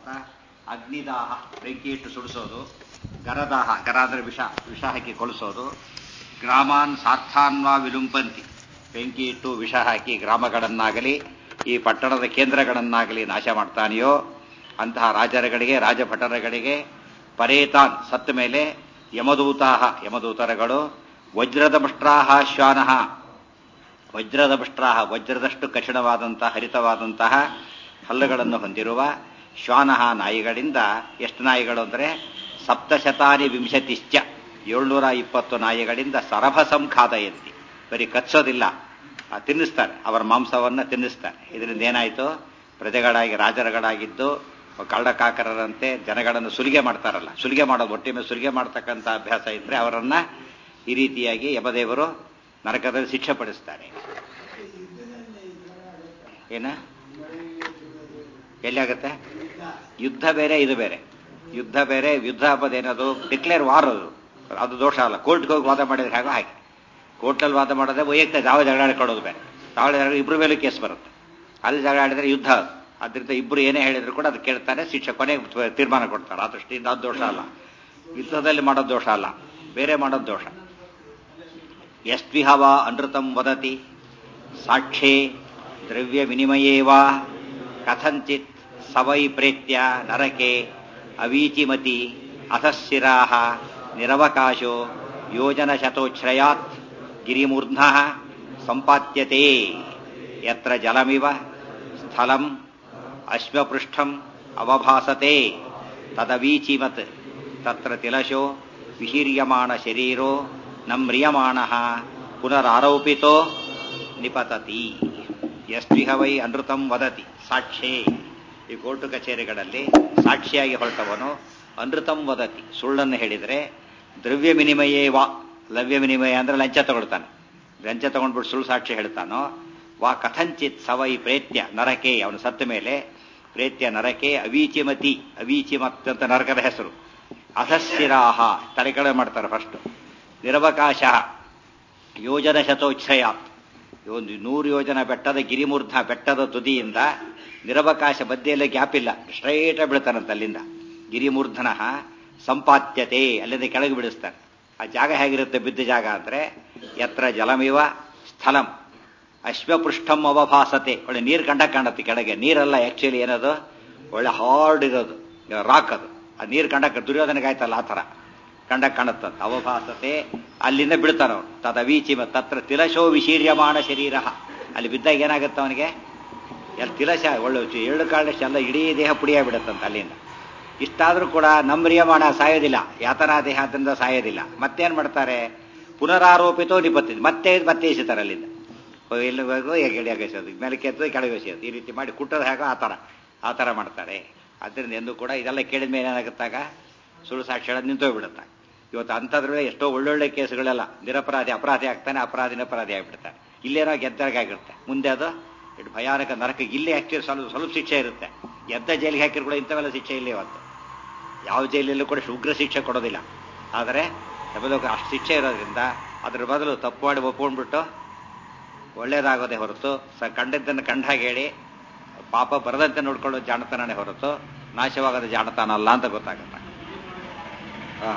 ಅಗ್ನಿದಾಹ ಬೆಂಕಿ ಇಟ್ಟು ಸುಡಿಸೋದು ಗರದಾಹ ಗರ ಅಂದ್ರೆ ವಿಷ ವಿಷ ಹಾಕಿ ಕೊಳಿಸೋದು ಗ್ರಾಮಾನ್ ಸಾರ್ಥಾನ್ವಾ ವಿಲುಂಪಂತಿ ಬೆಂಕಿ ಇಟ್ಟು ವಿಷ ಹಾಕಿ ಗ್ರಾಮಗಳನ್ನಾಗಲಿ ಈ ಪಟ್ಟಣದ ಕೇಂದ್ರಗಳನ್ನಾಗಲಿ ನಾಶ ಮಾಡ್ತಾನೆಯೋ ಅಂತಹ ರಾಜರುಗಳಿಗೆ ರಾಜಭಟರಗಳಿಗೆ ಪರೇತಾನ್ ಸತ್ತ ಮೇಲೆ ಯಮದೂತಾಹ ಯಮದೂತರಗಳು ವಜ್ರದ ಮುಷ್ಟ್ರಾಹ ಶ್ವಾನಃ ವಜ್ರದ ಮುಷ್ಟ್ರಾಹ ವಜ್ರದಷ್ಟು ಕಠಿಣವಾದಂತಹ ಹರಿತವಾದಂತಹ ಹಲ್ಲುಗಳನ್ನು ಹೊಂದಿರುವ ಶ್ವಾನಃ ನಾಯಿಗಳಿಂದ ಎಷ್ಟು ನಾಯಿಗಳು ಅಂದರೆ ಸಪ್ತಶತಾನಿ ವಿಂಶತಿಶ್ಚ ಏಳ್ನೂರ ಇಪ್ಪತ್ತು ನಾಯಿಗಳಿಂದ ಸರಭಸಂ ಖಾದಯಂತಿ ಬರೀ ಕಚ್ಚೋದಿಲ್ಲ ಆ, ತಿನ್ನಿಸ್ತಾರೆ ಅವರ ಮಾಂಸವನ್ನು ತಿನ್ನಿಸ್ತಾರೆ ಇದರಿಂದ ಏನಾಯಿತು ಪ್ರಜೆಗಳಾಗಿ ರಾಜರುಗಳಾಗಿದ್ದು ಕಳ್ಳಕಾಕರರಂತೆ ಜನಗಳನ್ನು ಸುಲಿಗೆ ಮಾಡ್ತಾರಲ್ಲ ಸುಲಿಗೆ ಮಾಡೋದು ಒಟ್ಟಿ ಮೇಲೆ ಸುಲಿಗೆ ಮಾಡ್ತಕ್ಕಂಥ ಅಭ್ಯಾಸ ಇದ್ರೆ ಅವರನ್ನ ಈ ರೀತಿಯಾಗಿ ಯಮದೇವರು ನರಕದಲ್ಲಿ ಶಿಕ್ಷೆ ಪಡಿಸ್ತಾರೆ ಏನ ಎಲ್ಲಿಯಾಗತ್ತೆ ಯುದ್ಧ ಬೇರೆ ಇದು ಬೇರೆ ಯುದ್ಧ ಬೇರೆ ಯುದ್ಧ ಹಬ್ಬದೇನದು ಡಿಕ್ಲೇರ್ ವಾರ್ ಅದು ಅದು ದೋಷ ಅಲ್ಲ ಕೋರ್ಟ್ಗೆ ಹೋಗಿ ವಾದ ಮಾಡಿದ್ರೆ ಹೇಗೋ ಹಾಗೆ ಕೋರ್ಟಲ್ಲಿ ವಾದ ಮಾಡೋದೇ ವೈಯಕ್ತಿಕ ಯಾವ ಜಗಳ ಆಡ್ಕೊಳ್ಳೋದು ಬೇರೆ ಯಾವ ಜಗಳ ಇಬ್ಬರ ಮೇಲೂ ಕೇಸ್ ಬರುತ್ತೆ ಅಲ್ಲಿ ಜಗಳ ಆಡಿದ್ರೆ ಯುದ್ಧ ಅದು ಅದರಿಂದ ಇಬ್ಬರು ಏನೇ ಹೇಳಿದ್ರು ಕೂಡ ಅದು ಕೇಳ್ತಾರೆ ಶಿಕ್ಷೆ ಕೊನೆಗೆ ತೀರ್ಮಾನ ಕೊಡ್ತಾರೆ ಆ ದೃಷ್ಟಿಯಿಂದ ಅದು ದೋಷ ಅಲ್ಲ ಯುದ್ಧದಲ್ಲಿ ಮಾಡೋದು ದೋಷ ಅಲ್ಲ ಬೇರೆ ಮಾಡೋದು ದೋಷ ಯಸ್ವಿಹವ ಅನೃತಂ ವದತಿ ಸಾಕ್ಷೇ ದ್ರವ್ಯ ವಿನಿಮಯೇವಾ ಕಥಂಚಿತ್ ಸವೈ ಪ್ರೇತ್ಯ ನರಕೆ ಅವೀಚಿಮತಿ ಅಧಶಿರಾಹ ನಿರವಕಾಶೋ ಯೋಜನ ಶತೋಚ್ಛ್ರಯಾತ್ ಗಿರಿಮೂರ್ಧ್ನ ಸಂಪಾತ್ಯತೆ ಯತ್ರ ಜಲಮಿವ ಸ್ಥಲಂ ಅಶ್ವಪೃಷ್ಠಂ ಅವಭಾಸತೆ ತದವೀಚಿಮತ್ ತತ್ರ ತಿಲಶೋ ವಿಹೀರ್ಯಮಾಣ ಶರೀರೋ ನಮ್ರಿಯಮಾಣ ಪುನರಾರೋಪಿತೋ ನಿಪತತಿ ಯಸ್ವಿಹ ವೈ ಅನೃತಂ ವದತಿ ಸಾಕ್ಷೇ ಈ ಕೋರ್ಟು ಕಚೇರಿಗಳಲ್ಲಿ ಸಾಕ್ಷಿಯಾಗಿ ಹೊರಟವನು ಅನೃತಂ ವದತಿ ಸುಳ್ಳನ್ನು ಹೇಳಿದರೆ ದ್ರವ್ಯ ವಿನಿಮಯೇ ವಾ ಲವ್ಯ ವಿನಿಮಯ ಅಂದ್ರೆ ಲಂಚ ತಗೊಳ್ತಾನೆ ಲಂಚ ತಗೊಂಡ್ಬಿಟ್ಟು ಸುಳ್ಳು ಸಾಕ್ಷಿ ಹೇಳ್ತಾನೋ ವಾ ಕಥಂಚಿತ್ ಸವೈ ಪ್ರೇತ್ಯ ನರಕೆ ಅವನು ಸತ್ತ ಮೇಲೆ ಪ್ರೇತ್ಯ ನರಕೆ ಅವೀಚಿಮತಿ ಅವೀಚಿಮತ್ ಅಂತ ನರಕದ ಹೆಸರು ಅಧಸ್ಥಿರಾಹ ತಲೆಕಡೆ ಮಾಡ್ತಾರೆ ಫಸ್ಟ್ ನಿರವಕಾಶ ಯೋಜನ ಶತೋಚ್ಛಯಾತ್ ಒಂದು ನೂರು ಯೋಜನ ಬೆಟ್ಟದ ಗಿರಿಮೂರ್ಧ ಬೆಟ್ಟದ ತುದಿಯಿಂದ ನಿರವಕಾಶ ಮಧ್ಯೆಲ್ಲ ಗ್ಯಾಪ್ ಇಲ್ಲ ಸ್ಟ್ರೈಟ್ ಬೀಳ್ತಾನಂತ ಅಲ್ಲಿಂದ ಗಿರಿಮೂರ್ಧನ ಸಂಪಾತ್ಯತೆ ಅಲ್ಲಿಂದ ಕೆಳಗೆ ಬಿಡಿಸ್ತಾನೆ ಆ ಜಾಗ ಹೇಗಿರುತ್ತೆ ಬಿದ್ದ ಜಾಗ ಅಂದ್ರೆ ಯತ್ರ ಜಲಮಿವ ಸ್ಥಳಂ ಅಶ್ವಪೃಷ್ಠಂ ಅವಭಾಸತೆ ಒಳ್ಳೆ ನೀರು ಕಂಡ ಕಾಣುತ್ತೆ ಕೆಳಗೆ ನೀರಲ್ಲ ಆಕ್ಚುಲಿ ಏನದು ಒಳ್ಳೆ ಹಾರ್ಡ್ ಇರೋದು ರಾಕ್ ಅದು ಆ ನೀರು ಕಂಡಕ್ಕೆ ದುರ್ಯೋಧನಗೆ ಆಯ್ತಲ್ಲ ಆ ಥರ ಕಂಡ ಕಾಣುತ್ತಂತ ಅವಭಾಸತೆ ಅಲ್ಲಿಂದ ಬಿಡ್ತಾನ ಅವನು ತದವೀಚಿಮ ತತ್ರ ತಿಲಶೋ ವಿಶೀರ್ಯಮಾಣ ಶರೀರ ಅಲ್ಲಿ ಬಿದ್ದಾಗ ಏನಾಗುತ್ತೆ ಅವನಿಗೆ ಎಲ್ಲಿ ತಿಲಶ ಒಳ್ಳೆ ಎಳ್ಳು ಕಾಳಷ್ಟು ಎಲ್ಲ ಇಡೀ ದೇಹ ಪುಡಿಯಾಗ್ಬಿಡುತ್ತಂತ ಅಲ್ಲಿಂದ ಇಷ್ಟಾದ್ರೂ ಕೂಡ ನಮ್ರಿಯಮಾಣ ಸಾಯೋದಿಲ್ಲ ಯಾತನಾ ದೇಹ ಅದರಿಂದ ಸಾಯೋದಿಲ್ಲ ಮತ್ತೇನ್ ಮಾಡ್ತಾರೆ ಪುನರಾರೋಪಿತೋ ನಿಪತ್ತಿದೆ ಮತ್ತೆ ಮತ್ತೆ ಎಸಿತಾರೆ ಅಲ್ಲಿಂದ ಎಲ್ಲಿವರೆಗೂ ಕೆಳಗೆ ಎಸೆಯೋದು ಮೇಲಕ್ಕೆ ಎತ್ತೋದು ಕೆಳಗೆ ಎಸೆಯೋದು ಈ ರೀತಿ ಮಾಡಿ ಕುಟ್ಟೋದು ಹೇಗೋ ಆ ಥರ ಆ ಥರ ಮಾಡ್ತಾರೆ ಅದರಿಂದ ಎಂದು ಕೂಡ ಇದೆಲ್ಲ ಕೇಳಿದ ಮೇಲೆ ಏನಾಗುತ್ತಾಗ ಸುಳ್ಳು ಸಾಕ್ಷಿ ಹೇಳೋದು ನಿಂತೋಗ್ಬಿಡುತ್ತೆ ಇವತ್ತು ಅಂಥದ್ರಲ್ಲೇ ಎಷ್ಟೋ ಒಳ್ಳೊಳ್ಳೆ ಕೇಸುಗಳೆಲ್ಲ ನಿರಪರಾಧಿ ಅಪರಾಧಿ ಆಗ್ತಾನೆ ಅಪರಾಧಿ ನಿರಪರಾಧಿ ಆಗಿಬಿಡ್ತಾನೆ ಇಲ್ಲೇನೋ ಗೆದ್ದರಾಗಿರುತ್ತೆ ಮುಂದೆ ಅದು ಇಟ್ಟು ಭಯಾನಕ ನರಕ ಇಲ್ಲಿ ಆಕ್ಚುಲಿ ಸ್ವಲ್ಪ ಸ್ವಲ್ಪ ಶಿಕ್ಷೆ ಇರುತ್ತೆ ಎದ್ದ ಜೈಲಿಗೆ ಹಾಕಿದ್ರು ಕೂಡ ಇಂಥವೆಲ್ಲ ಶಿಕ್ಷೆ ಇಲ್ಲ ಇವತ್ತು ಯಾವ ಜೈಲಲ್ಲೂ ಕೂಡ ಉಗ್ರ ಶಿಕ್ಷೆ ಕೊಡೋದಿಲ್ಲ ಆದರೆ ನಮ್ಮದಕ್ಕೆ ಅಷ್ಟು ಶಿಕ್ಷೆ ಇರೋದ್ರಿಂದ ಅದ್ರ ಬದಲು ತಪ್ಪು ಮಾಡಿ ಒಪ್ಕೊಂಡ್ಬಿಟ್ಟು ಒಳ್ಳೇದಾಗೋದೇ ಹೊರತು ಸ ಕಂಡದ್ದನ್ನು ಕಂಡ ಹಾಗೆ ಹೇಳಿ ಪಾಪ ಬರದಂತೆ ನೋಡ್ಕೊಳ್ಳೋ ಜಾಣತನನೇ ಹೊರತು ನಾಶವಾಗದ ಜಾಣತನ ಅಲ್ಲ ಅಂತ ಗೊತ್ತಾಗುತ್ತೆ ಆ.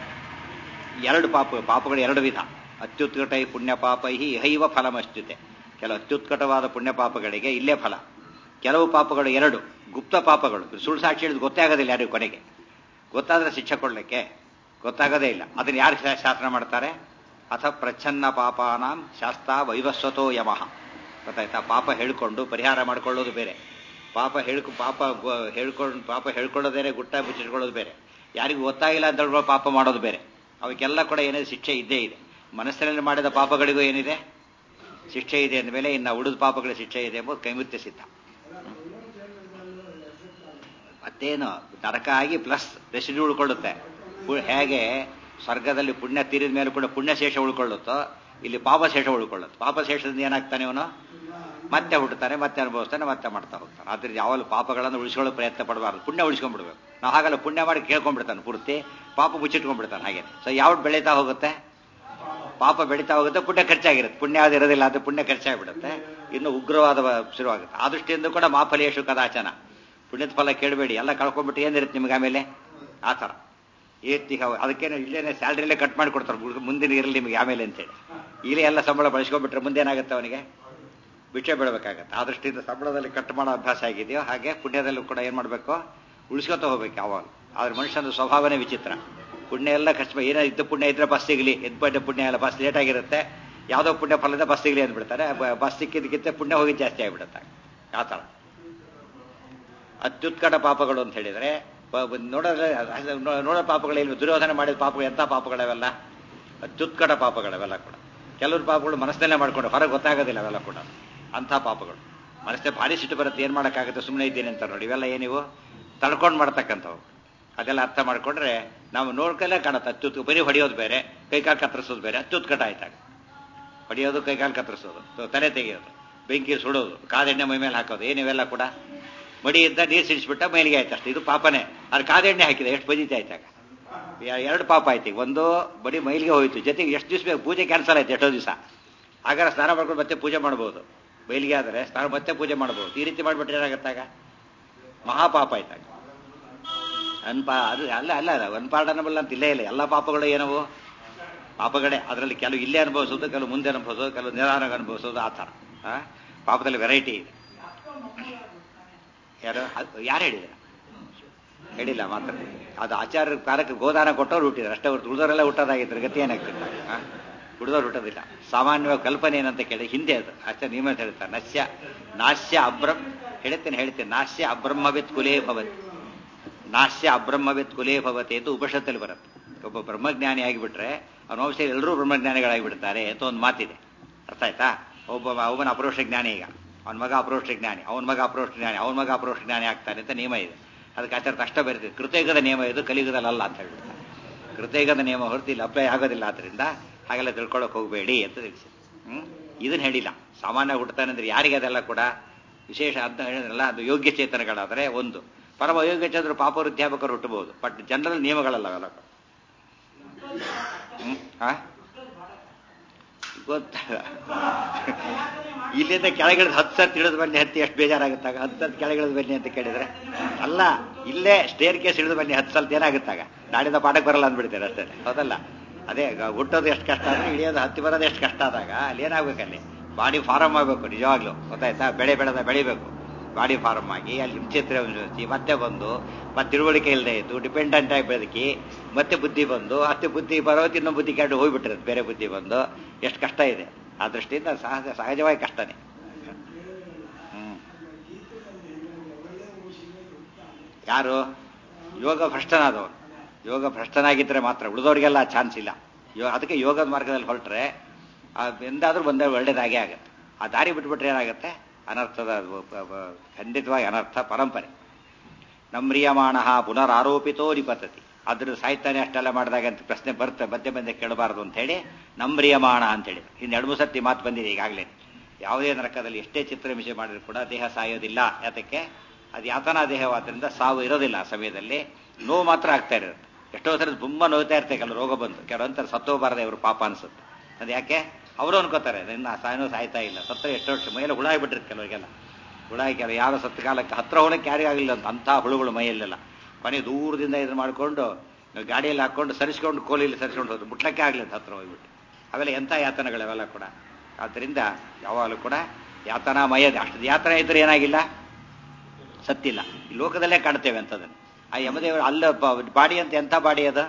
ಎರಡು ಪಾಪ ಪಾಪಗಳು ಎರಡು ವಿಧ ಅತ್ಯುತ್ಕಟ ಪುಣ್ಯ ಪಾಪೈ ಹೈವ ಫಲಮಶ್ಚುತೆ ಕೆಲವು ಅತ್ಯುತ್ಕಟವಾದ ಪುಣ್ಯ ಪಾಪಗಳಿಗೆ ಇಲ್ಲೇ ಫಲ ಕೆಲವು ಪಾಪಗಳು ಎರಡು ಗುಪ್ತ ಪಾಪಗಳು ಸುಳ್ಳು ಸಾಕ್ಷಿ ಹೇಳಿದ್ ಗೊತ್ತೇ ಆಗೋದಿಲ್ಲ ಯಾರಿಗೂ ಕೊನೆಗೆ ಗೊತ್ತಾದ್ರೆ ಶಿಕ್ಷೆ ಕೊಡ್ಲಿಕ್ಕೆ ಗೊತ್ತಾಗೋದೇ ಇಲ್ಲ ಅದನ್ನ ಯಾರು ಶಾ- ಶಾಸನ ಮಾಡ್ತಾರೆ ಅಥ ಪ್ರಚ್ಛನ್ನ ಪಾಪಾನಾಂ ಶಾಸ್ತ್ರ ವೈವಸ್ವತೋ ಯಮಃ ಗೊತ್ತಾಯ್ತಾ ಪಾಪ ಹೇಳ್ಕೊಂಡು ಪರಿಹಾರ ಮಾಡ್ಕೊಳ್ಳೋದು ಬೇರೆ ಪಾಪ ಹೇಳ್ಕೊ ಪಾಪ ಗೊ- ಹೇಳ್ಕೊಂಡು ಪಾಪ ಹೇಳ್ಕೊಳ್ಳೋದೇನೆ ಗುಟ್ಟ ಮುಚ್ಚಿಟ್ಕೊಳ್ಳೋದು ಬೇರೆ ಯಾರಿಗೂ ಗೊತ್ತಾಗಿಲ್ಲ ಅಂತ ಹೇಳ್ಕೊಂಡು ಪಾಪ ಮಾಡೋದು ಬೇರೆ ಅವಕ್ಕೆಲ್ಲ ಕೂಡ ಏನಿದೆ ಶಿಕ್ಷೆ ಇದ್ದೇ ಇದೆ ಮನಸ್ಸಿನಲ್ಲಿ ಮಾಡಿದ ಪಾಪಗಳಿಗೂ ಏನಿದೆ ಶಿಕ್ಷೆ ಇದೆ ಅಂದಮೇಲೆ ಇನ್ನು ಉಳಿದ ಪಾಪಗಳ ಶಿಕ್ಷೆ ಇದೆ ಎಂಬುದು ಕೈಮುತ್ಯ ಸಿದ್ಧ ಮತ್ತೇನು ನರಕ ಆಗಿ ಪ್ಲಸ್ ರೆಸಿಡ್ಯೂ ಉಳ್ಕೊಳ್ಳುತ್ತೆ ಪು- ಹೇಗೆ ಸ್ವರ್ಗದಲ್ಲಿ ಪುಣ್ಯ ತೀರಿದ ಮೇಲೆ ಕೂಡ ಪುಣ್ಯಶೇಷ ಉಳ್ಕೊಳ್ಳುತ್ತೋ ಇಲ್ಲಿ ಪಾಪಶೇಷ ಉಳ್ಕೊಳ್ಳುತ್ತೆ ಪಾಪಶೇಷದಿಂದ ಏನಾಗ್ತಾನೆ ಇವನು ಮತ್ತೆ ಹುಟ್ಟುತ್ತಾನೆ ಮತ್ತೆ ಅನುಭವಿಸ್ತಾನೆ ಮತ್ತೆ ಮಾಡ್ತಾ ಹೋಗ್ತಾನೆ ಆದ್ರಿಂದ ಯಾವಾಗಲೂ ಪಾಪಗಳನ್ನು ಉಳಿಸ್ಕೊಳ್ಳೋ ಪ್ರಯತ್ನ ಪಡಬಾರ್ದು ಪುಣ್ಯ ಉಳಿಸ್ಕೊಂಡ್ಬಿಡ್ಬೇಕು ನಾವು ಹಾಗಲ್ಲ ಪುಣ್ಯ ಮಾಡಿ ಕೇಳ್ಕೊಂಡ್ಬಿಡ್ತಾನೆ ಪೂರ್ತಿ ಪಾಪ ಮುಚ್ಚಿಟ್ಕೊಂಡ್ಬಿಡ್ತಾನೆ ಹಾಗೆ ಸೊ ಯಾವ್ದು ಬೆಳೀತಾ ಹೋಗುತ್ತೆ ಪಾಪ ಬೆಳೀತಾ ಹೋಗುತ್ತೆ ಪುಣ್ಯ ಖರ್ಚಾಗಿರುತ್ತೆ ಪುಣ್ಯ ಯಾವ್ದು ಇರೋದಿಲ್ಲ ಅದು ಪುಣ್ಯ ಖರ್ಚಾಗ್ಬಿಡುತ್ತೆ ಇನ್ನು ಉಗ್ರವಾದ ಶುರುವಾಗುತ್ತೆ ಆ ದೃಷ್ಟಿಯಿಂದ ಕೂಡ ಮಾಫಲೇಶು ಕದಾಚನ ಪುಣ್ಯದ ಫಲ ಕೇಳಬೇಡಿ ಎಲ್ಲ ಕಳ್ಕೊಂಡ್ಬಿಟ್ಟು ಏನಿರುತ್ತೆ ನಿಮ್ಗೆ ಆಮೇಲೆ ಆ ಥರ ಏತಿಗ ಅದಕ್ಕೇನು ಇಲ್ಲೇನೆ ಸ್ಯಾಲ್ರಿಲೇ ಕಟ್ ಮಾಡಿ ಕೊಡ್ತಾರೆ ಹುಡ್ಗ- ಮುಂದಿನ ಇರಲಿ ನಿಮಗೆ ಆಮೇಲೆ ಅಂತೇಳಿ ಇಲ್ಲೇ ಎಲ್ಲ ಸಂಬಳ ಬಳಸ್ಕೊಂಡ್ಬಿಟ್ರೆ ಮುಂದೆ ಏನಾಗುತ್ತೆ ಅವನಿಗೆ ಭಿಕ್ಷೆ ಬೀಳಬೇಕಾಗತ್ತೆ ಆ ದೃಷ್ಟಿಯಿಂದ ಸಂಬಳದಲ್ಲಿ ಕಟ್ ಮಾಡೋ ಅಭ್ಯಾಸ ಆಗಿದೆಯೋ ಹಾಗೆ ಪುಣ್ಯದಲ್ಲೂ ಕೂಡ ಏನು ಮಾಡಬೇಕು ಉಳಿಸ್ಕೊತ ಹೋಗ್ಬೇಕು ಯಾವಾಗ ಆದ್ರೆ ಮನುಷ್ಯನ ಸ್ವಭಾವನೇ ವಿಚಿತ್ರ ಪುಣ್ಯ ಎಲ್ಲ ಕಷ್ಟ ಏನೋ ಇದ್ದ ಪುಣ್ಯ ಇದ್ರೆ ಬಸ್ ಸಿಗಲಿ ಎದ್ಬಡ್ಡೆ ಪುಣ್ಯ ಎಲ್ಲ ಬಸ್ ಲೇಟ್ ಆಗಿರುತ್ತೆ ಯಾವುದೋ ಪುಣ್ಯ ಫಲದ ಬಸ್ ಸಿಗಲಿ ಅಂದ್ಬಿಡ್ತಾರೆ ಬ- ಬಸ್ ಸಿಕ್ಕಿದ್ದಕ್ಕಿಂತ ಪುಣ್ಯ ಹೋಗಿ ಜಾಸ್ತಿ ಆಗಿಬಿಡುತ್ತೆ ಆ ಥರ ಅತ್ಯುತ್ಕಟ ಪಾಪಗಳು ಅಂತ ಹೇಳಿದ್ರೆ ಬ- ಬ- ನೋಡೋದ್ರೆ ಅದು ನೋ- ನೋಡೋ ಪಾಪಗಳಿಲ್ವ ದುರ್ಯೋಧನ ಮಾಡಿದ ಪಾಪಗಳು ಎಂಥ ಪಾಪಗಳವೆಲ್ಲ ಅತ್ಯುತ್ಕಟ ಪಾಪಗಳವೆಲ್ಲ ಕೂಡ ಕೆಲವ್ರ ಪಾಪಗಳು ಮನಸ್ಸಲ್ಲೇ ಮಾಡ್ಕೊಂಡು ಹೊರಗೆ ಗೊತ್ತಾಗೋದಿಲ್ಲ ಅವೆಲ್ಲ ಕೂಡ ಅಂಥ ಪಾಪಗಳು ಮನಸ್ಸೇ ಭಾರಿ ಸಿಟ್ಟು ಬರುತ್ತೆ ಏನು ಮಾಡೋಕ್ಕಾಗುತ್ತೆ ಸುಮ್ಮನೆ ಇದ್ದೀನಿ ಅಂತ ನೋಡಿ ಇವೆಲ್ಲ ಏನಿವು ತಡ್ಕೊಂಡು ಮಾಡ್ತಕ್ಕಂಥವು ಅದೆಲ್ಲ ಅರ್ಥ ಮಾಡ್ಕೊಂಡ್ರೆ ನಾವು ನೋಡ್ಕಲ್ಲೇ ಕಾಣುತ್ತೆ ಅತ್ಯುತ್ ಬರೀ ಹೊಡೆಯೋದು ಬೇರೆ ಕೈಕಾಲು ಕತ್ತರಿಸೋದು ಬೇರೆ ಅತ್ಯುತ್ಕಟ ಆಯ್ತಾಗ ಹೊಡೆಯೋದು ಕೈಕಾಲು ಕತ್ತರಿಸೋದು ತ- ತಲೆ ತೆಗೆಯೋದು ಬೆಂಕಿ ಸುಡೋದು ಕಾದೆಣ್ಣೆ ಮೈ ಮೇಲೆ ಹಾಕೋದು ಏನಿವೆಲ್ಲ ಕೂಡ ಮಡಿ ಇದ್ದ ನೀರು ಸಿಡಿಸ್ಬಿಟ್ಟ ಮೈಲಿಗೆ ಆಯ್ತು ಅಷ್ಟೇ ಇದು ಪಾಪನೇ ಅದು ಕಾದೆಣ್ಣೆ ಹಾಕಿದೆ ಎಷ್ಟು ಬದೀತಿ ಆಯ್ತಾಗ ಎ- ಎರಡು ಪಾಪ ಆಯ್ತು ಈಗ ಒಂದು ಬಡಿ ಮೈಲಿಗೆ ಹೋಯ್ತು ಜೊತೆಗೆ ಎಷ್ಟು ದಿವಸ ಬೇಕು ಪೂಜೆ ಕ್ಯಾನ್ಸಲ್ ಆಯ್ತು ಎಷ್ಟೋ ದಿವಸ ಆಗಾರ ಸ್ನಾನ ಮಾಡ್ಕೊಂಡು ಮತ್ತೆ ಪೂಜೆ ಮಾಡ್ಬೋದು ಮೈಲಿಗೆ ಆದರೆ ಸ್ನಾನ ಮತ್ತೆ ಪೂಜೆ ಮಾಡ್ಬೋದು ಈ ರೀತಿ ಮಾಡಿಬಿಟ್ರೆ ಏನಾಗತ್ತಾಗ ಮಹಾಪಾಪ ಆಯ್ತಾಗ ಅನ್ಪಾ ಅದು ಅಲ್ಲ ಅಲ್ಲ ಅಲ್ಲ ಅನ್ಪಾರ್ಡನಬಲ್ ಅಂತ ಇಲ್ಲೇ ಇಲ್ಲ ಎಲ್ಲ ಪಾಪಗಳು ಏನವು ಪಾಪಗಳೇ ಅದರಲ್ಲಿ ಕೆಲವು ಇಲ್ಲೇ ಅನುಭವಿಸೋದು ಕೆಲವು ಮುಂದೆ ಅನುಭವಿಸೋದು ಕೆಲವು ನಿಧಾನವಾಗಿ ಅನುಭವಿಸೋದು ಆ ಥರ ಆ? ಪಾಪದಲ್ಲಿ ವೆರೈಟಿ ಇದೆ ಯಾರು ಅದು ಯಾರು ಹೇಳಿದ್ರು ಹೇಳಿಲ್ಲ ಮಾತ್ರ ಅದು ಆಚಾರ್ಯ ಕಾಲಕ್ಕೆ ಗೋದಾನ ಕೊಟ್ಟವ್ರು ಹುಟ್ಟಿದ್ರು ಅಷ್ಟೇ ಹೊರತು ಉಳಿದವರೆಲ್ಲ ಹುಟ್ಟೋದಾಗಿದ್ರು ಗತಿ ಏನಾಗ್ತಿಲ್ಲ ಹುಡಿದವ್ರು ಹುಟ್ಟೋದಿಲ್ಲ ಸಾಮಾನ್ಯವಾಗಿ ಕಲ್ಪನೆ ಏನಂತ ಕೇಳಿ ಹಿಂದೆ ಅದು ಆಚಾರ್ಯ ನಿಯಮ ಅಂತ ಹೇಳ್ತಾರೆ ನಶ್ಯ ನಾಶ್ಯ ಅಬ್ರಹ್ಮ ಹೇಳ್ತೇನೆ ಹೇಳ್ತೇನೆ ನಾಶ್ಯ ಅಬ್ರಹ್ಮವಿತ್ ಕುಲೇ ಭವತಿ ನಾಶ್ಯ ಅಬ್ರಹ್ಮವಿತ್ ಕುಲೇ ಭವತಿ ಅಂತ ಉಪನಿಷತ್ತಲ್ಲಿ ಬರುತ್ತೆ ಒಬ್ಬ ಬ್ರಹ್ಮಜ್ಞಾನಿ ಆಗಿಬಿಟ್ರೆ ಅವನ ವಂಶ ಎಲ್ಲರೂ ಬ್ರಹ್ಮಜ್ಞಾನಿಗಳಾಗಿಬಿಡ್ತಾರೆ ಅಂತ ಒಂದು ಮಾತಿದೆ ಅರ್ಥ ಆಯ್ತಾ ಒಬ್ಬ ಅವನ ಅಪರೋಕ್ಷ ಜ್ಞಾನಿ ಈಗ ಅವನ ಮಗ ಅಪರೋಕ್ಷ ಜ್ಞಾನಿ ಅವನ ಮಗ ಅಪರೋಕ್ಷ ಜ್ಞಾನಿ ಅವನ ಮಗ ಅಪರೋಕ್ಷ ಜ್ಞಾನಿ ಆಗ್ತಾನೆ ಅಂತ ನಿಯಮ ಇದೆ ಅದಕ್ಕೆ ಆಚಾರ ಕಷ್ಟ ಬರೀತಿದೆ ಕೃತಯುಗದ ನಿಯಮ ಇದು ಕಲಿಯುಗದಲ್ಲ ಅಂತ ಹೇಳ್ಬಿಡ್ತಾರೆ ಕೃತಯುಗದ ನಿಯಮ ಹೊರತು ಇಲ್ಲಿ ಅಪ್ಲೈ ಆಗೋದಿಲ್ಲ ಆದ್ರಿಂದ ಹಾಗೆಲ್ಲ ತಿಳ್ಕೊಳಕ್ ಹೋಗಬೇಡಿ ಅಂತ ತಿಳಿಸಿ ಹ್ಮ್ ಇದನ್ನ ಹೇಳಿಲ್ಲ ಸಾಮಾನ್ಯ ಹುಟ್ಟತಾನೆ ಅಂದ್ರೆ ಯಾರಿಗೆ ಅದೆಲ್ಲ ಕೂಡ ವಿಶೇಷ ಅಂತ ಹೇಳಿದ್ರಲ್ಲ ಅದು ಯೋಗ್ಯ ಚೇತನಗಳಾದರೆ ಒಂದು ಪರಮ ಅಯೋಗ್ಯ ಚಂದ್ರ ಪಾಪ ವೃದ್ಧಾಪಕರು ಹುಟ್ಟಬಹುದು ಬಟ್ ಜನರಲ್ ನಿಯಮಗಳಲ್ಲ ಅವೆಲ್ಲ ಹ್ಮ್ ಆ? ಗೊತ್ತಲ್ಲ ಇಲ್ಲಿಂದ ಕೆಳಗಿಳಿದು ಹತ್ತು ಸರ್ತಿ ಇಳಿದು ಬನ್ನಿ ಹತ್ತಿ ಎಷ್ಟು ಬೇಜಾರಾಗುತ್ತಾಗ ಹತ್ತು ಸರ್ತಿ ಕೆಳಗಿಳಿದು ಬನ್ನಿ ಅಂತ ಕೇಳಿದ್ರೆ ಅಲ್ಲ ಇಲ್ಲೇ ಸ್ಟೇರ್ ಕೇಸ್ ಇಳಿದು ಬನ್ನಿ ಹತ್ತು ಸಲ್ತಿ ಏನಾಗುತ್ತಾಗ ನಾಡಿಂದ ಪಾಠಕ್ಕೆ ಬರಲ್ಲ ಅಂದ್ಬಿಡ್ತಾರೆ ಅಷ್ಟೇ ಹೌದಲ್ಲ ಅದೇ ಗ- ಹುಟ್ಟೋದು ಎಷ್ಟು ಕಷ್ಟ ಅಂದ್ರೆ ಇಳಿಯೋದು ಹತ್ತಿ ಬರೋದು ಎಷ್ಟು ಕಷ್ಟ ಆದಾಗ ಅಲ್ಲಿ ಏನಾಗ್ಬೇಕಲ್ಲಿ ಬಾಡಿ ಫಾರಮ್ ಆಗಬೇಕು ನಿಜವಾಗ್ಲೂ ಗೊತ್ತಾಯ್ತಾ ಬೆಳೆ ಬೆಳೆದ ಬೆಳಿಬೇಕು ಬಾಡಿ ಫಾರಮ್ ಆಗಿ ಅಲ್ಲಿ ಹಿಂಸೆತ್ರ ಅನುಭವಿಸಿ ಮತ್ತೆ ಬಂದು ಮತ್ತೆ ತಿಳುವಳಿಕೆ ಇಲ್ಲದೆ ಇದ್ದು ಡಿಪೆಂಡೆಂಟ್ ಆಗಿ ಬದುಕಿ ಮತ್ತೆ ಬುದ್ಧಿ ಬಂದು ಅತ್ತೆ ಬುದ್ಧಿ ಬರೋದು ಇನ್ನೊಂದು ಬುದ್ಧಿ ಕೆಟ್ಟು ಹೋಗ್ಬಿಟ್ಟಿರುತ್ತೆ ಬೇರೆ ಬುದ್ಧಿ ಬಂದು ಎಷ್ಟು ಕಷ್ಟ ಇದೆ ಆ ದೃಷ್ಟಿಯಿಂದ ಸಹಜ ಸಹಜವಾಗಿ ಕಷ್ಟನೇ ಹ್ಮ್ ಯಾರು ಯೋಗ ಭ್ರಷ್ಟನಾದವನು ಯೋಗ ಭ್ರಷ್ಟನಾಗಿದ್ದರೆ ಮಾತ್ರ ಉಳಿದವರಿಗೆಲ್ಲ ಚಾನ್ಸ್ ಇಲ್ಲ ಯೋ ಅದಕ್ಕೆ ಯೋಗದ ಮಾರ್ಗದಲ್ಲಿ ಹೊರಟ್ರೆ ಎಂದಾದ್ರೂ ಬಂದ ಒಳ್ಳೇದಾಗೇ ಆಗುತ್ತೆ ಆ ದಾರಿ ಬಿಟ್ಬಿಟ್ರೆ ಏನಾಗುತ್ತೆ ಅನರ್ಥದ ಬ- ಬ- ಬ- ಖಂಡಿತವಾಗಿ ಅನರ್ಥ ಪರಂಪರೆ ನಮ್ರಿಯಮಾಣ ಪುನರಾರೋಪಿತೋ ನಿಪತತಿ ಅದ್ರ ಸಾಯ್ತಾನೆ ಅಷ್ಟೆಲ್ಲ ಮಾಡಿದಾಗ ಅಂತ ಪ್ರಶ್ನೆ ಬರುತ್ತೆ ಮಧ್ಯೆ ಮಧ್ಯೆ ಕೇಳಬಾರದು ಅಂತ ಹೇಳಿ ನಮ್ರಿಯಮಾಣ ಅಂತ ಹೇಳಿ ಇನ್ನು ಎರಡು ಮೂರು ಸರ್ತಿ ಮಾತು ಬಂದಿದೆ ಈಗಾಗಲೇ ಯಾವುದೇ ನರಕದಲ್ಲಿ ಎಷ್ಟೇ ಚಿತ್ರಹಿಂಸೆ ಮಾಡಿದ್ರು ಕೂಡ ದೇಹ ಸಾಯೋದಿಲ್ಲ ಯಾತಕ್ಕೆ ಅದು ಯಾತನಾ ದೇಹವಾದ್ರಿಂದ ಸಾವು ಇರೋದಿಲ್ಲ ಆ ಸಮಯದಲ್ಲಿ ನೋವು ಮಾತ್ರ ಆಗ್ತಾ ಇರುತ್ತೆ ಎಷ್ಟೋ ಸರಿ ತುಂಬ ನೋಯ್ತಾ ಇರ್ತಾರೆ ಕೆಲವು ರೋಗ ಬಂದು ಕೆಲವು ಅಂತಾರೆ ಸತ್ತೋಬಾರದೆ ಇವರು ಪಾಪ ಅನ್ಸುತ್ತೆ ಅದು ಯಾಕೆ ಅವರು ಅನ್ಕೋತಾರೆ ಇನ್ನು ಸಾಯನೋ ಸಾಯ್ತಾ ಇಲ್ಲ ಸತ್ತ ಎಷ್ಟೋ ವರ್ಷ ಮೈಯಲ್ಲಿ ಹುಳ ಆಗಿಬಿಟ್ಟಿರುತ್ತೆ ಕೆಲವರಿಗೆಲ್ಲ ಹುಳ ಕೆಲವು ಯಾವ ಸತ್ತ ಕಾಲಕ್ಕೆ ಹತ್ರ ಹೋಗಕ್ಕೆ ಯಾರಿಗೂ ಆಗಿಲ್ಲ ಅಂತ ಅಂಥ ಹುಳುಗಳು ಮೈಯಲ್ಲೆಲ್ಲ ಕೊನೆ ದೂರದಿಂದ ಇದನ್ನು ಮಾಡಿಕೊಂಡು ಗಾಡಿಯಲ್ಲಿ ಹಾಕೊಂಡು ಸರಿಸ್ಕೊಂಡು ಕೋಲಿಯಲ್ಲಿ ಸರಿಸ್ಕೊಂಡು ಹೋದ್ರು ಮುಟ್ಲಕ್ಕೆ ಆಗಲಿ ಅಂತ ಹತ್ರ ಹೋಗ್ಬಿಟ್ಟು ಅವೆಲ್ಲ ಎಂಥ ಯಾತನೆಗಳವೆಲ್ಲ ಕೂಡ ಆದ್ದರಿಂದ ಯಾವಾಗಲೂ ಕೂಡ ಯಾತನಾಮಯ ಅಷ್ಟು ಯಾತನ ಇದ್ರೆ ಏನಾಗಿಲ್ಲ ಸತ್ತಿಲ್ಲ ಈ ಲೋಕದಲ್ಲೇ ಕಾಣ್ತೇವೆ ಅಂತದನ್ನು ಆ ಯಮದೇವರು ಅಲ್ಲ ಬಾಡಿ ಅಂತ ಎಂಥ ಬಾಡಿ ಅದ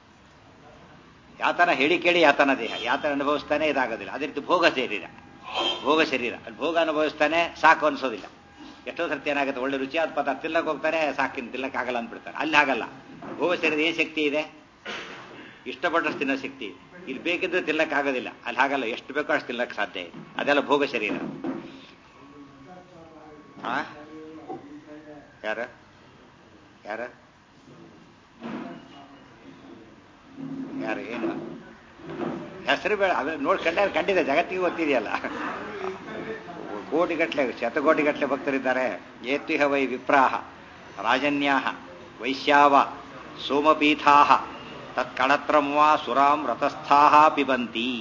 ಯಾತನ ಹೇಳಿ ಕೇಳಿ ಯಾತನ ದೇಹ ಯಾತನ ಅನುಭವಿಸ್ತಾನೆ ಇದಾಗೋದಿಲ್ಲ ಅದೇ ರೀತಿ ಭೋಗ ಶರೀರ ಭೋಗ ಶರೀರ ಅಲ್ಲಿ ಭೋಗ ಅನುಭವಿಸ್ತಾನೆ ಸಾಕು ಅನ್ಸೋದಿಲ್ಲ ಎಷ್ಟೋ ಸರ್ತಿ ಏನಾಗುತ್ತೆ ಒಳ್ಳೆ ರುಚಿಯಾದ ಪದಾರ್ಥ ತಿನ್ನಕ್ಕೆ ಹೋಗ್ತಾರೆ ಸಾಕಿನ ತಿನ್ನಕ್ಕಾಗಲ್ಲ ಅಂದ್ಬಿಡ್ತಾರೆ ಅಲ್ಲಿ ಆಗಲ್ಲ ಭೋಗ ಶರೀರ ಏನು ಶಕ್ತಿ ಇದೆ ಇಷ್ಟಪಟ್ಟಷ್ಟು ತಿನ್ನೋ ಶಕ್ತಿ ಇದೆ ಇಲ್ಲಿ ಬೇಕಿದ್ರೆ ತಿನ್ನಕ್ಕಾಗೋದಿಲ್ಲ ಅಲ್ಲಿ ಹಾಗಲ್ಲ ಎಷ್ಟು ಬೇಕೋ ಅಷ್ಟು ತಿನ್ನಕ್ಕೆ ಸಾಧ್ಯ ಇದೆ ಅದೆಲ್ಲ ಭೋಗ ಶರೀರ ಆ ಯಾರ ಯಾರ ಯಾರು ಏನು ಹೆಸರು ಬೇಡ ಅದೇ ನೋಡಿ ಕಂಡ ಕಂಡಿದೆ ಜಗತ್ತಿಗೆ ಗೊತ್ತಿದೆಯಲ್ಲ ಕೋಟಿಗಟ್ಟಲೆ ಶತಕೋಟಿಗಟ್ಟಲೆ ಭಕ್ತರಿದ್ದಾರೆ ಏತಿಹ ವೈ ವಿಪ್ರಾಹ ರಾಜನ್ಯಾಹ ವೈಶ್ಯಾವ ಸೋಮಪೀಠಾಹ ತತ್ಕಳತ್ರಮ್ವಾ ಸುರಾಂ ರಥಸ್ಥಾಹ ಪಿಬಂತಿ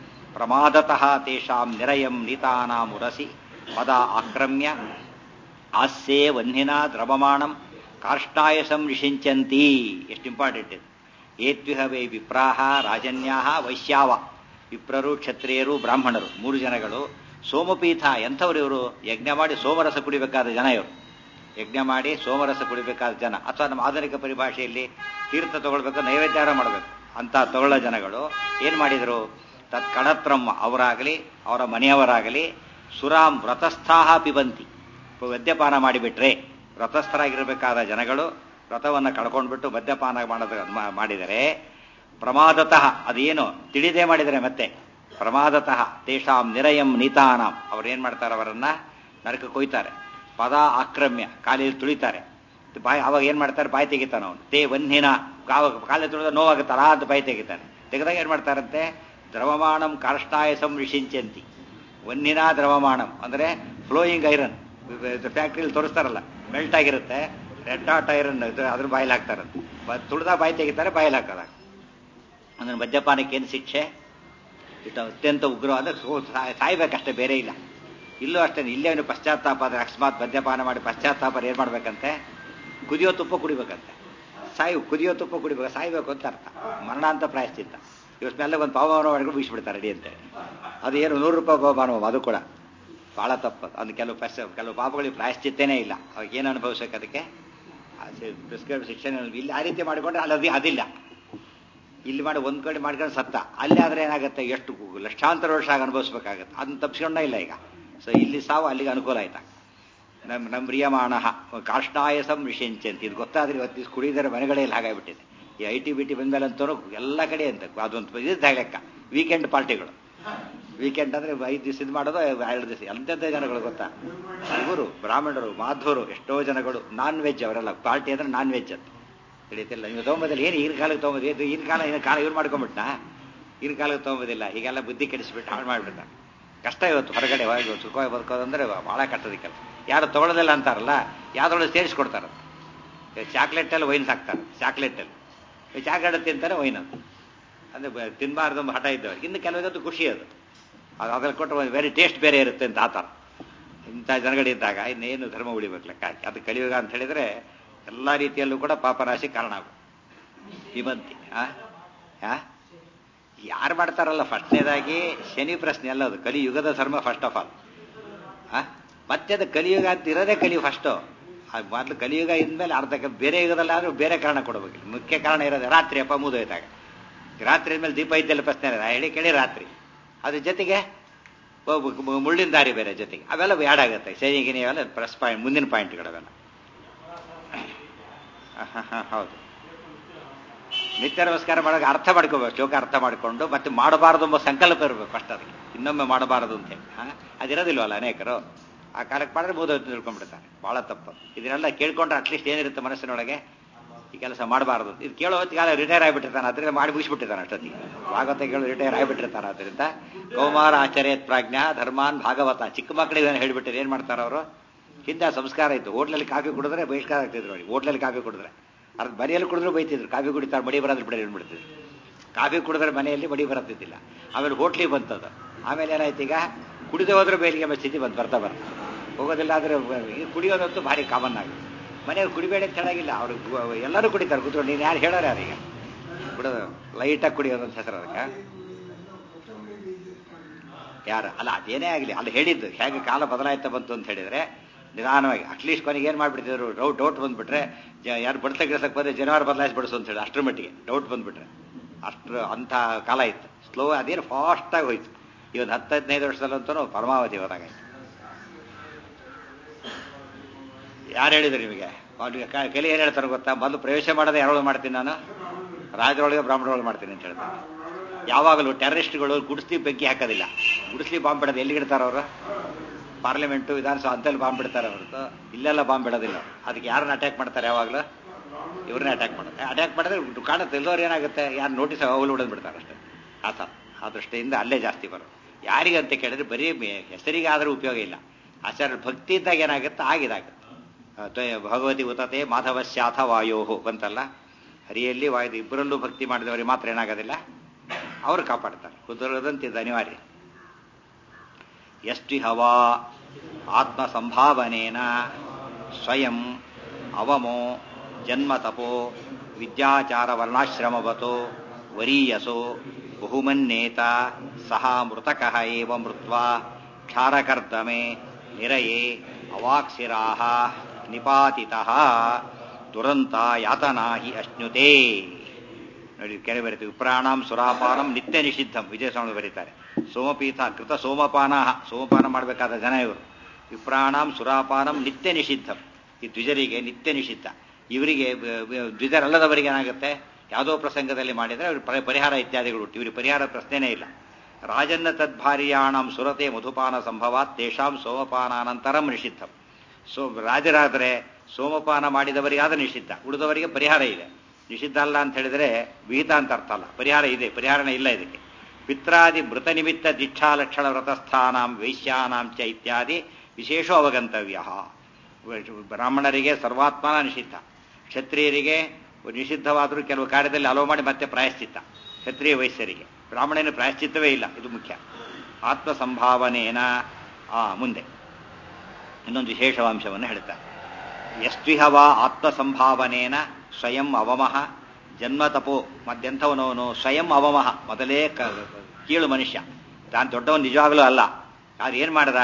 ಪ್ರಮಾದತಃ ತೇಷಾಂ ನಿರಯಂ ನೀತಾನಾಮುರಸಿ ಪದ ಆಕ್ರಮ್ಯ ಆಸ್ಯೆ ವನ್ಹಿನ ದ್ರವಮಾಣಂ ಕಾರ್ಷ್ಟಾಯಸಂ ರಿಷಿಂಚಂತಿ ಎಷ್ಟು ಇಂಪಾರ್ಟೆಂಟ್ ಇದು ಏತ್ವಿಹ ವೈ ವಿಪ್ರಾಹ ರಾಜನ್ಯಾಹ ವೈಶ್ಯಾವ ವಿಪ್ರರು ಕ್ಷತ್ರಿಯರು ಬ್ರಾಹ್ಮಣರು ಮೂರು ಜನಗಳು ಸೋಮಪೀಠ ಎಂಥವ್ರು ಇವರು ಯಜ್ಞ ಮಾಡಿ ಸೋಮರಸ ಕುಡಿಬೇಕಾದ ಜನ ಇವರು ಯಜ್ಞ ಮಾಡಿ ಸೋಮರಸ ಕುಡಿಬೇಕಾದ ಜನ ಅಥವಾ ನಮ್ಮ ಆಧುನಿಕ ಪರಿಭಾಷೆಯಲ್ಲಿ ತೀರ್ಥ ತಗೊಳ್ಬೇಕು ನೈವೇದ್ಯಾರ ಮಾಡಬೇಕು ಅಂತ ತಗೊಳ್ಳೋ ಜನಗಳು ಏನ್ ಮಾಡಿದರು ತತ್ ಕಣತ್ರಮ್ಮ ಅವರಾಗಲಿ ಅವರ ಮನೆಯವರಾಗಲಿ ಸುರಾಮ್ ವ್ರತಸ್ಥಾಹ ಪಿಬಂತಿ ಮದ್ಯಪಾನ ಮಾಡಿಬಿಟ್ರೆ ವ್ರತಸ್ಥರಾಗಿರಬೇಕಾದ ಜನಗಳು ವ್ರತವನ್ನು ಕಳ್ಕೊಂಡ್ಬಿಟ್ಟು ಮದ್ಯಪಾನ ಮಾಡೋದು ಮಾಡಿದರೆ ಪ್ರಮಾದತಃ ಅದೇನು ತಿಳಿದೇ ಮಾಡಿದರೆ ಮತ್ತೆ ಪ್ರಮಾದತಃ ತೇಷಾಂ ನಿರಯಂ ನೀತಾನಾಂ ಅವ್ರು ಏನ್ ಮಾಡ್ತಾರೆ ಅವರನ್ನ ನರಕ ಕೊಯ್ತಾರೆ ಪದ ಆಕ್ರಮ್ಯ ಕಾಲಿಗೆ ತುಳಿತಾರೆ ಬಾಯಿ ಅವಾಗ ಏನ್ ಮಾಡ್ತಾರೆ ಬಾಯಿ ತೆಗಿತಾನ ಅವನು ತೇ ವನ್ಹಿನ ಕಾಲಿ ತುಳಿದ ನೋವಾಗುತ್ತಲ್ಲ ಅಂತ ಬಾಯಿ ತೆಗಿತಾನೆ ತೆಗೆದಾಗ ಏನ್ ಮಾಡ್ತಾರಂತೆ ದ್ರವಮಾಣಂ ಕಾರ್ಷ್ಟಾಯಸಂ ರಿಷಿಂಚಂತಿ ವನ್ಹಿನ ದ್ರವಮಾಣಂ ಅಂದ್ರೆ ಫ್ಲೋಯಿಂಗ್ ಐರನ್ ಫ್ಯಾಕ್ಟ್ರಿಯಲ್ಲಿ ತೋರಿಸ್ತಾರಲ್ಲ ಮೆಲ್ಟ್ ಆಗಿರುತ್ತೆ ರೆಡ್ ಹಾಟ್ ಐರನ್ ಅದ್ರ ಬಾಯಲ್ಲಿ ಹಾಕ್ತಾರಂತೆ ತುಳಿದ ಬಾಯಿ ತೆಗಿತಾರೆ ಬಾಯಲ್ಲಿ ಹಾಕೋದಾಗ ಅಂದ್ರೆ ಮದ್ಯಪಾನಕ್ಕೆ ಏನು ಶಿಕ್ಷೆ ಇಟ್ಟು ಅತ್ಯಂತ ಉಗ್ರವಾದ ಸಾಯ್ಬೇಕಷ್ಟೇ ಬೇರೆ ಇಲ್ಲ ಇಲ್ಲೂ ಅಷ್ಟೇ ಇಲ್ಲೇ ಅವನು ಪಶ್ಚಾತ್ತಾಪ ಆದರೆ ಅಕಸ್ಮಾತ್ ಮದ್ಯಪಾನ ಮಾಡಿ ಪಶ್ಚಾತ್ತಾಪ ಏನು ಮಾಡ್ಬೇಕಂತೆ ಕುದಿಯೋ ತುಪ್ಪ ಕುಡಿಬೇಕಂತೆ ಸಾಯು ಕುದಿಯೋ ತುಪ್ಪ ಕುಡಿಬೇಕು ಸಾಯ್ಬೇಕು ಅಂತ ಅರ್ಥ ಮರಣ ಅಂತ ಪ್ರಾಯಶ್ಚಿತ್ತ ಇವತ್ತು ಮೇಲೆ ಒಂದು ಪಾವಮಾನ ಮಾಡ್ಕೊಂಡು ಮುಗಿಸ್ಬಿಡ್ತಾರೆ ರೆಡಿ ಅಂತೇಳಿ ಅದು ಏನು ನೂರು ರೂಪಾಯಿ ಪಾವಮಾನ ಅದು ಕೂಡ ಭಾಳ ತಪ್ಪು ಅದು ಕೆಲವು ಪಶ್ಚ ಕೆಲವು ಪಾಪಗಳಿಗೆ ಪ್ರಾಯಶ್ಚಿತ್ತೇನೇ ಇಲ್ಲ ಅವಾಗ ಏನು ಅನುಭವಿಸಬೇಕು ಅದಕ್ಕೆ ಪ್ರಿಸ್ಕ್ರೈಬ್ ಶಿಕ್ಷಣ ಇಲ್ಲಿ ಆ ರೀತಿ ಮಾಡಿಕೊಂಡ್ರೆ ಅಲ್ಲಿ ಅದಿಲ್ಲ ಇಲ್ಲಿ ಮಾಡಿ ಒಂದ್ ಕಡೆ ಮಾಡ್ಕೊಂಡು ಸತ್ತ ಅಲ್ಲಿ ಆದ್ರೆ ಏನಾಗುತ್ತೆ ಎಷ್ಟು ಲಕ್ಷಾಂತರ ವರ್ಷ ಆಗಿ ಅನುಭವಿಸ್ಬೇಕಾಗತ್ತೆ ಅದನ್ನ ತಪ್ಪಿಸ್ಕೊಂಡ ಇಲ್ಲ ಈಗ ಸೊ ಇಲ್ಲಿ ಸಾವು ಅಲ್ಲಿಗೆ ಅನುಕೂಲ ಆಯ್ತಾ ನಮ್ ನಮ್ ಪ್ರಿಯಮಾಣ ಕಾಷ್ಟಾಯಸಂ ರಿಷಿಂಚಂತ ಇದು ಗೊತ್ತಾದ್ರೆ ಇವತ್ತು ಕುಡಿದರೆ ಮನೆಗಳಲ್ಲಿ ಹಾಗಾಗ್ಬಿಟ್ಟಿದೆ ಈ ಐ ಟಿ ಬಿ ಟಿ ಬಂದ್ಮೇಲೆ ಅಂತೂ ಎಲ್ಲ ಕಡೆ ಅಂತ ಅದೊಂದು ಇದ್ದ ಲೆಕ್ಕ ವೀಕೆಂಡ್ ಪಾರ್ಟಿಗಳು ವೀಕೆಂಡ್ ಅಂದ್ರೆ ಐದು ದಿವಸ ಇದು ಮಾಡೋದು ಎರಡು ದಿವಸ ಎಂತೆಂಥ ಜನಗಳು ಗೊತ್ತಾ ಇವರು ಬ್ರಾಹ್ಮಣರು ಮಾಧವರು ಎಷ್ಟೋ ಜನಗಳು ನಾನ್ ವೆಜ್ ಅವರೆಲ್ಲ ಪಾರ್ಟಿ ಅಂದ್ರೆ ನಾನ್ ವೆಜ್ ಅಂತ ತಿಳಿತಿಲ್ಲ ನೀವು ತೊಗೊಂಬೋದಿಲ್ಲ ಏನು ಈಗಿನ ಕಾಲಕ್ಕೆ ತೊಗೊಂಬೋದು ಇದು ಈಗಿನ ಕಾಲ ಇನ್ನು ಕಾಲ ಇವ್ರು ಮಾಡ್ಕೊಂಬಿಟ್ನಾ ಈಗಿನ ಕಾಲಕ್ಕೆ ತೊಗೊಂಬೋದಿಲ್ಲ ಹೀಗೆಲ್ಲ ಬುದ್ಧಿ ಕೆಡಿಸ್ಬಿಟ್ಟು ಹಾಳು ಮಾಡಿಬಿಟ್ಟ ಕಷ್ಟ ಇವತ್ತು ಹೊರಗಡೆ ಹೋಗಿ ಸುಖವಾಗಿ ಬದುಕೋದಂದ್ರೆ ಭಾಳ ಕಷ್ಟದ ಕೆಲಸ ಯಾರು ತೊಗೊಳ್ಳೋದಿಲ್ಲ ಅಂತಾರಲ್ಲ ಯಾವ್ದ್ರೊಳಗೆ ಸೇರಿಸ್ಕೊಡ್ತಾರೆ ಚಾಕ್ಲೇಟಲ್ಲಿ ವೈನ್ಸ್ ಹಾಕ್ತಾರೆ ಚಾಕ್ಲೇಟಲ್ಲಿ ಚಾಕ್ಲೇಟ್ ತಿಂತಾರೆ ವೈನ್ ಅಂತ ಅಂದರೆ ತಿನ್ನಬಾರ್ದು ಹಠ ಇದ್ದವ್ರು ಇನ್ನು ಕೆಲವೊಂದು ಖುಷಿ ಅದು ಅದು ಅದ್ರಲ್ಲಿ ಕೊಟ್ಟು ಒಂದು ವೆರಿ ಟೇಸ್ಟ್ ಬೇರೆ ಇರುತ್ತೆ ಅಂತ ಆ ಥರ ಇಂಥ ಜನಗಳಿದ್ದಾಗ ಇನ್ನೇನು ಧರ್ಮ ಉಳಿಬೇಕು ಲೆಕ್ಕ ಹಾಕಿ ಅದು ಕಲಿಯುಗ ಅಂತ ಹೇಳಿದ್ರೆ ಎಲ್ಲ ರೀತಿಯಲ್ಲೂ ಕೂಡ ಪಾಪರಾಶಿ ಕಾರಣ ಆಗು ಹಿಮಂತಿ ಆ ಯಾರು ಮಾಡ್ತಾರಲ್ಲ ಫಸ್ಟ್ನೇದಾಗಿ ಶನಿ ಪ್ರಶ್ನೆ ಅಲ್ಲ ಅದು ಕಲಿಯುಗದ ಧರ್ಮ ಫಸ್ಟ್ ಆಫ್ ಆಲ್ ಆ ಮತ್ತೆ ಅದು ಕಲಿಯುಗ ಅಂತ ಇರೋದೇ ಕಲಿ ಫಸ್ಟು ಮೊದಲು ಕಲಿಯುಗ ಇದ್ಮೇಲೆ ಅರ್ಧ ಬೇರೆ ಯುಗದಲ್ಲಾದ್ರೂ ಬೇರೆ ಕಾರಣ ಕೊಡಬೇಕಿಲ್ಲ ಮುಖ್ಯ ಕಾರಣ ಇರೋದು ರಾತ್ರಿ ಅಪ್ಪ ಮುಗಿದೋಯ್ತಾಗ ರಾತ್ರಿ ಮೇಲೆ ದೀಪ ಇದ್ದೆಲ್ಲ ಪ್ರಶ್ನೆ ಇದೆ ಹೇಳಿ ಕೇಳಿ ರಾತ್ರಿ ಅದ್ರ ಜೊತೆಗೆ ಮುಳ್ಳಿನ ದಾರಿ ಬೇರೆ ಜೊತೆಗೆ ಅವೆಲ್ಲ ಬ್ಯಾಡ್ ಆಗುತ್ತೆ ಶನಿ ಗಿನಿ ಅವೆಲ್ಲ ಪ್ಲಸ್ ಪಾಯಿಂಟ್ ಮುಂದಿನ ಪಾಯಿಂಟ್ಗಳವೆಲ್ಲ ಹೌದು ನಿತ್ಯ ನಮಸ್ಕಾರ ಮಾಡೋಕೆ ಅರ್ಥ ಮಾಡ್ಕೋಬೇಕು ಶ್ಲೋಕ ಅರ್ಥ ಮಾಡಿಕೊಂಡು ಮತ್ತೆ ಮಾಡಬಾರದು ಎಂಬ ಸಂಕಲ್ಪ ಇರಬೇಕು ಫಸ್ಟ್ ಅದಕ್ಕೆ ಇನ್ನೊಮ್ಮೆ ಮಾಡಬಾರದು ಅಂತ ಹೇಳಿ ಹಾ ಅದಿರೋದಿಲ್ವಲ್ಲ ಅನೇಕರು ಆ ಕಾಲಕ್ಕೆ ಮಾಡಿದ್ರೆ ಬೋದು ತಿಳ್ಕೊಂಡ್ಬಿಡ್ತಾರೆ ಬಹಳ ತಪ್ಪು ಇದನ್ನೆಲ್ಲ ಕೇಳ್ಕೊಂಡ್ರೆ ಅಟ್ಲೀಸ್ಟ್ ಏನಿರುತ್ತೆ ಮನಸ್ಸಿನೊಳಗೆ ಈ ಕೆಲಸ ಮಾಡಬಾರದು ಇದು ಕೇಳೋ ಹೊತ್ತಿಗೆ ರಿಟೈರ್ ಆಗಿಬಿಟ್ಟಿರ್ತಾನೆ ಅದರಿಂದ ಮಾಡಿ ಮುಗಿಸ್ಬಿಟ್ಟಿರ್ತಾನೆ ಅಷ್ಟೊತ್ತಿಗೆ ಭಾಗವತ ಕೇಳು ರಿಟೈರ್ ಆಗಿಬಿಟ್ಟಿರ್ತಾನೆ ಅದರಿಂದ ಕೌಮಾರ ಆಚಾರ್ಯ ಪ್ರಾಜ್ಞಾ ಧರ್ಮಾನ್ ಭಾಗವತ ಚಿಕ್ಕ ಮಕ್ಕಳಿಗೆ ಹೇಳಿಬಿಟ್ಟಿರು ಏನು ಮಾಡ್ತಾರೆ ಅವರು ಹಿಂದೆ ಸಂಸ್ಕಾರ ಇತ್ತು ಹೋಟ್ಲಲ್ಲಿ ಕಾಫಿ ಕುಡಿದ್ರೆ ಬಹಿಷ್ಕಾರ ಆಗ್ತಿದ್ರು ಅವ್ರಿಗೆ ಹೋಟ್ಲಲ್ಲಿ ಕಾಫಿ ಕುಡಿದ್ರೆ ಅರ್ಧ ಮನೆಯಲ್ಲಿ ಕುಡಿದ್ರು ಬೈತಿದ್ರು ಕಾಫಿ ಕುಡಿತಾರೆ ಮಡಿ ಬರೋದ್ರೆ ಬಿಡೋದು ಬಿಡ್ತಿದ್ರು ಕಾಫಿ ಕುಡಿದ್ರೆ ಮನೆಯಲ್ಲಿ ಮಡಿ ಬರತ್ತಿದ್ದಿಲ್ಲ ಆಮೇಲೆ ಹೋಟ್ಲಿಗೆ ಬಂತದ್ದು ಆಮೇಲೆ ಏನಾಯ್ತು ಈಗ ಕುಡಿದೇ ಹೋದ್ರೆ ಬೇಲಿಗೆ ಎಂಬ ಸ್ಥಿತಿ ಬಂತು ಬರ್ತಾ ಬರ್ತಾ ಹೋಗೋದಿಲ್ಲ ಆದರೆ ಕುಡಿಯೋದಂತೂ ಭಾರಿ ಕಾಮನ್ ಆಗಿ ಮನೆಯವ್ರು ಕುಡಿಬೇಡ ಅಂತ ಹೇಳಾಗಿಲ್ಲ ಅವರು ಎಲ್ಲರೂ ಕುಡಿತಾರೆ ಕೂತ್ಕೊಂಡು ನೀನು ಯಾರು ಹೇಳೋರು ಯಾರೀಗ ಕುಡಿಯೋದು ಲೈಟಾಗಿ ಕುಡಿಯೋದು ಅಂತ ಹೆಸರು ಅದಕ್ಕೆ ಯಾರು ಅಲ್ಲ ಅದೇನೇ ಆಗಲಿ ಅಲ್ಲಿ ಹೇಳಿದ್ದು ಹೇಗೆ ಕಾಲ ಬದಲಾಯ್ತಾ ಬಂತು ಅಂತ ಹೇಳಿದ್ರೆ ನಿಧಾನವಾಗಿ ಅಟ್ಲೀಸ್ಟ್ ಕೊನೆಗೆ ಏನು ಮಾಡ್ಬಿಡ್ತಿದ್ರು ಡೌಟ್ ಡೌಟ್ ಬಂದ್ಬಿಟ್ರೆ ಯಾರು ಬಡ್ಸಕ್ಕೆ ಗಿಡ್ಸಕ್ಕೆ ಬಂದರೆ ಜನವಾರ ಬದಲಾಯಿಸಿ ಬಡಿಸು ಅಂತ ಹೇಳಿ ಅಷ್ಟರ ಮಟ್ಟಿಗೆ ಡೌಟ್ ಬಂದ್ಬಿಟ್ರೆ ಅಷ್ಟ್ರ ಅಂಥ ಕಾಲ ಇತ್ತು ಸ್ಲೋ ಅದೇನು ಫಾಸ್ಟಾಗಿ ಹೋಯ್ತು ಈ ಒಂದು ಹತ್ತು ಹದಿನೈದು ವರ್ಷದಲ್ಲಂತೂ ಪರಮಾವಧಿ ಹೋದಾಗಾಯ್ತು ಯಾರು ಹೇಳಿದ್ರು ನಿಮಗೆ ಅವ್ನಿಗೆ ಕಲಿ ಏನು ಹೇಳ್ತಾರೆ ಗೊತ್ತಾ ಮೊದಲು ಪ್ರವೇಶ ಮಾಡೋದೇ ಯಾರೊಳಗೆ ಮಾಡ್ತೀನಿ ನಾನು ರಾಜರೊಳಗೆ ಬ್ರಾಹ್ಮಣರೊಳಗೆ ಮಾಡ್ತೀನಿ ಅಂತ ಹೇಳ್ತಾರೆ ಯಾವಾಗಲೂ ಟೆರರಿಸ್ಟ್ಗಳು ಗುಡಿಸ್ಲಿ ಬೆಂಕಿ ಹಾಕೋದಿಲ್ಲ ಗುಡಿಸ್ಲಿ ಬಾಂಬ್ ಬಿಡೋದು ಎಲ್ಲಿ ಇಡ್ತಾರೆ ಅವರು ಪಾರ್ಲಿಮೆಂಟು ವಿಧಾನಸಭಾ ಅಂತಲ್ಲಿ ಬಾಂಬ್ ಬಿಡ್ತಾರೆ ಹೊರತು ಇಲ್ಲೆಲ್ಲ ಬಾಂಬ್ ಬಿಡೋದಿಲ್ಲ ಅದಕ್ಕೆ ಯಾರನ್ನ ಅಟ್ಯಾಕ್ ಮಾಡ್ತಾರೆ ಯಾವಾಗಲೂ ಇವ್ರನ್ನೇ ಅಟ್ಯಾಕ್ ಮಾಡ್ತಾರೆ ಅಟ್ಯಾಕ್ ಮಾಡಿದ್ರೆ ಕಾಣುತ್ತೆ ಇಲ್ಲದವ್ರು ಏನಾಗುತ್ತೆ ಯಾರು ನೋಟಿಸ್ ಅವಲು ಬಿಡೋದು ಬಿಡ್ತಾರೆ ಅಷ್ಟೇ ಆ ಥರ ಆ ದೃಷ್ಟಿಯಿಂದ ಅಲ್ಲೇ ಜಾಸ್ತಿ ಬರೋದು ಯಾರಿಗಂತ ಕೇಳಿದ್ರೆ ಬರೀ ಹೆಸರಿಗಾದರೂ ಉಪಯೋಗ ಇಲ್ಲ ಆಚಾರ್ಯ ಭಕ್ತಿ ಇದ್ದಾಗ ಏನಾಗುತ್ತೆ ಆಗಿದಾಗುತ್ತೆ ಭಗವತಿ ಉತತೆ ಮಾಧವಶ್ಯಾಥ ವಾಯೋಹೋ ಬಂತಲ್ಲ ಹರಿಯಲ್ಲಿ ವಾಯುದು ಇಬ್ಬರಲ್ಲೂ ಭಕ್ತಿ ಮಾಡಿದವರಿಗೆ ಮಾತ್ರ ಏನಾಗೋದಿಲ್ಲ ಅವರು ಕಾಪಾಡ್ತಾರೆ ಕುದುರದಂತಿದ್ದು ಅನಿವಾರ್ಯ ಎಷ್ಟಿ ಹವಾ ಆತ್ಮ ಸಂಭಾವನೇನ ಸ್ವಯಂ ಅವಮೋ ಜನ್ಮತಪೋ ವಿದ್ಯಾಚಾರ ವರ್ಣಾಶ್ರಮವತೋ ವರೀಯಸೋ ಬಹುಮನ್ನೇತ ಸಹ ಮೃತಕಃ ಏವ ಮೃತ್ವಾ ಕ್ಷಾರಕರ್ದಮೆ ನಿರಯೇ ಅವಾಕ್ಷಿರಾಹ ನಿಪಾತಿತಃ ದುರಂತ ಯಾತನಾ ಹಿ ಅಶ್ನುತೆ ನೋಡಿ ಕೆರೆ ಬರೀತೀವಿ ವಿಪ್ರಾಣಾಂ ಸುರಾಪಾನಂ ನಿತ್ಯ ನಿಷಿದ್ಧಂ ವಿಜಯಸ್ವಾಮಿ ಬರೀತಾರೆ ಸೋಮಪೀಠ ಕೃತ ಸೋಮಪಾನ ಸೋಮಪಾನ ಮಾಡಬೇಕಾದ ಜನ ಇವರು ವಿಪ್ರಾಣಾಂ ಸುರಾಪಾನಂ ನಿತ್ಯ ನಿಷಿದ್ಧಂ ಈ ದ್ವಿಜರಿಗೆ ನಿತ್ಯ ನಿಷಿದ್ಧ ಇವರಿಗೆ ದ್ವಿಜರಲ್ಲದವರಿಗೆ ಏನಾಗುತ್ತೆ ಯಾವುದೋ ಪ್ರಸಂಗದಲ್ಲಿ ಮಾಡಿದರೆ ಅವ್ರ ಪರಿಹಾರ ಇತ್ಯಾದಿಗಳು ಇವರಿಗೆ ಪರಿಹಾರ ಪ್ರಶ್ನೆನೇ ಇಲ್ಲ ರಾಜನ್ನ ತದ್ಭಾರ್ಯಾಣಂ ಸುರತೆ ಮಧುಪಾನ ಸಂಭವಾತ್ ತೇಷಾಂ ಸೋಮಪಾನಾನಂತರಂ ನಿಷಿದ್ಧಂ ಸೋ ರಾಜರಾದರೆ ಸೋಮಪಾನ ಮಾಡಿದವರಿಗಾದ ನಿಷಿದ್ಧ ಉಳಿದವರಿಗೆ ಪರಿಹಾರ ಇದೆ ನಿಷಿದ್ಧ ಅಲ್ಲ ಅಂತ ಹೇಳಿದ್ರೆ ವಿಹಿತ ಅಂತ ಅರ್ಥ ಅಲ್ಲ ಪರಿಹಾರ ಇದೆ ಪರಿಹಾರನೇ ಇಲ್ಲ ಇದಕ್ಕೆ ಪಿತ್ರಾದಿ ಮೃತ ನಿಮಿತ್ತ ದೀಕ್ಷಾ ಲಕ್ಷಣ ವ್ರತಸ್ಥಾನಾಂ ವೈಶ್ಯಾನಾಂ ಚ ಇತ್ಯಾದಿ ವಿಶೇಷ ಅವಗಂತವ್ಯ ಬ್ರಾಹ್ಮಣರಿಗೆ ಸರ್ವಾತ್ಮನ ನಿಷಿದ್ಧ ಕ್ಷತ್ರಿಯರಿಗೆ ನಿಷಿದ್ಧವಾದರೂ ಕೆಲವು ಕಾರ್ಯದಲ್ಲಿ ಹಲವು ಮಾಡಿ ಮತ್ತೆ ಪ್ರಾಯಶ್ಚಿತ್ತ ಕ್ಷತ್ರಿಯ ವೈಶ್ಯರಿಗೆ ಬ್ರಾಹ್ಮಣನ ಪ್ರಾಯಶ್ಚಿತ್ತವೇ ಇಲ್ಲ ಇದು ಮುಖ್ಯ ಆತ್ಮ ಸಂಭಾವನೆಯನ ಆ ಮುಂದೆ ಇನ್ನೊಂದು ವಿಶೇಷವಾಂಶವನ್ನು ಹೇಳ್ತಾರೆ ಎಸ್ವಿಹವ ಆತ್ಮ ಸಂಭಾವನೇನ ಸ್ವಯಂ ಅವಮಃ ಜನ್ಮ ತಪೋ ಮತ್ತೆಂಥವನವನು ಸ್ವಯಂ ಅವಮಃ ಮೊದಲೇ ಕೀಳು ಮನುಷ್ಯ ತಾನು ದೊಡ್ಡವನು ನಿಜವಾಗಲೂ ಅಲ್ಲ ಯಾರು ಏನು ಮಾಡ್ದ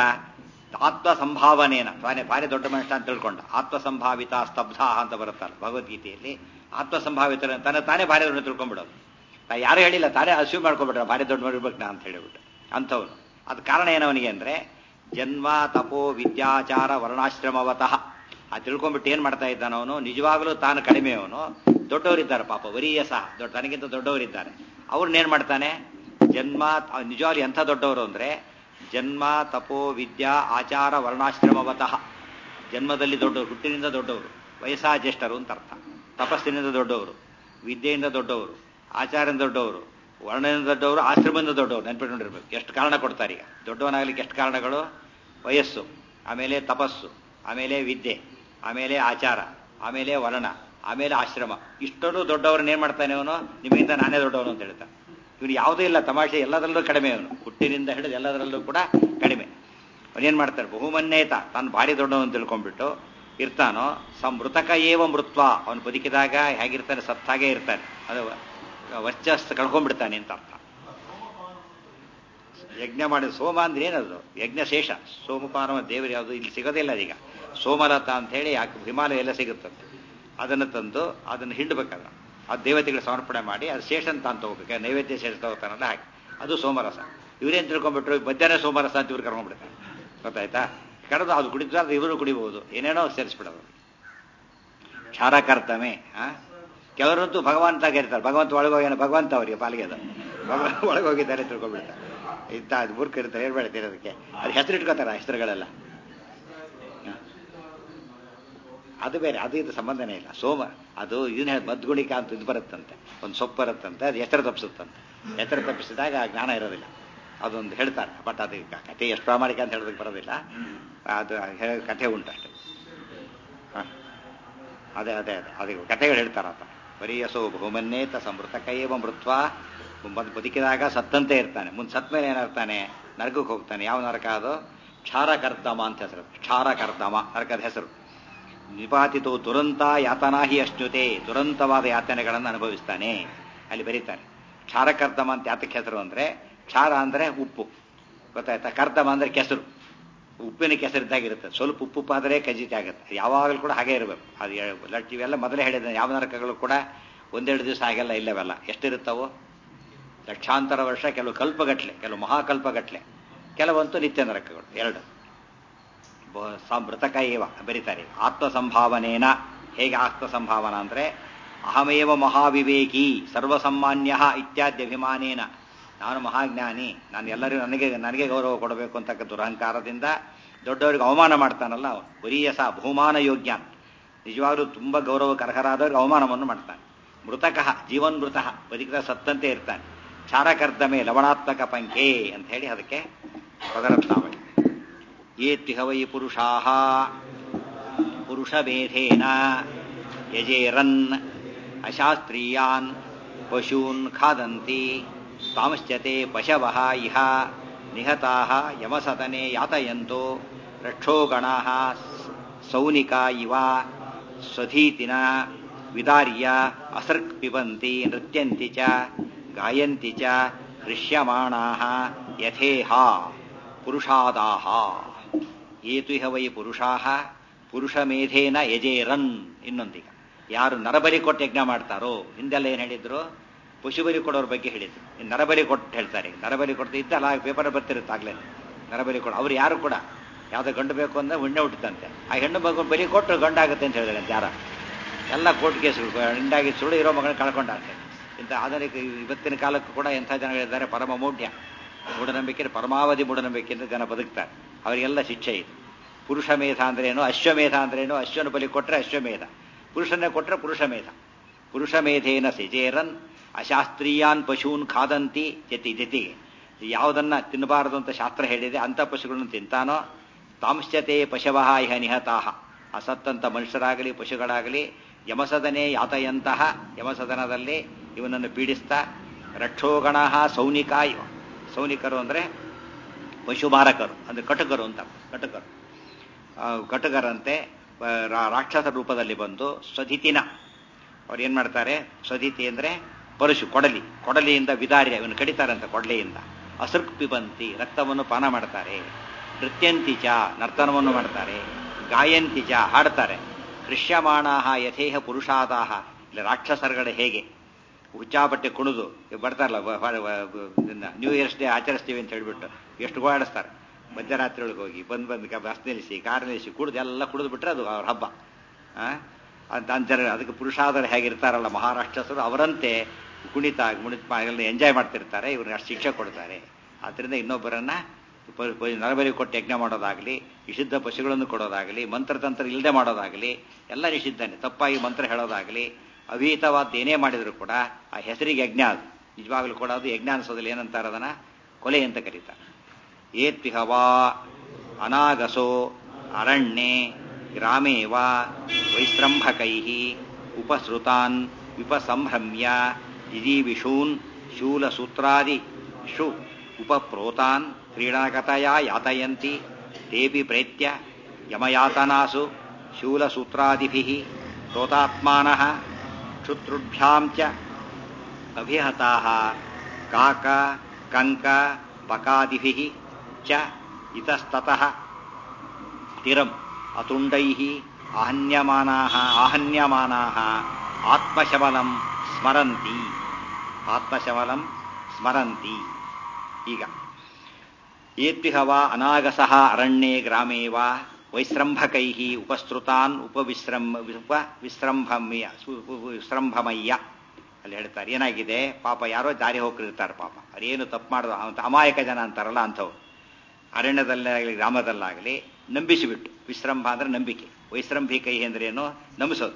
ಆತ್ಮ ಸಂಭಾವನೇನ ತಾನೇ ಭಾರಿ ದೊಡ್ಡ ಮನುಷ್ಯ ಅಂತ ತಿಳ್ಕೊಂಡ ಆತ್ಮ ಸಂಭಾವಿತ ಸ್ತಬ್ಧ ಅಂತ ಬರುತ್ತಲ್ಲ ಭಗವದ್ಗೀತೆಯಲ್ಲಿ ಆತ್ಮ ಸಂಭಾವಿತ ತನ್ನ ತಾನೇ ಭಾರಿ ದೊಡ್ಡ ತಿಳ್ಕೊಂಡ್ಬಿಡೋದು ತಾ ಯಾರು ಹೇಳಿಲ್ಲ ತಾನೇ ಅಸ್ಯೂಮ್ ಮಾಡ್ಕೊಬಿಟ್ರೆ ಭಾರಿ ದೊಡ್ಡ ಮಾಡಿರ್ಬೇಕು ನಾ ಅಂತ ಹೇಳಿಬಿಟ್ಟು ಅಂಥವನು ಅದು ಕಾರಣ ಏನವನಿಗೆ ಅಂದರೆ ಜನ್ಮ ತಪೋ ವಿದ್ಯಾಚಾರ ವರ್ಣಾಶ್ರಮವತಃ ಆ ತಿಳ್ಕೊಂಡ್ಬಿಟ್ಟು ಏನು ಮಾಡ್ತಾ ಇದ್ದಾನ ಅವನು ನಿಜವಾಗಲೂ ತಾನು ಕಡಿಮೆಯವನು ದೊಡ್ಡವರಿದ್ದಾರೆ ಪಾಪ ವರೀಯ ಸಹ ದೊಡ್ಡ ತನಗಿಂತ ದೊಡ್ಡವರಿದ್ದಾರೆ ಅವ್ರನ್ನೇನು ಮಾಡ್ತಾನೆ ಜನ್ಮ ನಿಜವಾಗ್ಲೂ ಎಂಥ ದೊಡ್ಡವರು ಅಂದರೆ ಜನ್ಮ ತಪೋ ವಿದ್ಯಾ ಆಚಾರ ವರ್ಣಾಶ್ರಮವತಃ ಜನ್ಮದಲ್ಲಿ ದೊಡ್ಡವರು ಹುಟ್ಟಿನಿಂದ ದೊಡ್ಡವರು ವಯಸ್ಸಾ ಜ್ಯೇಷ್ಠರು ಅಂತ ಅರ್ಥ ತಪಸ್ಸಿನಿಂದ ದೊಡ್ಡವರು ವಿದ್ಯೆಯಿಂದ ದೊಡ್ಡವರು ಆಚಾರದಿಂದ ದೊಡ್ಡವರು ವರ್ಣದಿಂದ ದೊಡ್ಡವರು ಆಶ್ರಮದಿಂದ ದೊಡ್ಡವರು ನೆನ್ಪಿಟ್ಕೊಂಡಿರ್ಬೇಕು ಎಷ್ಟು ಕಾರಣ ಕೊಡ್ತಾರೆ ಈಗ ದೊಡ್ಡವನಾಗಲಿಕ್ಕೆ ಎಷ್ಟು ಕಾರಣಗಳು ವಯಸ್ಸು ಆಮೇಲೆ ತಪಸ್ಸು ಆಮೇಲೆ ವಿದ್ಯೆ ಆಮೇಲೆ ಆಚಾರ ಆಮೇಲೆ ವರ್ಣ ಆಮೇಲೆ ಆಶ್ರಮ ಇಷ್ಟೊಂದು ದೊಡ್ಡವ್ರನ್ನ ಏನು ಮಾಡ್ತಾನೆ ಅವನು ನಿಮ್ಮಿಂದ ನಾನೇ ದೊಡ್ಡವನು ಅಂತ ಹೇಳ್ತಾನೆ ಇವನು ಯಾವುದೂ ಇಲ್ಲ ತಮಾಷೆ ಎಲ್ಲದರಲ್ಲೂ ಕಡಿಮೆ ಅವನು ಹುಟ್ಟಿನಿಂದ ಹಿಡಿದು ಎಲ್ಲದರಲ್ಲೂ ಕೂಡ ಕಡಿಮೆ ಅವನೇನು ಮಾಡ್ತಾರೆ ಬಹುಮನ್ನೇತ ತಾನು ಭಾರಿ ದೊಡ್ಡವನು ಅಂತ ತಿಳ್ಕೊಂಡ್ಬಿಟ್ಟು ಇರ್ತಾನೋ ಸ ಮೃತಕ ಏವ ಮೃತ್ವ ಅವನು ಬದುಕಿದಾಗ ಹೇಗಿರ್ತಾನೆ ಸತ್ತಾಗೆ ಇರ್ತಾನೆ ಅದು ವರ್ಚಸ್ ಕಳ್ಕೊಂಡ್ಬಿಡ್ತಾನೆ ಅಂತ ಅರ್ಥ ಯಜ್ಞ ಮಾಡಿದ ಸೋಮ ಅಂದ್ರೆ ಏನದು ಯಜ್ಞ ಶೇಷ ಸೋಮಪಾನ ದೇವರು ಯಾವುದು ಇಲ್ಲಿ ಸಿಗೋದಿಲ್ಲ ಅದೀಗ ಸೋಮಲತ ಅಂತ ಹೇಳಿ ಯಾಕೆ ಹಿಮಾಲಯ ಎಲ್ಲ ಸಿಗುತ್ತಂತೆ ಅದನ್ನು ತಂದು ಅದನ್ನು ಹಿಂಡಬೇಕಾದ್ರೆ ಆ ದೇವತೆಗಳಿಗೆ ಸಮರ್ಪಣೆ ಮಾಡಿ ಅದು ಶೇಷ ಅಂತ ಅಂತ ಹೋಗ್ಬೇಕು ನೈವೇದ್ಯ ಶೇಷ ತಗೋತಾನಲ್ಲ ಹಾಗೆ ಅದು ಸೋಮರಸ ಇವರೇನು ತಿಳ್ಕೊಂಡ್ಬಿಟ್ರು ಮಧ್ಯಾಹ್ನ ಸೋಮರಸ ಅಂತ ಇವ್ರು ಕರ್ಕೊಂಡ್ಬಿಡ್ತಾರೆ ಗೊತ್ತಾಯ್ತಾ ಕರೆದು ಅದು ಕುಡಿದ್ರೆ ಇವರು ಕುಡಿಬಹುದು ಏನೇನೋ ಸೇರಿಸ್ಬಿಡೋದು ಕ್ಷಾರಕರ್ತಮೆ ಆ ಕೆಲವರಂತೂ ಭಗವಂತ ಇರ್ತಾರೆ ಭಗವಂತ ಒಳಗೋಗ್ಯಾನ ಭಗವಂತ ಅವರಿಗೆ ಪಾಲಿಗೆ ಅದು ಭಗವಂತ ಒಳಗೋಗಿದ್ದಾರೆ ತಿಳ್ಕೊಂಡ್ಬಿಡ್ತಾರೆ ಇಂಥ ಅದು ಮೂರ್ಖ ಇರ್ತಾರೆ ಹೇಳ್ಬೇಡ ತಿರೋದಕ್ಕೆ ಅದು ಹೆಸರು ಇಟ್ಕೋತಾರೆ ಹೆಸರುಗಳೆಲ್ಲ ಅದು ಬೇರೆ ಅದು ಇದು ಸಂಬಂಧನೇ ಇಲ್ಲ ಸೋಮ ಅದು ಇದನ್ನ ಹೇಳಿ ಮದ್ಗುಣಿಕ ಅಂತ ಇದು ಬರುತ್ತಂತೆ ಒಂದು ಸೊಪ್ಪು ಬರುತ್ತಂತೆ ಅದು ಎತ್ತರ ತಪ್ಪಿಸುತ್ತಂತೆ ಎತ್ತರ ತಪ್ಪಿಸಿದಾಗ ಜ್ಞಾನ ಇರೋದಿಲ್ಲ ಅದೊಂದು ಹೇಳ್ತಾರೆ ಬಟ್ ಅದು ಕಥೆ ಎಷ್ಟು ಪ್ರಾಮಾಣಿಕ ಅಂತ ಹೇಳೋದಕ್ಕೆ ಬರೋದಿಲ್ಲ ಅದು ಹೇಳೋ ಕಥೆ ಉಂಟಷ್ಟೆ ಹಾಂ ಅದೇ ಅದೇ ಅದೇ ಅದು ಕಥೆಗಳು ಹೇಳ್ತಾರಪ್ಪ ಬರೀಯಸೋ ಬಹುಮನ್ನೇತ ಸಮೃತಕೈವ ಮೃತ್ವ ಬದುಕಿದಾಗ ಸತ್ತಂತೆ ಇರ್ತಾನೆ ಮುಂದೆ ಸತ್ ಮೇಲೆ ಏನಾಗ್ತಾನೆ ನರಕಕ್ಕೆ ಹೋಗ್ತಾನೆ ಯಾವ ನರಕ ಅದು ಕ್ಷಾರಕರ್ದಮ ಅಂತ ಹೆಸರು ಕ್ಷಾರಕರ್ದಮ ನರಕದ ಹೆಸರು ನಿಪಾತಿತು ದುರಂತ ಯಾತನಾಹಿ ಅಶ್ನುತೆ ದುರಂತವಾದ ಯಾತನೆಗಳನ್ನು ಅನುಭವಿಸ್ತಾನೆ ಅಲ್ಲಿ ಬರೀತಾರೆ ಕ್ಷಾರಕರ್ದಮ ಅಂತ ಯಾತಕ್ಕೆ ಹೆಸರು ಅಂದರೆ ಕ್ಷಾರ ಅಂದರೆ ಉಪ್ಪು ಗೊತ್ತಾಯ್ತಾ ಕರ್ದಮ ಅಂದರೆ ಕೆಸರು ಉಪ್ಪಿನ ಕೆಸರಿದ್ದಾಗಿರುತ್ತೆ ಸ್ವಲ್ಪ ಉಪ್ಪು ಉಪ್ಪು ಆದರೆ ಕಜಿತಿ ಆಗುತ್ತೆ ಯಾವಾಗಲೂ ಕೂಡ ಹಾಗೆ ಇರಬೇಕು ಅದು ಲಟ್ ಇವೆಲ್ಲ ಮೊದಲೇ ಹೇಳಿದ ಯಾವ ನರಕಗಳು ಕೂಡ ಒಂದೆರಡು ದಿವಸ ಹಾಗೆಲ್ಲ ಇಲ್ಲವೆಲ್ಲ ಎಷ್ಟಿರುತ್ತವು ಲಕ್ಷಾಂತರ ವರ್ಷ ಕೆಲವು ಕಲ್ಪಗಟ್ಲೆ ಕೆಲವು ಮಹಾಕಲ್ಪಗಟ್ಲೆ ಕೆಲವಂತೂ ನಿತ್ಯ ನರಕಗಳು ಎರಡು ಮೃತಕ ಏವ ಬರೀತಾರೆ ಆತ್ಮ ಸಂಭಾವನೇನ ಹೇಗೆ ಆತ್ಮ ಸಂಭಾವನಾ ಅಂದರೆ ಅಹಮೇವ ಮಹಾವಿವೇಕಿ ಸರ್ವಸಮಾನ್ಯ ಇತ್ಯಾದಿ ಅಭಿಮಾನೇನ ನಾನು ಮಹಾಜ್ಞಾನಿ ನಾನು ಎಲ್ಲರಿಗೂ ನನಗೆ ನನಗೆ ಗೌರವ ಕೊಡಬೇಕು ಅಂತಕ್ಕ ದುರಹಂಕಾರದಿಂದ ದೊಡ್ಡವರಿಗೆ ಅವಮಾನ ಮಾಡ್ತಾನಲ್ಲ ಅವನು ಬರೀಯಸ ಬಹುಮಾನ ಯೋಗ್ಯ ನಿಜವಾಗ್ಲೂ ತುಂಬ ಗೌರವಕ್ಕೆ ಅರ್ಹರಾದವ್ರಿಗೆ ಅವಮಾನವನ್ನು ಮಾಡ್ತಾನೆ ಮೃತಕಃ ಜೀವನ್ಮೃತಃ ಬದುಕಿದ ಸತ್ತಂತೆ ಇರ್ತಾನೆ ಚಾರಕರ್ದಮೆ ಲವಣಾತ್ಮಕ ಪಂಕೆ ಅಂತ ಹೇಳಿ ಅದಕ್ಕೆ ಪದರತ್ನಾವಳಿ ಏತ್ತಿಹ ವೈ ಪುರುಷಾ ಪುರುಷಭೇದೇನ ಯಜೇರನ್ ಅಶಾಸ್ತ್ರೀಯಾನ್ ಪಶೂನ್ ಖಾದಂತಿ ತಾಂಶ್ಚತೆ ಪಶವ ಇಹ ನಿಹತಾ ಯಮಸದನೆ ಯಾತಯಂತೋ ರಕ್ಷೋಗಣಾ ಸೌನಿಕ ಇವ ಸ್ವಧೀತಿನ ವಿದಾರ್ಯ ಅಸರ್ಕ್ ಪಿಬಂತಿ ನೃತ್ಯಂತಿ ಚ ಗಾಯಂತಿ ಚ ಹೃಷ್ಯಮಾಣಾ ಯಥೇಹ ಪುರುಷಾದಾಹ ಏತು ಇಹ ವೈ ಪುರುಷಾ ಪುರುಷಮೇಧೇನ ಯಜೇರನ್ ಇನ್ನೊಂದೀಗ ಯಾರು ನರಬಲಿ ಕೊಟ್ಟು ಯಜ್ಞ ಮಾಡ್ತಾರೋ ಹಿಂದೆಲ್ಲ ಏನು ಹೇಳಿದ್ರು ಪಶುಬಲಿ ಕೊಡೋರ ಬಗ್ಗೆ ಹೇಳಿದ್ರು ಇನ್ನು ನರಬಲಿ ಕೊಟ್ಟು ಹೇಳ್ತಾರೆ ನರಬಲಿ ಕೊಡ್ತಾ ಇದ್ದಲ್ಲ ಪೇಪರ್ ಬರ್ತಿರುತ್ತೆ ಆಗ್ಲೇ ನರಬಲಿ ಕೊಡು ಅವ್ರು ಯಾರು ಕೂಡ ಯಾವುದೋ ಗಂಡು ಬೇಕು ಅಂದ್ರೆ ಹುಣ್ಣೆ ಹುಟ್ಟಿದಂತೆ ಆ ಹೆಣ್ಣು ಮಗು ಬಲಿ ಕೊಟ್ಟು ಗಂಡಾಗುತ್ತೆ ಅಂತ ಹೇಳಿದ್ರೆ ಯಾರ ಎಲ್ಲ ಕೋರ್ಟ್ ಕೇಸುಗಳು ಹಿಂಡಾಗಿ ಸುಳ್ಳು ಇರೋ ಮಗಳನ್ನ ಕಳ್ಕೊಂಡಾಗ್ತದೆ ಇಂಥ ಆಧುನಿಕ ಇವತ್ತಿನ ಕಾಲಕ್ಕೂ ಕೂಡ ಎಂಥ ಜನಗಳಿದ್ದಾರೆ ಪರಮ ಮೌಢ್ಯ ಮೂಢನಂಬಿಕೆ ಪರಮಾವಧಿ ಮೂಢನಂಬಿಕೆಯಿಂದ ಜನ ಬದುಕ್ತಾರೆ ಅವರಿಗೆಲ್ಲ ಶಿಕ್ಷೆ ಇದೆ ಪುರುಷ ಮೇಧ ಅಂದ್ರೇನು ಅಶ್ವಮೇಧ ಅಂದ್ರೇನು ಅಶ್ವನ ಬಲಿ ಕೊಟ್ಟರೆ ಅಶ್ವಮೇಧ ಪುರುಷನೇ ಕೊಟ್ಟರೆ ಪುರುಷ ಮೇಧ ಪುರುಷ ಮೇಧೇನ ಸಿಜೇರನ್ ಅಶಾಸ್ತ್ರೀಯಾನ್ ಪಶೂನ್ ಖಾದಂತಿ ಜತಿ ಜತಿಗೆ ಯಾವುದನ್ನ ತಿನ್ನಬಾರದು ಅಂತ ಶಾಸ್ತ್ರ ಹೇಳಿದೆ ಅಂಥ ಪಶುಗಳನ್ನು ತಿಂತಾನೋ ತಾಂಶ್ಯತೆ ಪಶವಃ ಇಹ ನಿಹತಾಹ ಅಸತ್ತಂತ ಮನುಷ್ಯರಾಗಲಿ ಪಶುಗಳಾಗಲಿ ಯಮಸದನೆ ಯಾತಯಂತಹ ಯಮಸದನದಲ್ಲಿ ಇವನನ್ನು ಪೀಡಿಸ್ತಾ ರಕ್ಷೋಗಣ ಸೌನಿಕ ಇವ ಸೌನಿಕರು ಅಂದರೆ ಪಶುಮಾರಕರು ಅಂದರೆ ಕಟುಕರು ಅಂತ ಕಟುಕರು ಕಟುಕರಂತೆ ರಾಕ್ಷಸ ರೂಪದಲ್ಲಿ ಬಂದು ಸ್ವಧಿತಿನ ಅವ್ರು ಏನು ಮಾಡ್ತಾರೆ ಸ್ವಧಿತಿ ಅಂದರೆ ಪರಶು ಕೊಡಲಿ ಕೊಡಲಿಯಿಂದ ವಿದಾರ್ಯ ಇವನು ಕಡಿತಾರಂತೆ ಕೊಡಲಿಯಿಂದ ಅಸೃಕ್ ಪಿಬಂತಿ ರಕ್ತವನ್ನು ಪಾನ ಮಾಡ್ತಾರೆ ನೃತ್ಯಂತಿಚ ನರ್ತನವನ್ನು ಮಾಡ್ತಾರೆ ಗಾಯಂತಿಚ ಹಾಡ್ತಾರೆ ಕೃಷ್ಯಮಾಣಾಹ ಯಥೇಹ ಪುರುಷಾದಾಹ ಇಲ್ಲಿ ರಾಕ್ಷಸರುಗಳು ಹೇಗೆ ಹುಚ್ಚಾಪಟ್ಟೆ ಕುಣಿದು ಬರ್ತಾರಲ್ಲ ನ್ಯೂ ಇಯರ್ಸ್ ಡೇ ಆಚರಿಸ್ತೀವಿ ಅಂತ ಹೇಳ್ಬಿಟ್ಟು ಎಷ್ಟು ಗೋಳಾಡಿಸ್ತಾರೆ ಮಧ್ಯರಾತ್ರಿ ಒಳಗೆ ಹೋಗಿ ಬಂದು ಬಂದು ಬಸ್ ನಿಲ್ಲಿಸಿ ಕಾರ್ ನಿಲ್ಲಿಸಿ ಕುಡಿದು ಎಲ್ಲ ಕುಡಿದು ಬಿಟ್ರೆ ಅದು ಅವ್ರ ಹಬ್ಬ ಅಂತ ಜನ ಅದಕ್ಕೆ ಪುರುಷಾದರು ಹೇಗಿರ್ತಾರಲ್ಲ ಮಹಾರಾಷ್ಟ್ರಸರು ಅವರಂತೆ ಕುಣಿತ ಮುಣಿತ ಎಂಜಾಯ್ ಮಾಡ್ತಿರ್ತಾರೆ ಇವ್ರಿಗೆ ಅಷ್ಟು ಶಿಕ್ಷೆ ಕೊಡ್ತಾರೆ ಆದ್ದರಿಂದ ಇನ್ನೊಬ್ಬರನ್ನ ನರಬಲಿ ಕೊಟ್ಟು ಯಜ್ಞ ಮಾಡೋದಾಗಲಿ ನಿಷಿದ್ಧ ಪಶುಗಳನ್ನು ಕೊಡೋದಾಗಲಿ ಮಂತ್ರತಂತ್ರ ಇಲ್ಲದೆ ಮಾಡೋದಾಗಲಿ ಎಲ್ಲ ನಿಷಿದ್ಧನೆ ತಪ್ಪಾಗಿ ಮಂತ್ರ ಹೇಳೋದಾಗಲಿ ಅವೀತವಾದ ಏನೇ ಮಾಡಿದ್ರು ಕೂಡ ಆ ಹೆಸರಿಗೆ ಯಜ್ಞ ಅದು ನಿಜವಾಗ್ಲೂ ಕೂಡ ಅದು ಯಜ್ಞ ಅನ್ಸೋದಿಲ್ಲ ಏನಂತಾರೆ ಅದನ್ನ ಕೊಲೆ ಅಂತ ಕರೀತಾರೆ ಏತ್ವಿಹವಾ ಅನಾಗಸೋ ಅರಣ್ಯೆ ಗ್ರಾಮೇ ವಾ ವೈಸ್ರಂಭಕೈ ಉಪಸೃತಾನ್ ವಿಪಸಂಭ್ರಮ್ಯ ಜಿಜೀವಿಷೂನ್ ಶೂಲಸೂತ್ರಾದಿ ಶು ಉಪಪ್ರೋತಾನ್ ಕ್ರೀಡಾಕತಯ ಯಾತಯಂತಿ ತೇಪಿ ಪ್ರೇತ್ಯ ಯಮಯಾತನಾಸು ಶೂಲಸೂತ್ರಾದಿಭಿಃ ಪ್ರೋತಾತ್ಮಾನಃ ಕ್ಷುತ್ರುಭ್ಯಾಂ ಚ ಅಭಿಹತಾಃ ಕಾಕ ಕಂಕ ಪಕಾದಿಭಿಃ ಚ ಇತಸ್ತತಃ ತಿರಂ ಅತುಂಡೈಃ ಆಹನ್ಯಮಾನಾಃ ಆಹನ್ಯಮಾನಾಃ ಆತ್ಮಶಮಲಂ ಸ್ಮರಂತಿ ಆತ್ಮಶಮಲಂ ಸ್ಮರಂತಿ ಈಗ ಏತ್ವಿಹವ ಅನಾಗಸಃ ಅರಣ್ಯೇ ಗ್ರಾಮೇ ವಾ ವೈಸ್ರಂಭಕೈ ಉಪಸ್ತೃತಾನ್ ಉಪವಿಶ್ರಂ ಉಪ ವಿಶ್ರಂಭಮ್ಯ ವಿಶ್ರಂಭಮಯ್ಯ ಅಲ್ಲಿ ಹೇಳ್ತಾರೆ ಏನಾಗಿದೆ ಪಾಪ ಯಾರೋ ದಾರಿ ಹೋಗ್ತಿರ್ತಾರೆ ಪಾಪ ಅದೇನು ತಪ್ಪು ಮಾಡೋದು ಅಂತ ಅಮಾಯಕ ಜನ ಅಂತಾರಲ್ಲ ಅಂಥವ್ರು ಅರಣ್ಯದಲ್ಲಾಗಲಿ ಗ್ರಾಮದಲ್ಲಾಗಲಿ ನಂಬಿಸಿಬಿಟ್ಟು ವಿಶ್ರಂಭ ಅಂದ್ರೆ ನಂಬಿಕೆ ವೈಶ್ರಂಭಿಕೈ ಅಂದ್ರೆ ಏನು ನಂಬಿಸೋದು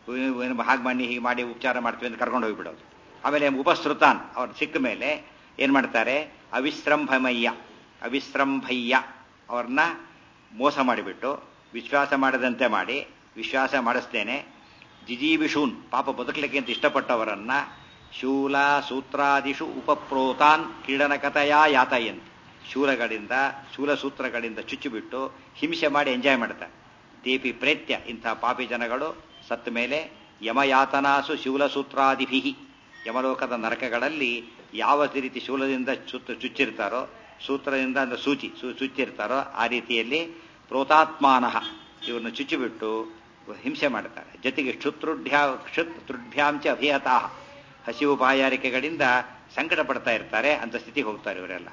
ಹಾಗೆ ಮಾಡಿ ಹೀಗೆ ಮಾಡಿ ಉಪಚಾರ ಮಾಡ್ತೀವಿ ಅಂತ ಕರ್ಕೊಂಡು ಹೋಗ್ಬಿಡೋದು ಆಮೇಲೆ ಉಪಸೃತಾನ್ ಅವ್ರು ಸಿಕ್ಕ ಮೇಲೆ ಏನು ಮಾಡ್ತಾರೆ ಅವಿಶ್ರಂಭಮಯ್ಯ ಅವಿಶ್ರಂಭಯ್ಯ ಅವ್ರನ್ನ ಮೋಸ ಮಾಡಿಬಿಟ್ಟು ವಿಶ್ವಾಸ ಮಾಡದಂತೆ ಮಾಡಿ ವಿಶ್ವಾಸ ಮಾಡಿಸ್ತೇನೆ ಜಿಜೀವಿಷೂನ್ ಪಾಪ ಬದುಕಲಿಕ್ಕೆ ಅಂತ ಇಷ್ಟಪಟ್ಟವರನ್ನ ಶೂಲ ಸೂತ್ರಾದಿಷು ಉಪಪ್ರೋತಾನ್ ಕ್ರೀಡನಕತೆಯ ಯಾತಯಂತಿ ಶೂಲಗಳಿಂದ ಶೂಲಸೂತ್ರಗಳಿಂದ ಚುಚ್ಚಿಬಿಟ್ಟು ಹಿಂಸೆ ಮಾಡಿ ಎಂಜಾಯ್ ಮಾಡ್ತಾರೆ ದೇಪಿ ಪ್ರೇತ್ಯ ಇಂಥ ಪಾಪಿ ಜನಗಳು ಸತ್ತ ಮೇಲೆ ಯಮಯಾತನಾಸು ಶೂಲಸೂತ್ರಾದಿಭಿ ಯಮಲೋಕದ ನರಕಗಳಲ್ಲಿ ಯಾವ ರೀತಿ ಶೂಲದಿಂದ ಸುತ್ತ ಚುಚ್ಚಿರ್ತಾರೋ ಸೂತ್ರದಿಂದ ಅಂದ್ರೆ ಸೂಚಿ ಚುಚ್ಚಿರ್ತಾರೋ ಆ ರೀತಿಯಲ್ಲಿ ಪ್ರೋತಾತ್ಮಾನಃ ಇವ್ರನ್ನ ಚುಚ್ಚಿಬಿಟ್ಟು ಹಿಂಸೆ ಮಾಡ್ತಾರೆ ಜೊತೆಗೆ ಕ್ಷುತ್ರುಢ್ಯಾ ಕ್ಷುತ್ರುಢ್ಯಾಂಚ ಅಭಿಹತಾ ಹಸಿವು ಬಾಯಾರಿಕೆಗಳಿಂದ ಸಂಕಟ ಪಡ್ತಾ ಇರ್ತಾರೆ ಅಂತ ಸ್ಥಿತಿಗೆ ಹೋಗ್ತಾರೆ ಇವರೆಲ್ಲ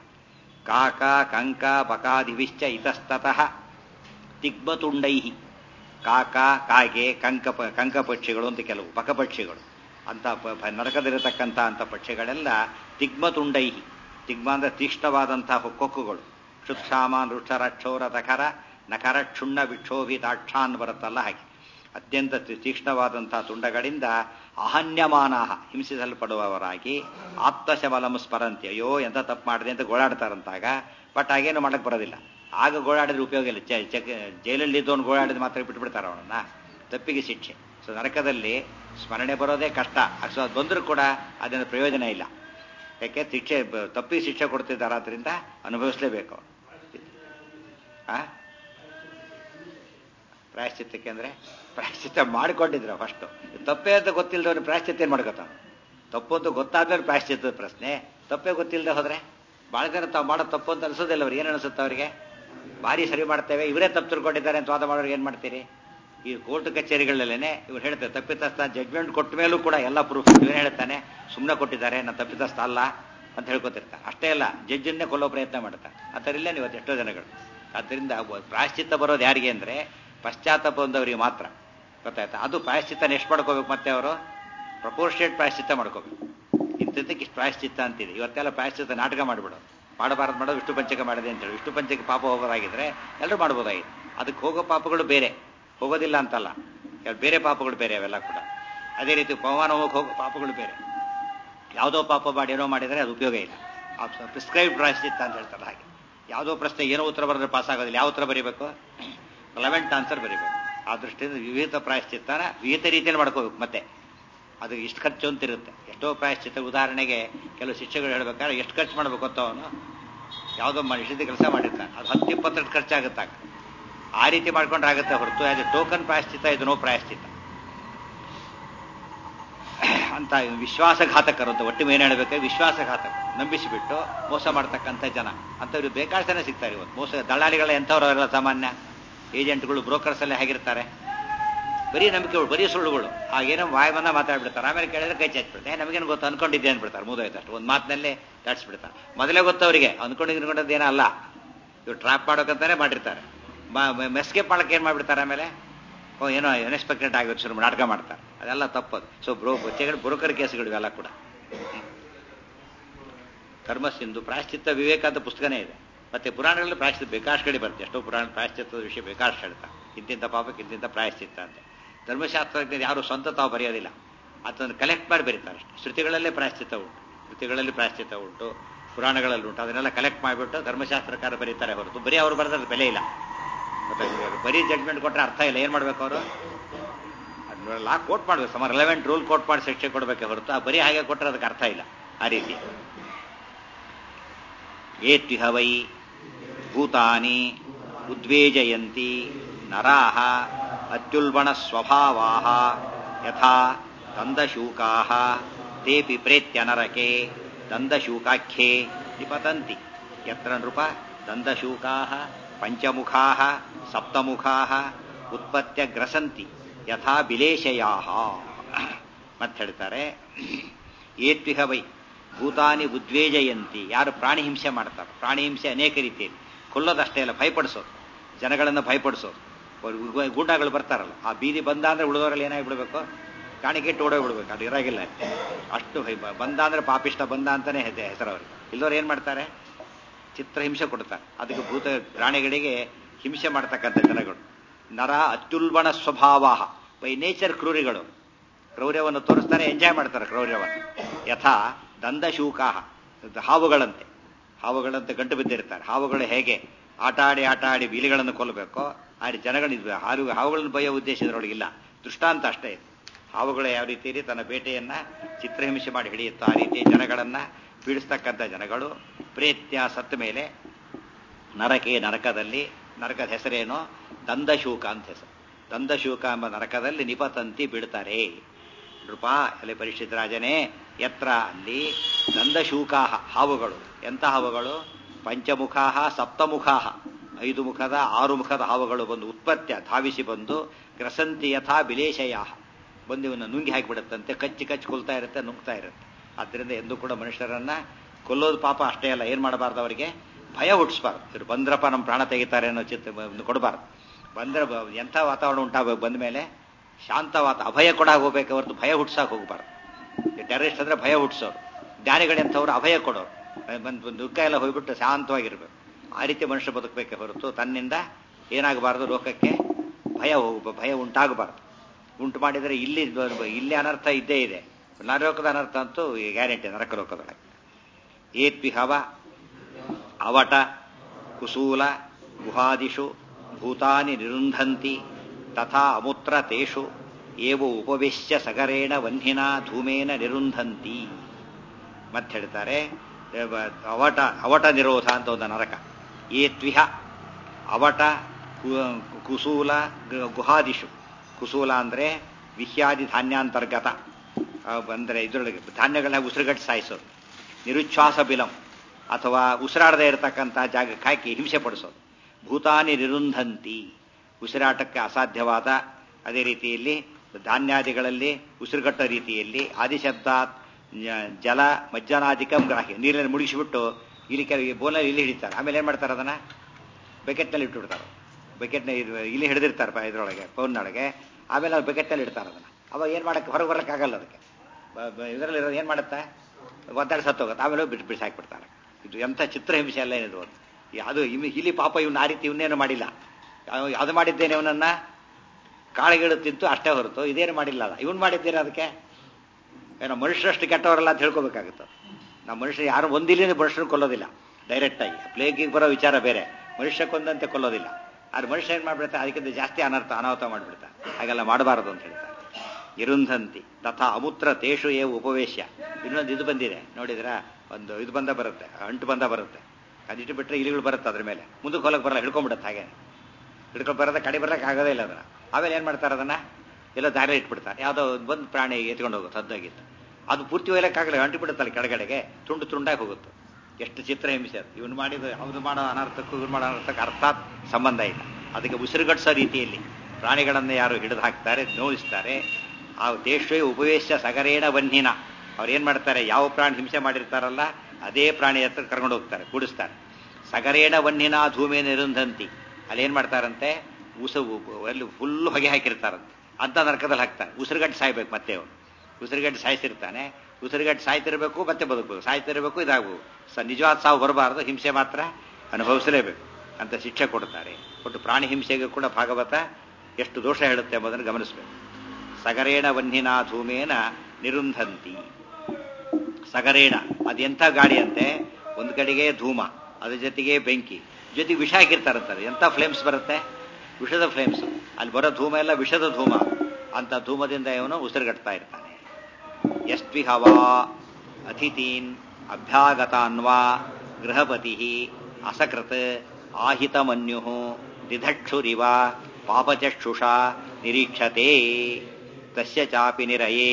ಕಾಕ ಕಂಕ ಬಕಾದಿವಿಶ್ಚ ಇತಸ್ತತಃ ತಿಗ್ಮತುಂಡೈ ಕಾಕ ಕಾಗೆ ಕಂಕ ಕಂಕ ಪಕ್ಷಿಗಳು ಅಂತ ಕೆಲವು ಬಕಪಕ್ಷಿಗಳು ಅಂತ ನರಕದಲ್ಲಿರತಕ್ಕಂಥ ಅಂತ ಪಕ್ಷಿಗಳೆಲ್ಲ ತಿಗ್ಮತುಂಡೈ ತಿಗ್ಮ ಅಂದ್ರೆ ತೀಕ್ಷ್ಣವಾದಂತಹ ಕೊಕ್ಕುಗಳು ಕ್ಷುತ್ಸಾಮಾನ್ ರುಕ್ಷರಕ್ಷೌರ ತಖರ ನಖರ ಕ್ಷುಣ್ಣ ವಿಕ್ಷೋಭಿತಾಕ್ಷಾನ್ ಬರುತ್ತಲ್ಲ ಹಾಗೆ ಅತ್ಯಂತ ತೀಕ್ಷ್ಣವಾದಂತಹ ತುಂಡಗಳಿಂದ ಅಹನ್ಯಮಾನಾಹ ಹಿಂಸಿಸಲ್ಪಡುವವರಾಗಿ ಆತ್ಮಶಬಲಂ ಸ್ಮರಂತಿ ಅಯ್ಯೋ ಎಂತ ತಪ್ಪು ಮಾಡಿದೆ ಅಂತ ಗೋಳಾಡ್ತಾರಂತಾಗ ಬಟ್ ಹಾಗೇನು ಮಾಡಕ್ ಬರೋದಿಲ್ಲ ಆಗ ಗೋಳಾಡಿದ್ರೆ ಉಪಯೋಗ ಇಲ್ಲ ಜೈಲಲ್ಲಿ ಇದ್ದವನು ಗೋಳಾಡಿದ ಮಾತ್ರ ಬಿಟ್ಬಿಡ್ತಾರೆ ಅವನನ್ನ ತಪ್ಪಿಗೆ ಶಿಕ್ಷೆ ಸೊ ನರಕದಲ್ಲಿ ಸ್ಮರಣೆ ಬರೋದೇ ಕಷ್ಟ ಸೊ ಅದು ಬಂದರೂ ಕೂಡ ಅದರಿಂದ ಪ್ರಯೋಜನ ಇಲ್ಲ ಯಾಕೆ ಶಿಕ್ಷೆ ತಪ್ಪಿಗೆ ಶಿಕ್ಷೆ ಕೊಡ್ತಿದ್ದಾರೆ ಆದ್ರಿಂದ ಅನುಭವಿಸಲೇಬೇಕು ಪ್ರಾಯಶ್ಚಿತ್ತಕ್ಕೆ ಅಂದರೆ ಪ್ರಾಯಶ್ಚಿತ್ತ ಮಾಡಿಕೊಂಡಿದ್ರು ಫಸ್ಟು ತಪ್ಪೇ ಅಂತ ಗೊತ್ತಿಲ್ಲದವ್ರು ಪ್ರಾಯಶ್ಚಿತ್ತ ಏನು ಮಾಡ್ಕೊತಾನೆ ತಪ್ಪು ಅಂತ ಗೊತ್ತಾದ್ಮೇಲೆ ಪ್ರಾಯಶ್ಚಿತ್ತದ ಪ್ರಶ್ನೆ ತಪ್ಪೇ ಗೊತ್ತಿಲ್ಲದೆ ಹೋದ್ರೆ ಭಾಳ ಜನ ತಾವು ಮಾಡೋ ತಪ್ಪು ಅಂತ ಅನ್ಸೋದಿಲ್ಲ ಅವ್ರಿಗೆ ಏನು ಅನಿಸುತ್ತೆ ಅವರಿಗೆ ಭಾರಿ ಸರಿ ಮಾಡ್ತೇವೆ ಇವರೇ ತಪ್ಪು ತಿಳ್ಕೊಂಡಿದ್ದಾರೆ ಅಂತ ವಾದ ಮಾಡೋರು ಏನು ಮಾಡ್ತೀರಿ ಈ ಕೋರ್ಟ್ ಕಚೇರಿಗಳಲ್ಲೇನೆ ಇವ್ರು ಹೇಳ್ತಾರೆ ತಪ್ಪಿತಸ್ಥ ಜಡ್ಜ್ಮೆಂಟ್ ಕೊಟ್ಟ ಮೇಲೂ ಕೂಡ ಎಲ್ಲ ಪ್ರೂಫ್ ಇವನು ಹೇಳ್ತಾನೆ ಸುಮ್ಮನೆ ಕೊಟ್ಟಿದ್ದಾರೆ ನಾನು ತಪ್ಪಿತಸ್ಥ ಅಲ್ಲ ಅಂತ ಹೇಳ್ಕೊತಿರ್ತಾರೆ ಅಷ್ಟೇ ಅಲ್ಲ ಜಡ್ಜನ್ನೇ ಕೊಲ್ಲೋ ಪ್ರಯತ್ನ ಮಾಡ್ತಾರೆ ಆ ಥರ ಇಲ್ಲ ನೀವು ಎಷ್ಟೋ ಜನಗಳು ಆದ್ದರಿಂದ ಪ್ರಾಯಶ್ಚಿತ್ತ ಬರೋದು ಯಾರಿಗೆ ಅಂದರೆ ಪಶ್ಚಾತ್ತಾಪ ಬಂದವರಿಗೆ ಮಾತ್ರ ಗೊತ್ತಾಯ್ತಾ ಅದು ಪ್ರಾಯಶ್ಚಿತ್ತನ ಎಷ್ಟು ಮಾಡ್ಕೋಬೇಕು ಮತ್ತೆ ಅವರು ಪ್ರಪೋರ್ಷೇಟ್ ಪ್ರಾಯಶ್ಚಿತ್ತ ಮಾಡ್ಕೋಬೇಕು ಇಂಥದ್ದಕ್ಕೆ ಇಷ್ಟು ಪ್ರಾಯಶ್ಚಿತ್ತ ಅಂತಿದೆ ಇವತ್ತೆಲ್ಲ ಪ್ರಾಯಶ್ಚಿತ್ತ ನಾಟಕ ಮಾಡಿಬಿಡೋದು ಮಾಡಬಾರದು ಮಾಡೋದು ವಿಷ್ಣು ಪಂಚಕ ಮಾಡಿದೆ ಅಂತೇಳಿ ವಿಷ್ಣು ಪಂಚಕ ಪಾಪ ಹೋಗೋದಾಗಿದ್ರೆ ಎಲ್ಲರೂ ಮಾಡ್ಬೋದಾಗಿದೆ ಅದಕ್ಕೆ ಹೋಗೋ ಪಾಪಗಳು ಬೇರೆ ಹೋಗೋದಿಲ್ಲ ಅಂತಲ್ಲ ಬೇರೆ ಪಾಪಗಳು ಬೇರೆ ಅವೆಲ್ಲ ಕೂಡ ಅದೇ ರೀತಿ ಪವಮಾನ ಹೋಗಿ ಹೋಗೋ ಪಾಪಗಳು ಬೇರೆ ಯಾವುದೋ ಪಾಪ ಮಾಡಿ ಏನೋ ಮಾಡಿದರೆ ಅದು ಉಪಯೋಗ ಇಲ್ಲ ಪ್ರಿಸ್ಕ್ರೈಬ್ ಪ್ರಾಯಶ್ಚಿತ್ತ ಅಂತ ಹೇಳ್ತಾರೆ ಹಾಗೆ ಯಾವುದೋ ಪ್ರಶ್ನೆ ಏನೋ ಉತ್ತರ ಬರೆದ್ರೆ ಪಾಸ್ ಆಗೋದಿಲ್ಲ ಯಾವ ಉತ್ತರ ಬರೀಬೇಕು ರೆಲೆವೆಂಟ್ ಆನ್ಸರ್ ಬರೀಬೇಕು ಆ ದೃಷ್ಟಿಯಿಂದ ವಿವಿಧ ಪ್ರಾಯಶ್ಚಿತ್ತನ ವಿವಿಧ ರೀತಿಯಲ್ಲಿ ಮಾಡ್ಕೋಬೇಕು ಮತ್ತೆ ಅದು ಇಷ್ಟು ಖರ್ಚು ಅಂತಿರುತ್ತೆ ಎಷ್ಟೋ ಪ್ರಾಯಶ್ಚಿತ್ತ ಉದಾಹರಣೆಗೆ ಕೆಲವು ಶಿಕ್ಷೆಗಳು ಹೇಳ್ಬೇಕಾದ್ರೆ ಎಷ್ಟು ಖರ್ಚು ಮಾಡಬೇಕು ಅಂತ ಅವನು ಯಾವುದೋ ಮನುಷ್ಯದ ಕೆಲಸ ಮಾಡಿರ್ತಾನೆ ಅದು ಹತ್ತು ಇಪ್ಪತ್ತೆರಡು ಖರ್ಚಾಗುತ್ತಾಗ ಆ ರೀತಿ ಮಾಡ್ಕೊಂಡ್ರೆ ಆಗುತ್ತೆ ಹೊರತು ಅದು ಟೋಕನ್ ಪ್ರಾಯಶ್ಚಿತ್ತ ಇದು ನೋ ಪ್ರಾಯಶ್ಚಿತ್ತ ಅಂತ ವಿಶ್ವಾಸಘಾತಕರು ಅಂತ ಒಟ್ಟು ಏನು ಹೇಳಬೇಕು ವಿಶ್ವಾಸಘಾತಕ ನಂಬಿಸಿಬಿಟ್ಟು ಮೋಸ ಮಾಡ್ತಕ್ಕಂಥ ಜನ ಅಂಥವ್ರು ಬೇಕಾದ ಜನ ಸಿಗ್ತಾರೆ ಇವತ್ತು ಮೋಸ ದಳ್ಳಾಳಿಗಳ ಎಂಥವ್ರು ಅವರೆಲ್ಲ ಸಾಮಾನ್ಯ ಏಜೆಂಟ್ಗಳು ಬ್ರೋಕರ್ಸ್ ಎಲ್ಲ ಹೇಗಿರ್ತಾರೆ ಬರೀ ನಂಬಿಕೆಗಳು ಬರೀ ಸುಳ್ಳುಗಳು ಆಗೇನೋ ವಾಯ್ ಬಂದ ಮಾತಾಡ್ಬಿಡ್ತಾರೆ ಆಮೇಲೆ ಕೇಳಿದ್ರೆ ಕೈ ಚಾಚ್ಬಿಡ್ತಾರೆ ನಮಗೇನು ಗೊತ್ತು ಅನ್ಕೊಂಡಿದ್ದೆ ಅಂದ್ಬಿಡ್ತಾರೆ ಮುಗಿದೋಯ್ತು ಅಷ್ಟು ಒಂದು ಮಾತಿನಲ್ಲೇ ದಾಟಿಸ್ಬಿಡ್ತಾರೆ ಮೊದಲೇ ಗೊತ್ತು ಅವರಿಗೆ ಅಂದ್ಕೊಂಡಿದ್ದು ಅನ್ಕೊಂಡದ್ದು ಏನಲ್ಲ ಇವ್ರು ಟ್ರಾಪ್ ಮಾಡೋಕಂತಾನೆ ಮಾಡಿರ್ತಾರೆ ಮೆಸ್ಕೇಪ್ ಮಾಡಕ್ಕೆ ಏನು ಮಾಡಿಬಿಡ್ತಾರೆ ಆಮೇಲೆ ಓ ಏನೋ ಅನ್ಎಕ್ಸ್ಪೆಕ್ಟೆಡ್ ಆಗಿರುತ್ತೆ ಶುರು ನಾಟಕ ಮಾಡ್ತಾರೆ ಅದೆಲ್ಲ ತಪ್ಪದು ಸೊ ಬ್ರೋ ಬಚ್ಚೆಗಳು ಬ್ರೋಕರ್ ಕೇಸ್ಗಳು ಇವೆಲ್ಲ ಕೂಡ ಕರ್ಮಸಿಂಧು ಪ್ರಾಯಶ್ಚಿತ್ತ ವಿವೇಕ ಅಂತ ಪುಸ್ತಕನೇ ಇದೆ ಮತ್ತೆ ಪುರಾಣಗಳಲ್ಲಿ ಪ್ರಾಯಶ್ಚಿತ್ತ ಬೇಕಾಷ್ಟು ಕಡೆ ಬರುತ್ತೆ ಎಷ್ಟೋ ಪುರಾಣ ಪ್ರಾಯಶ್ಚಿತ್ತದ ವಿಷಯ ಬೇಕಾಷ್ಟು ಹೇಳ್ತಾರೆ ಇಂತಿಂಥ ಪಾಪಕ್ಕೆ ಇಂತಿಂಥ ಪ್ರಾಯಶ್ಚಿತ್ತ ಅಂತ ಧರ್ಮಶಾಸ್ತ್ರಜ್ಞರು ಯಾರು ಸ್ವಂತ ತಾವು ಬರೆಯೋದಿಲ್ಲ ಅದನ್ನು ಕಲೆಕ್ಟ್ ಮಾಡಿ ಬರೀತಾರೆ ಅಷ್ಟೇ ಶ್ರುತಿಗಳಲ್ಲೇ ಪ್ರಾಯಶ್ಚಿತ್ತ ಉಂಟು ಶ್ರುತಿಗಳಲ್ಲಿ ಪ್ರಾಯಶ್ಚಿತ್ತ ಉಂಟು ಪುರಾಣಗಳಲ್ಲಿ ಉಂಟು ಅದನ್ನೆಲ್ಲ ಕಲೆಕ್ಟ್ ಮಾಡಿಬಿಟ್ಟು ಧರ್ಮಶಾಸ್ತ್ರಕಾರ ಬರೀತಾರೆ ಹೊರತು ಬರೀ ಅವರು ಬರೆದ್ರೆ ಬೆಲೆ ಇಲ್ಲ ಬರೀ ಜಡ್ಮೆಂಟ್ ಕೊಟ್ಟರೆ ಅರ್ಥ ಇಲ್ಲ ಏನು ಮಾಡ್ಬೇಕು ಅವರು ಅದನ್ನೆಲ್ಲ ಕೋಟ್ ಮಾಡ್ಬೇಕು ಸಮ ರೆಲೆವೆಂಟ್ ರೂಲ್ ಕೋಟ್ ಮಾಡಿ ಶಿಕ್ಷೆ ಕೊಡಬೇಕೆ ಹೊರತು ಆ ಬರೀ ಹಾಗೆ ಕೊಟ್ಟರೆ ಅದಕ್ಕೆ ಅರ್ಥ ಇಲ್ಲ ಆ ರೀತಿ ಏತ್ವಿಹ ವೈ ಭೂತಾನಿ ಉದ್ವೇಜಯಂತಿ ನರಾಹ ಅತ್ಯುಲ್ಬಣ ಸ್ವಭಾವಾ ಯಥಾ ದಂದಶೂಕಾ ತೇಪಿ ಪ್ರೇತ್ಯ ನರಕೆ ದಂದಶೂಕಾಖ್ಯೆ ನಿಪತಂತಿ ಯತ್ರ ನೃಪ ದಂದಶೂಕಾ ಪಂಚಮುಖಾ ಸಪ್ತಮುಖಾ ಉತ್ಪತ್ಯ ಗ್ರಸಂತಿ ಯಥಾ ಬಿಲೇಶಯಾ ಮತ್ತೆ ಹೇಳ್ತಾರೆ ಏತ್ವಿಹ ವೈ ಭೂತಾನಿ ಉದ್ವೇಜಯಂತಿ ಯಾರು ಪ್ರಾಣಿ ಹಿಂಸೆ ಮಾಡ್ತಾರೆ ಪ್ರಾಣಿ ಹಿಂಸೆ ಅನೇಕ ರೀತಿಯಲ್ಲಿ ಕೊಲ್ಲೋದಷ್ಟೇ ಅಲ್ಲ ಭಯಪಡಿಸೋದು ಜನಗಳನ್ನು ಭಯಪಡಿಸೋದು ಗೂಂಡಾಗಳು ಬರ್ತಾರಲ್ಲ ಆ ಬೀದಿ ಬಂದ ಅಂದ್ರೆ ಉಳಿದವರಲ್ಲಿ ಏನಾಗಿಬಿಡ್ಬೇಕು ಕಾಣಿಕೆಟ್ಟು ಓಡೋಗ್ಬಿಡ್ಬೇಕು ಅದು ಇರಾಗಿಲ್ಲ ಅಷ್ಟು ಬಂದ ಅಂದ್ರೆ ಪಾಪಿಷ್ಟ ಬಂದ ಅಂತಾನೆ ಹೆಸರು ಅವ್ರಿಗೆ ಇಲ್ಲದವ್ರು ಏನು ಮಾಡ್ತಾರೆ ಚಿತ್ರಹಿಂಸೆ ಕೊಡ್ತಾರೆ ಅದಕ್ಕೆ ಭೂತ ಪ್ರಾಣಿಗಳಿಗೆ ಹಿಂಸೆ ಮಾಡ್ತಕ್ಕಂಥ ಜನಗಳು ನರ ಅತ್ಯುಲ್ಬಣ ಸ್ವಭಾವ ಬೈ ನೇಚರ್ ಕ್ರೂರಿಗಳು ಕ್ರೌರ್ಯವನ್ನು ತೋರಿಸ್ತಾರೆ ಎಂಜಾಯ್ ಮಾಡ್ತಾರೆ ಕ್ರೌರ್ಯವನ್ನು ಯಥಾ ದಂದಶೂಕಾಹ ಹಾವುಗಳಂತೆ ಹಾವುಗಳಂತೆ ಗಂಟು ಬಿದ್ದಿರ್ತಾರೆ ಹಾವುಗಳು ಹೇಗೆ ಆಟ ಆಡಿ ಆಟ ಆಡಿ ಬೀಲಿಗಳನ್ನು ಕೊಲ್ಲಬೇಕೋ ಆ ಜನಗಳಿದ್ವಿ ಹಾವು ಹಾವುಗಳನ್ನು ಬಯ್ಯೋ ಉದ್ದೇಶ ಇದರೊಳಗಿಲ್ಲ ದೃಷ್ಟಾಂತ ಅಷ್ಟೇ ಇದೆ ಹಾವುಗಳು ಯಾವ ರೀತಿ ತನ್ನ ಬೇಟೆಯನ್ನ ಚಿತ್ರಹಿಂಸೆ ಮಾಡಿ ಹಿಡಿಯುತ್ತೋ ಆ ರೀತಿ ಜನಗಳನ್ನ ಪೀಡಿಸ್ತಕ್ಕಂಥ ಜನಗಳು ಪ್ರೇತ್ಯ ಸತ್ತ ಮೇಲೆ ನರಕೆ ನರಕದಲ್ಲಿ ನರಕದ ಹೆಸರೇನು ದಂದಶೂಕ ಅಂತ ಹೆಸರು ದಂದಶೂಕ ಎಂಬ ನರಕದಲ್ಲಿ ನಿಪತಂತಿ ಬಿಡ್ತಾರೆ ನೃಪ ಅಲ್ಲಿ ಪರಿಶುದ್ಧ ರಾಜನೇ ಎತ್ರ ಅಲ್ಲಿ ದಂದಶೂಕಾಹ ಹಾವುಗಳು ಎಂಥ ಹಾವುಗಳು ಪಂಚಮುಖಾಹ ಸಪ್ತಮುಖಾಹ ಐದು ಮುಖದ ಆರು ಮುಖದ ಹಾವುಗಳು ಬಂದು ಉತ್ಪತ್ತಿ ಧಾವಿಸಿ ಬಂದು ಗ್ರಸಂತಿ ಯಥಾ ಬಿಲೇಶಯಾಹ ಬಂದು ಇವನ್ನ ನುಂಗಿ ಹಾಕಿಬಿಡುತ್ತಂತೆ ಕಚ್ಚಿ ಕಚ್ಚಿ ಕೊಲ್ತಾ ಇರುತ್ತೆ ನುಂಗ್ತಾ ಇರುತ್ತೆ ಆದ್ದರಿಂದ ಎಂದೂ ಕೂಡ ಮನುಷ್ಯರನ್ನ ಕೊಲ್ಲೋದು ಪಾಪ ಅಷ್ಟೇ ಅಲ್ಲ ಏನ್ ಮಾಡಬಾರ್ದು ಅವರಿಗೆ ಭಯ ಹುಟ್ಟಿಸ್ಬಾರ್ದು ಇವ್ರು ಬಂದ್ರಪ್ಪ ನಮ್ಮ ಪ್ರಾಣ ತೆಗಿತಾರೆ ಅನ್ನೋ ಚಿತ್ತ ಕೊಡಬಾರ್ದು ಬಂದ್ರೆ ಎಂಥ ವಾತಾವರಣ ಉಂಟಾಗಬೇಕು ಬಂದ ಮೇಲೆ ಶಾಂತ ವಾತ ಅಭಯ ಕೊಡ ಹೋಗ್ಬೇಕು ಹೊರತು ಭಯ ಹುಟ್ಸಕ್ಕೆ ಹೋಗ್ಬಾರ್ದು ಟೆರರಿಸ್ಟ್ ಅಂದ್ರೆ ಭಯ ಹುಟ್ಟಿಸೋರು ಜ್ಞಾನಿಗಳಂಥವ್ರು ಅಭಯ ಕೊಡೋರು ಬಂದು ದುಃಖ ಎಲ್ಲ ಹೋಗ್ಬಿಟ್ಟು ಶಾಂತವಾಗಿರ್ಬೇಕು ಆ ರೀತಿ ಮನುಷ್ಯ ಬದುಕಬೇಕೆ ಹೊರತು ತನ್ನಿಂದ ಏನಾಗಬಾರ್ದು ಲೋಕಕ್ಕೆ ಭಯ ಹೋಗ ಭಯ ಉಂಟಾಗಬಾರ್ದು ಉಂಟು ಮಾಡಿದರೆ ಇಲ್ಲಿ ಇಲ್ಲಿ ಅನರ್ಥ ಇದ್ದೇ ಇದೆ ನರಲೋಕದ ಅನರ್ಥ ಅಂತೂ ಗ್ಯಾರಂಟಿ ನರಕ ಲೋಕದೊಳಗೆ ಏತ್ವಿಹವ ಅವಟ ಕುಸೂಲ ಗುಹಾದಿಷು ಭೂತಾನಿ ನಿರುಂಧಂತಿ ತಥಾ ಅಮುತ್ರ ತೇಷು ಏವು ಉಪವಿಶ್ಯ ಸಗರೇಣ ವನ್ಹಿನ ಧೂಮೇನ ನಿರುಂಧಂತಿ ಮತ್ತೆ ಹೇಳ್ತಾರೆ ಅವಟ ಅವಟ ನಿರೋಧ ಅಂತ ಒಂದು ನರಕ ಏತ್ವಿಹ ಅವಟ ಕು- ಕುಸೂಲ ಗ- ಗುಹಾದಿಷು ಕುಸೂಲ ಅಂದರೆ ವಿಹ್ಯಾದಿ ಧಾನ್ಯಾಂತರ್ಗತ ಆ, ಅಂದ್ರೆ ಇದರೊಳಗೆ ಧಾನ್ಯಗಳನ್ನ ಉಸಿರುಗಟ್ಟು ಸಾಯಿಸೋದು ನಿರುಚ್ಛ್ವಾಸ ಬಿಲಂ ಅಥವಾ ಉಸಿರಾಡದೇ ಇರತಕ್ಕಂಥ ಜಾಗಕ್ಕೆ ಹಾಕಿ ಹಿಂಸೆ ಪಡಿಸೋದು ಭೂತಾನಿ ನಿರುಂಧಂತಿ ಉಸಿರಾಟಕ್ಕೆ ಅಸಾಧ್ಯವಾದ ಅದೇ ರೀತಿಯಲ್ಲಿ ಧಾನ್ಯಾದಿಗಳಲ್ಲಿ ಉಸಿರುಗಟ್ಟ ರೀತಿಯಲ್ಲಿ ಆದಿಶಬ್ದಾತ್ ಜ್ಞ- ಜಲ ಮಜ್ಜನಾಧಿಕಂ ಗ್ರಾಹ್ಯ ನೀರಲ್ಲಿ ಮುಳುಗಿಸಿಬಿಟ್ಟು ಇಲ್ಲಿ ಕೆಲವು ಬೋನಲ್ಲಿ ಇಲ್ಲಿ ಹಿಡಿತಾರೆ ಆಮೇಲೆ ಏನು ಮಾಡ್ತಾರೆ ಅದನ್ನು ಬಕೆಟ್ನಲ್ಲಿ ಇಟ್ಬಿಡ್ತಾರೆ ಬಕೆಟ್ನ ಇಲ್ಲಿ ಹಿಡಿದಿರ್ತಾರೆ ಪ- ಇದ್ರೊಳಗೆ ಪೌನ್ನೊಳಗೆ ಆಮೇಲೆ ಅದು ಬಕೆಟ್ನಲ್ಲಿ ಇಡ್ತಾರೆ ಅದನ್ನು ಅವಾಗ ಏನು ಮಾಡಕ್ಕೆ ಹೊರಗೆ ಬರಕ್ಕೆ ಆಗಲ್ಲ ಅದಕ್ಕೆ ಇದರಲ್ಲಿ ಏನು ಮಾಡುತ್ತೆ ಒದ್ದಾಡಿ ಸತ್ತೋಗುತ್ತೆ ಆಮೇಲೆ ಬಿಟ್ಟು ಬಿಡಿಸಿ ಹಾಕ್ಬಿಡ್ತಾರೆ ಇದು ಎಂಥ ಚಿತ್ರಹಿಂಸೆ ಎಲ್ಲ ಏನಿದು ಅದು ಅದು ಇಮ್- ಇಲ್ಲಿ ಪಾಪ ಇವನು ಆ ರೀತಿ ಇವನ್ನೇನು ಮಾಡಿಲ್ಲ ಅವ- ಅದು ಮಾಡಿದ್ದೇನೆ ಅವನನ್ನ ಕಾಳುಗಿಡು ತಿಂತು ಅಷ್ಟೇ ಹೊರತು ಇದೇನು ಮಾಡಿಲ್ಲ ಅಲ್ಲ ಇವನು ಮಾಡಿದ್ದೇನೆ ಅದಕ್ಕೆ ಏನೋ ಮನುಷ್ಯರಷ್ಟು ಕೆಟ್ಟವರಲ್ಲ ಅಂತ ಹೇಳ್ಕೋಬೇಕಾಗುತ್ತೆ ನಾವು ಮನುಷ್ಯರು ಯಾರು ಒಂದಿಲ್ಲಿಂದ ಮನುಷ್ಯರು ಕೊಲ್ಲೋದಿಲ್ಲ ಡೈರೆಕ್ಟಾಗಿ ಪ್ಲೇಗಿಗೆ ಬರೋ ವಿಚಾರ ಬೇರೆ ಮನುಷ್ಯ ಕೊಂದಂತೆ ಕೊಲ್ಲೋದಿಲ್ಲ ಆದ್ರೆ ಮನುಷ್ಯ ಏನು ಮಾಡ್ಬಿಡ್ತಾರೆ ಅದಕ್ಕಿಂತ ಜಾಸ್ತಿ ಅನರ್ಥ ಅನಾಹುತ ಮಾಡಿಬಿಡ್ತಾರೆ ಹಾಗೆಲ್ಲ ಮಾಡಬಾರದು ಅಂತ ಹೇಳ್ತಾರೆ ಇರುಂಧಂತಿ ತಥಾ ಅಮೂತ್ರ ತೇಷು ಏವು ಉಪವೇಶ್ಯ ಇನ್ನೊಂದು ಇದು ಬಂದಿದೆ ನೋಡಿದ್ರ ಒಂದು ಇದು ಬಂದ ಬರುತ್ತೆ ಅಂಟು ಬಂದ ಬರುತ್ತೆ ಅದಿಟ್ಟು ಬಿಟ್ಟರೆ ಇಲಿಗಳು ಬರುತ್ತೆ ಅದ್ರ ಮೇಲೆ ಮುಂದಕ್ಕೆ ಹೊಲಕ್ಕೆ ಬರಲ್ಲ ಹಿಡ್ಕೊಂಡ್ಬಿಡುತ್ತೆ ಹಾಗೆ ಹಿಡ್ಕೊಂಡು ಬರೋದ ಕಡೆ ಬರಕ್ಕೆ ಆಗೋದೇ ಇಲ್ಲ ಅದನ್ನ ಆಮೇಲೆ ಏನು ಮಾಡ್ತಾರೆ ಅದನ್ನ ಎಲ್ಲ ದಾರಿ ಇಟ್ಬಿಡ್ತಾರೆ ಯಾವುದೋ ಒಂದು ಪ್ರಾಣಿ ಎತ್ಕೊಂಡು ಹೋಗುತ್ತೆ ಹದ್ದಾಗಿತ್ತು ಅದು ಪೂರ್ತಿ ಒಯ್ಯಕ್ಕಾಗಲ್ಲ ಅಂಟು ಬಿಡುತ್ತಲ್ಲ ಕೆಳಗಡೆಗೆ ತುಂಡು ತುಂಡಾಗಿ ಹೋಗುತ್ತೆ ಎಷ್ಟು ಚಿತ್ರ ಹಿಂಸೆ ಅದು ಇವನು ಮಾಡಿದ ಅವ್ನು ಮಾಡೋ ಅನರ್ಥಕ್ಕೂ ಇವ್ನು ಮಾಡೋ ಅನರ್ಥಕ್ಕೆ ಅರ್ಥಾತ್ ಸಂಬಂಧ ಇಲ್ಲ ಅದಕ್ಕೆ ಉಸಿರುಗಟ್ಟಿಸೋ ರೀತಿಯಲ್ಲಿ ಪ್ರಾಣಿಗಳನ್ನು ಯಾರು ಹಿಡಿದು ಹಾಕ್ತಾರೆ ನೋಯಿಸ್ತಾರೆ ಆ ದೇಶವೇ ಉಪವೇಶ ಸಗರೇಣ ವನ್ಹಿನ ಅವ್ರು ಏನು ಮಾಡ್ತಾರೆ ಯಾವ ಪ್ರಾಣಿ ಹಿಂಸೆ ಮಾಡಿರ್ತಾರಲ್ಲ ಅದೇ ಪ್ರಾಣಿ ಹತ್ರ ಕರ್ಕೊಂಡು ಹೋಗ್ತಾರೆ ಕೂಡಿಸ್ತಾರೆ ಸಗರೇಣ ವನ್ಹಿನ ಧೂಮೆ ನಿರುಂಧಂತಿ ಅಲ್ಲಿ ಏನು ಮಾಡ್ತಾರಂತೆ ಉಸ ಅಲ್ಲಿ ಫುಲ್ ಹೊಗೆ ಹಾಕಿರ್ತಾರಂತೆ ಅಂತ ನರಕದಲ್ಲಿ ಹಾಕ್ತಾರೆ ಉಸಿರುಗಟ್ಟು ಸಾಯ್ಬೇಕು ಮತ್ತೆ ಅವನು ಉಸಿರುಗಟ್ಟು ಸಾಯ್ತಿರ್ತಾನೆ ಉಸಿರುಗಟ್ಟು ಸಾಯ್ತಿರ್ಬೇಕು ಮತ್ತೆ ಬದುಕಬೇಕು ಸಾಯ್ತಿರ್ಬೇಕು ಇದಾಗಬೇಕು ಸ ನಿಜವಾದ ಸಾವು ಬರಬಾರದು ಹಿಂಸೆ ಮಾತ್ರ ಅನುಭವಿಸಲೇಬೇಕು ಅಂತ ಶಿಕ್ಷೆ ಕೊಡ್ತಾರೆ ಒಟ್ಟು ಪ್ರಾಣಿ ಹಿಂಸೆಗೆ ಕೂಡ ಭಾಗವತ ಎಷ್ಟು ದೋಷ ಹೇಳುತ್ತೆ ಎಂಬುದನ್ನು ಗಮನಿಸಬೇಕು ಸಗರೇಣ ವನ್ಹಿನ ಧೂಮೇನ ನಿರುಂಧಂತಿ ಸಗರೇಣ ಅದೆಂಥ ಗಾಡಿ ಅಂತೆ ಒಂದು ಕಡೆಗೆ ಧೂಮ ಅದ್ರ ಜೊತೆಗೆ ಬೆಂಕಿ ಜೊತೆಗೆ ವಿಷ ಹಾಕಿರ್ತಾರಂತಾರೆ ಎಂಥ ಫ್ಲೇಮ್ಸ್ ಬರುತ್ತೆ ವಿಷದ ಫ್ಲೇಮ್ಸ್ ಅಲ್ಲಿ ಬರೋ ಧೂಮ ಎಲ್ಲ ವಿಷದ ಧೂಮ ಅಂತ ಧೂಮದಿಂದ ಇವನು ಉಸಿರುಗಟ್ತಾ ಇರ್ತಾನೆ ಎಸ್ವಿ ಹವಾ ಅತಿಥೀನ್ ಅಭ್ಯಾಗತಾನ್ವಾ ಗೃಹಪತಿ ಅಸಕೃತ್ ಆಹಿತಮನ್ಯು ದಿಧಕ್ಷುರಿವ ಪಾಪಚಕ್ಷುಷಾ ನಿರೀಕ್ಷತೆ ತಸ್ಯ ಚಾಪಿ ನಿರಯೇ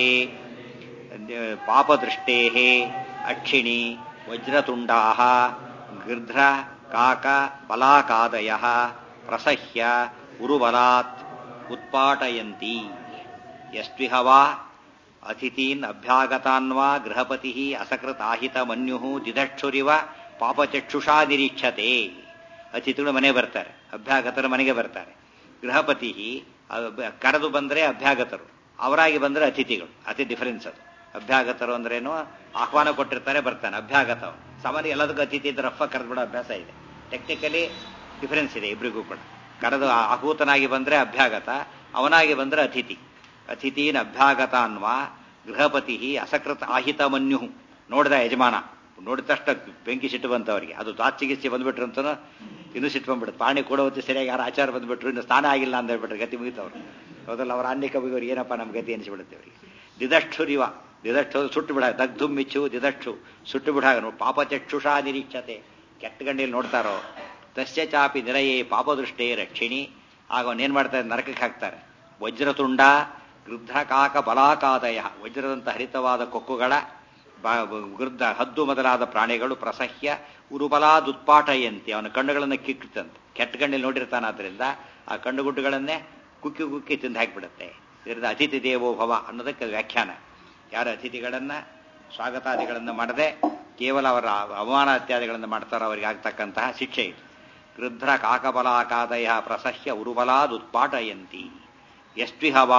ಪಾಪದೃಷ್ಟೇ ಅಕ್ಷಿಣಿ ವಜ್ರತುಂಡಾ ಗೃಧ್ರ ಕಾಕ ಬಲಾಕಾದಯ ಪ್ರಸಹ್ಯ ಉರುಬಲಾತ್ ಉತ್ಪಾಟಯಂತಿ ಯಸ್ವಿಹವಾ ಅತಿಥೀನ್ ಅಭ್ಯಾಗತಾನ್ವಾ ಗೃಹಪತಿ ಅಸಕೃತ್ ಆಹಿತ ಮನ್ಯು ದಿಧಕ್ಷುರಿವ ಪಾಪಚಕ್ಷುಷಾ ನಿರೀಕ್ಷತೆ ಅತಿಥಿಗಳು ಮನೆ ಬರ್ತಾರೆ ಅಭ್ಯಾಗತರು ಮನೆಗೆ ಬರ್ತಾರೆ ಗೃಹಪತಿ ಕರೆದು ಬಂದರೆ ಅಭ್ಯಾಗತರು ಅವರಾಗಿ ಬಂದರೆ ಅತಿಥಿಗಳು ಅತಿ ಡಿಫರೆನ್ಸ್ ಅದು ಅಭ್ಯಾಗತರು ಅಂದ್ರೇನು ಆಹ್ವಾನ ಕೊಟ್ಟಿರ್ತಾರೆ ಬರ್ತಾನೆ ಅಭ್ಯಾಗತ ಅವನು. ಸಾಮಾನ್ಯ ಎಲ್ಲದಕ್ಕೂ ಅತಿಥಿ ಇದ್ರೆ ರಫ ಕರೆದ್ಬಿಡೋ ಅಭ್ಯಾಸ ಇದೆ ಟೆಕ್ನಿಕಲಿ ಡಿಫರೆನ್ಸ್ ಇದೆ ಇಬ್ಬರಿಗೂ ಕೂಡ ಕರೆದು ಆಹೂತನಾಗಿ ಬಂದರೆ ಅಭ್ಯಾಗತ ಅವನಾಗಿ ಬಂದರೆ ಅತಿಥಿ ಅತಿಥೀನ್ ಅಭ್ಯಾಗತ ಅನ್ವ ಗೃಹಪತಿ ಅಸಕೃತ್ ಆಹಿತ ಮನ್ಯು ನೋಡಿದ ಯಜಮಾನ ನೋಡಿದ ತಕ್ಷಣ ಬೆಂಕಿ ಸಿಟ್ಟು ಬಂತು ಅವರಿಗೆ ಅದು ದಾಚಿಗಿಚ್ಚಿ ಬಂದ್ಬಿಟ್ರು ಅಂತ ಇನ್ನೂ ಸಿಟ್ಟು ಬಂದ್ಬಿಡುತ್ತೆ ಪಾಣಿ ಕೊಡೋ ಹೊತ್ತು ಸರಿಯಾಗಿ ಯಾರು ಆಚಾರ ಬಂದ್ಬಿಟ್ರು ಇನ್ನು ಸ್ನಾನ ಆಗಿಲ್ಲ ಅಂತ ಹೇಳ್ಬಿಟ್ರೆ ಗತಿ ಮುಗಿತವ್ರು ಹೌದಲ್ಲ ಅವ್ರ ಅನ್ಯ ಕವಿಗಳು ಏನಪ್ಪ ನಮ್ಮ ಗತಿ ಅನಿಸ್ಬಿಡುತ್ತೆ ಅವರಿಗೆ ದಿದಕ್ಷುರಿವ ದಿದಕ್ಷು ಸುಟ್ಟು ಬಿಡ ದಗ್ಧು ಮಿಚ್ಚು ದಿದಕ್ಷು ಸುಟ್ಟು ಬಿಡಾಗ ಪಾಪಚಕ್ಷುಷಾ ನಿರೀಕ್ಷತೆ ಕೆಟ್ಟ ಗಂಡಿಯಲ್ಲಿ ನೋಡ್ತಾರೋ ತಸ್ಯ ಚಾಪಿ ನಿರಯೇ ಪಾಪದೃಷ್ಟೇ ರಕ್ಷಿಣಿ ಆಗ ಅವನೇನ್ ಮಾಡ್ತಾರೆ ನರಕಕ್ಕೆ ಹಾಕ್ತಾರೆ ವಜ್ರತುಂಡ ಗೃದ್ಧ ಕಾಕ ಬಲಾಕಾದಯ ವಜ್ರದಂತ ಹರಿತವಾದ ಕೊಕ್ಕುಗಳ ಗೃದ್ಧ ಹದ್ದು ಮೊದಲಾದ ಪ್ರಾಣಿಗಳು ಪ್ರಸಹ್ಯ ಉರುಬಲಾದುತ್ಪಾಟಯಂತಿ ಅವನ ಕಣ್ಣುಗಳನ್ನು ಕಿಕ್ಕುತ್ತಂತೆ ಕೆಟ್ಟ ಕಣ್ಣಲ್ಲಿ ನೋಡಿರ್ತಾನಾದ್ರಿಂದ ಆ ಕಣ್ಣುಗುಡ್ಡುಗಳನ್ನೇ ಕುಕ್ಕಿ ಕುಕ್ಕಿ ತಿಂದು ಹಾಕಿಬಿಡುತ್ತೆ ಇದರಿಂದ ಅತಿಥಿ ದೇವೋ ಭವ ಅನ್ನೋದಕ್ಕೆ ವ್ಯಾಖ್ಯಾನ ಯಾರು ಅತಿಥಿಗಳನ್ನ ಸ್ವಾಗತಾದಿಗಳನ್ನು ಮಾಡದೆ ಕೇವಲ ಅವರ ಅವಮಾನ ಇತ್ಯಾದಿಗಳನ್ನು ಮಾಡ್ತಾರೋ ಅವರಿಗೆ ಆಗ್ತಕ್ಕಂತಹ ಶಿಕ್ಷೆ ಇದು ಗೃಧ್ರ ಕಾಕಬಲಾಕಾದಯ ಪ್ರಸಹ್ಯ ಉರುಬಲಾದುತ್ಪಾಟಯಂತಿ ಎಸ್ವಿಹವಾ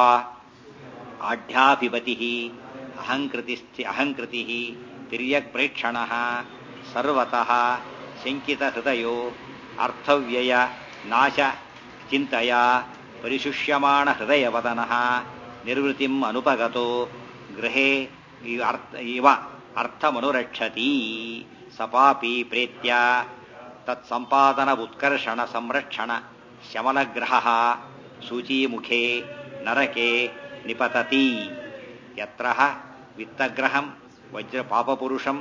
ಆಢ್ಯಾಭಿಪತಿ ಅಹಂಕೃತಿ ಅಹಂಕೃತಿ ತಿರ್ಯಕ್ ಪ್ರೇಕ್ಷಣ ಸರ್ವತಃ ಶಂಕಿತ ಹೃದಯೋ ಅರ್ಥವ್ಯಯ ನಾಶ ಚಿಂತೆಯ ಪರಿಶುಷ್ಯಮಾಣ ಹೃದಯವದನ ನಿರ್ವೃತಿಂ ಅನುಪಗತೋ ಗೃಹೇ ಅರ್ಥ ಇವ ಅರ್ಥಮನುರಕ್ಷತಿ ಸಪಾಪಿ ಪ್ರೇತ್ಯ ತತ್ಸಂಪಾದನ ಉತ್ಕರ್ಷಣ ಸಂರಕ್ಷಣ ಶಮನಗ್ರಹ ಸೂಚೀಮುಖೇ ನರಕೆ ನಿಪತತಿ ಯತ್ರ ವಿತ್ತಗ್ರಹಂ ವಜ್ರಪಾಪಪುರುಷಂ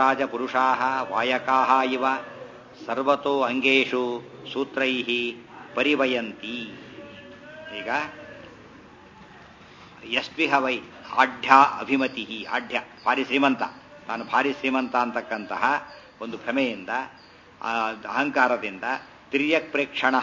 ಧರ್ಮರಾಜಪುರುಷಾ ವಾಯಕಾ ಇವ ಸರ್ವತೋ ಅಂಗೇಶು ಸೂತ್ರೈ ಪರಿವಯಂತಿ ಈಗ ಯಸ್ವಿಹ ವೈ ಆಢ್ಯ ಅಭಿಮತಿ ಆಢ್ಯ ಭಾರಿ ಶ್ರೀಮಂತ ನಾನು ಭಾರಿ ಶ್ರೀಮಂತ ಅಂತಕ್ಕಂತಹ ಒಂದು ಭ್ರಮೆಯಿಂದ ಆ, ಅಹಂಕಾರದಿಂದ ತಿರ್ಯಕ್ ಪ್ರೇಕ್ಷಣ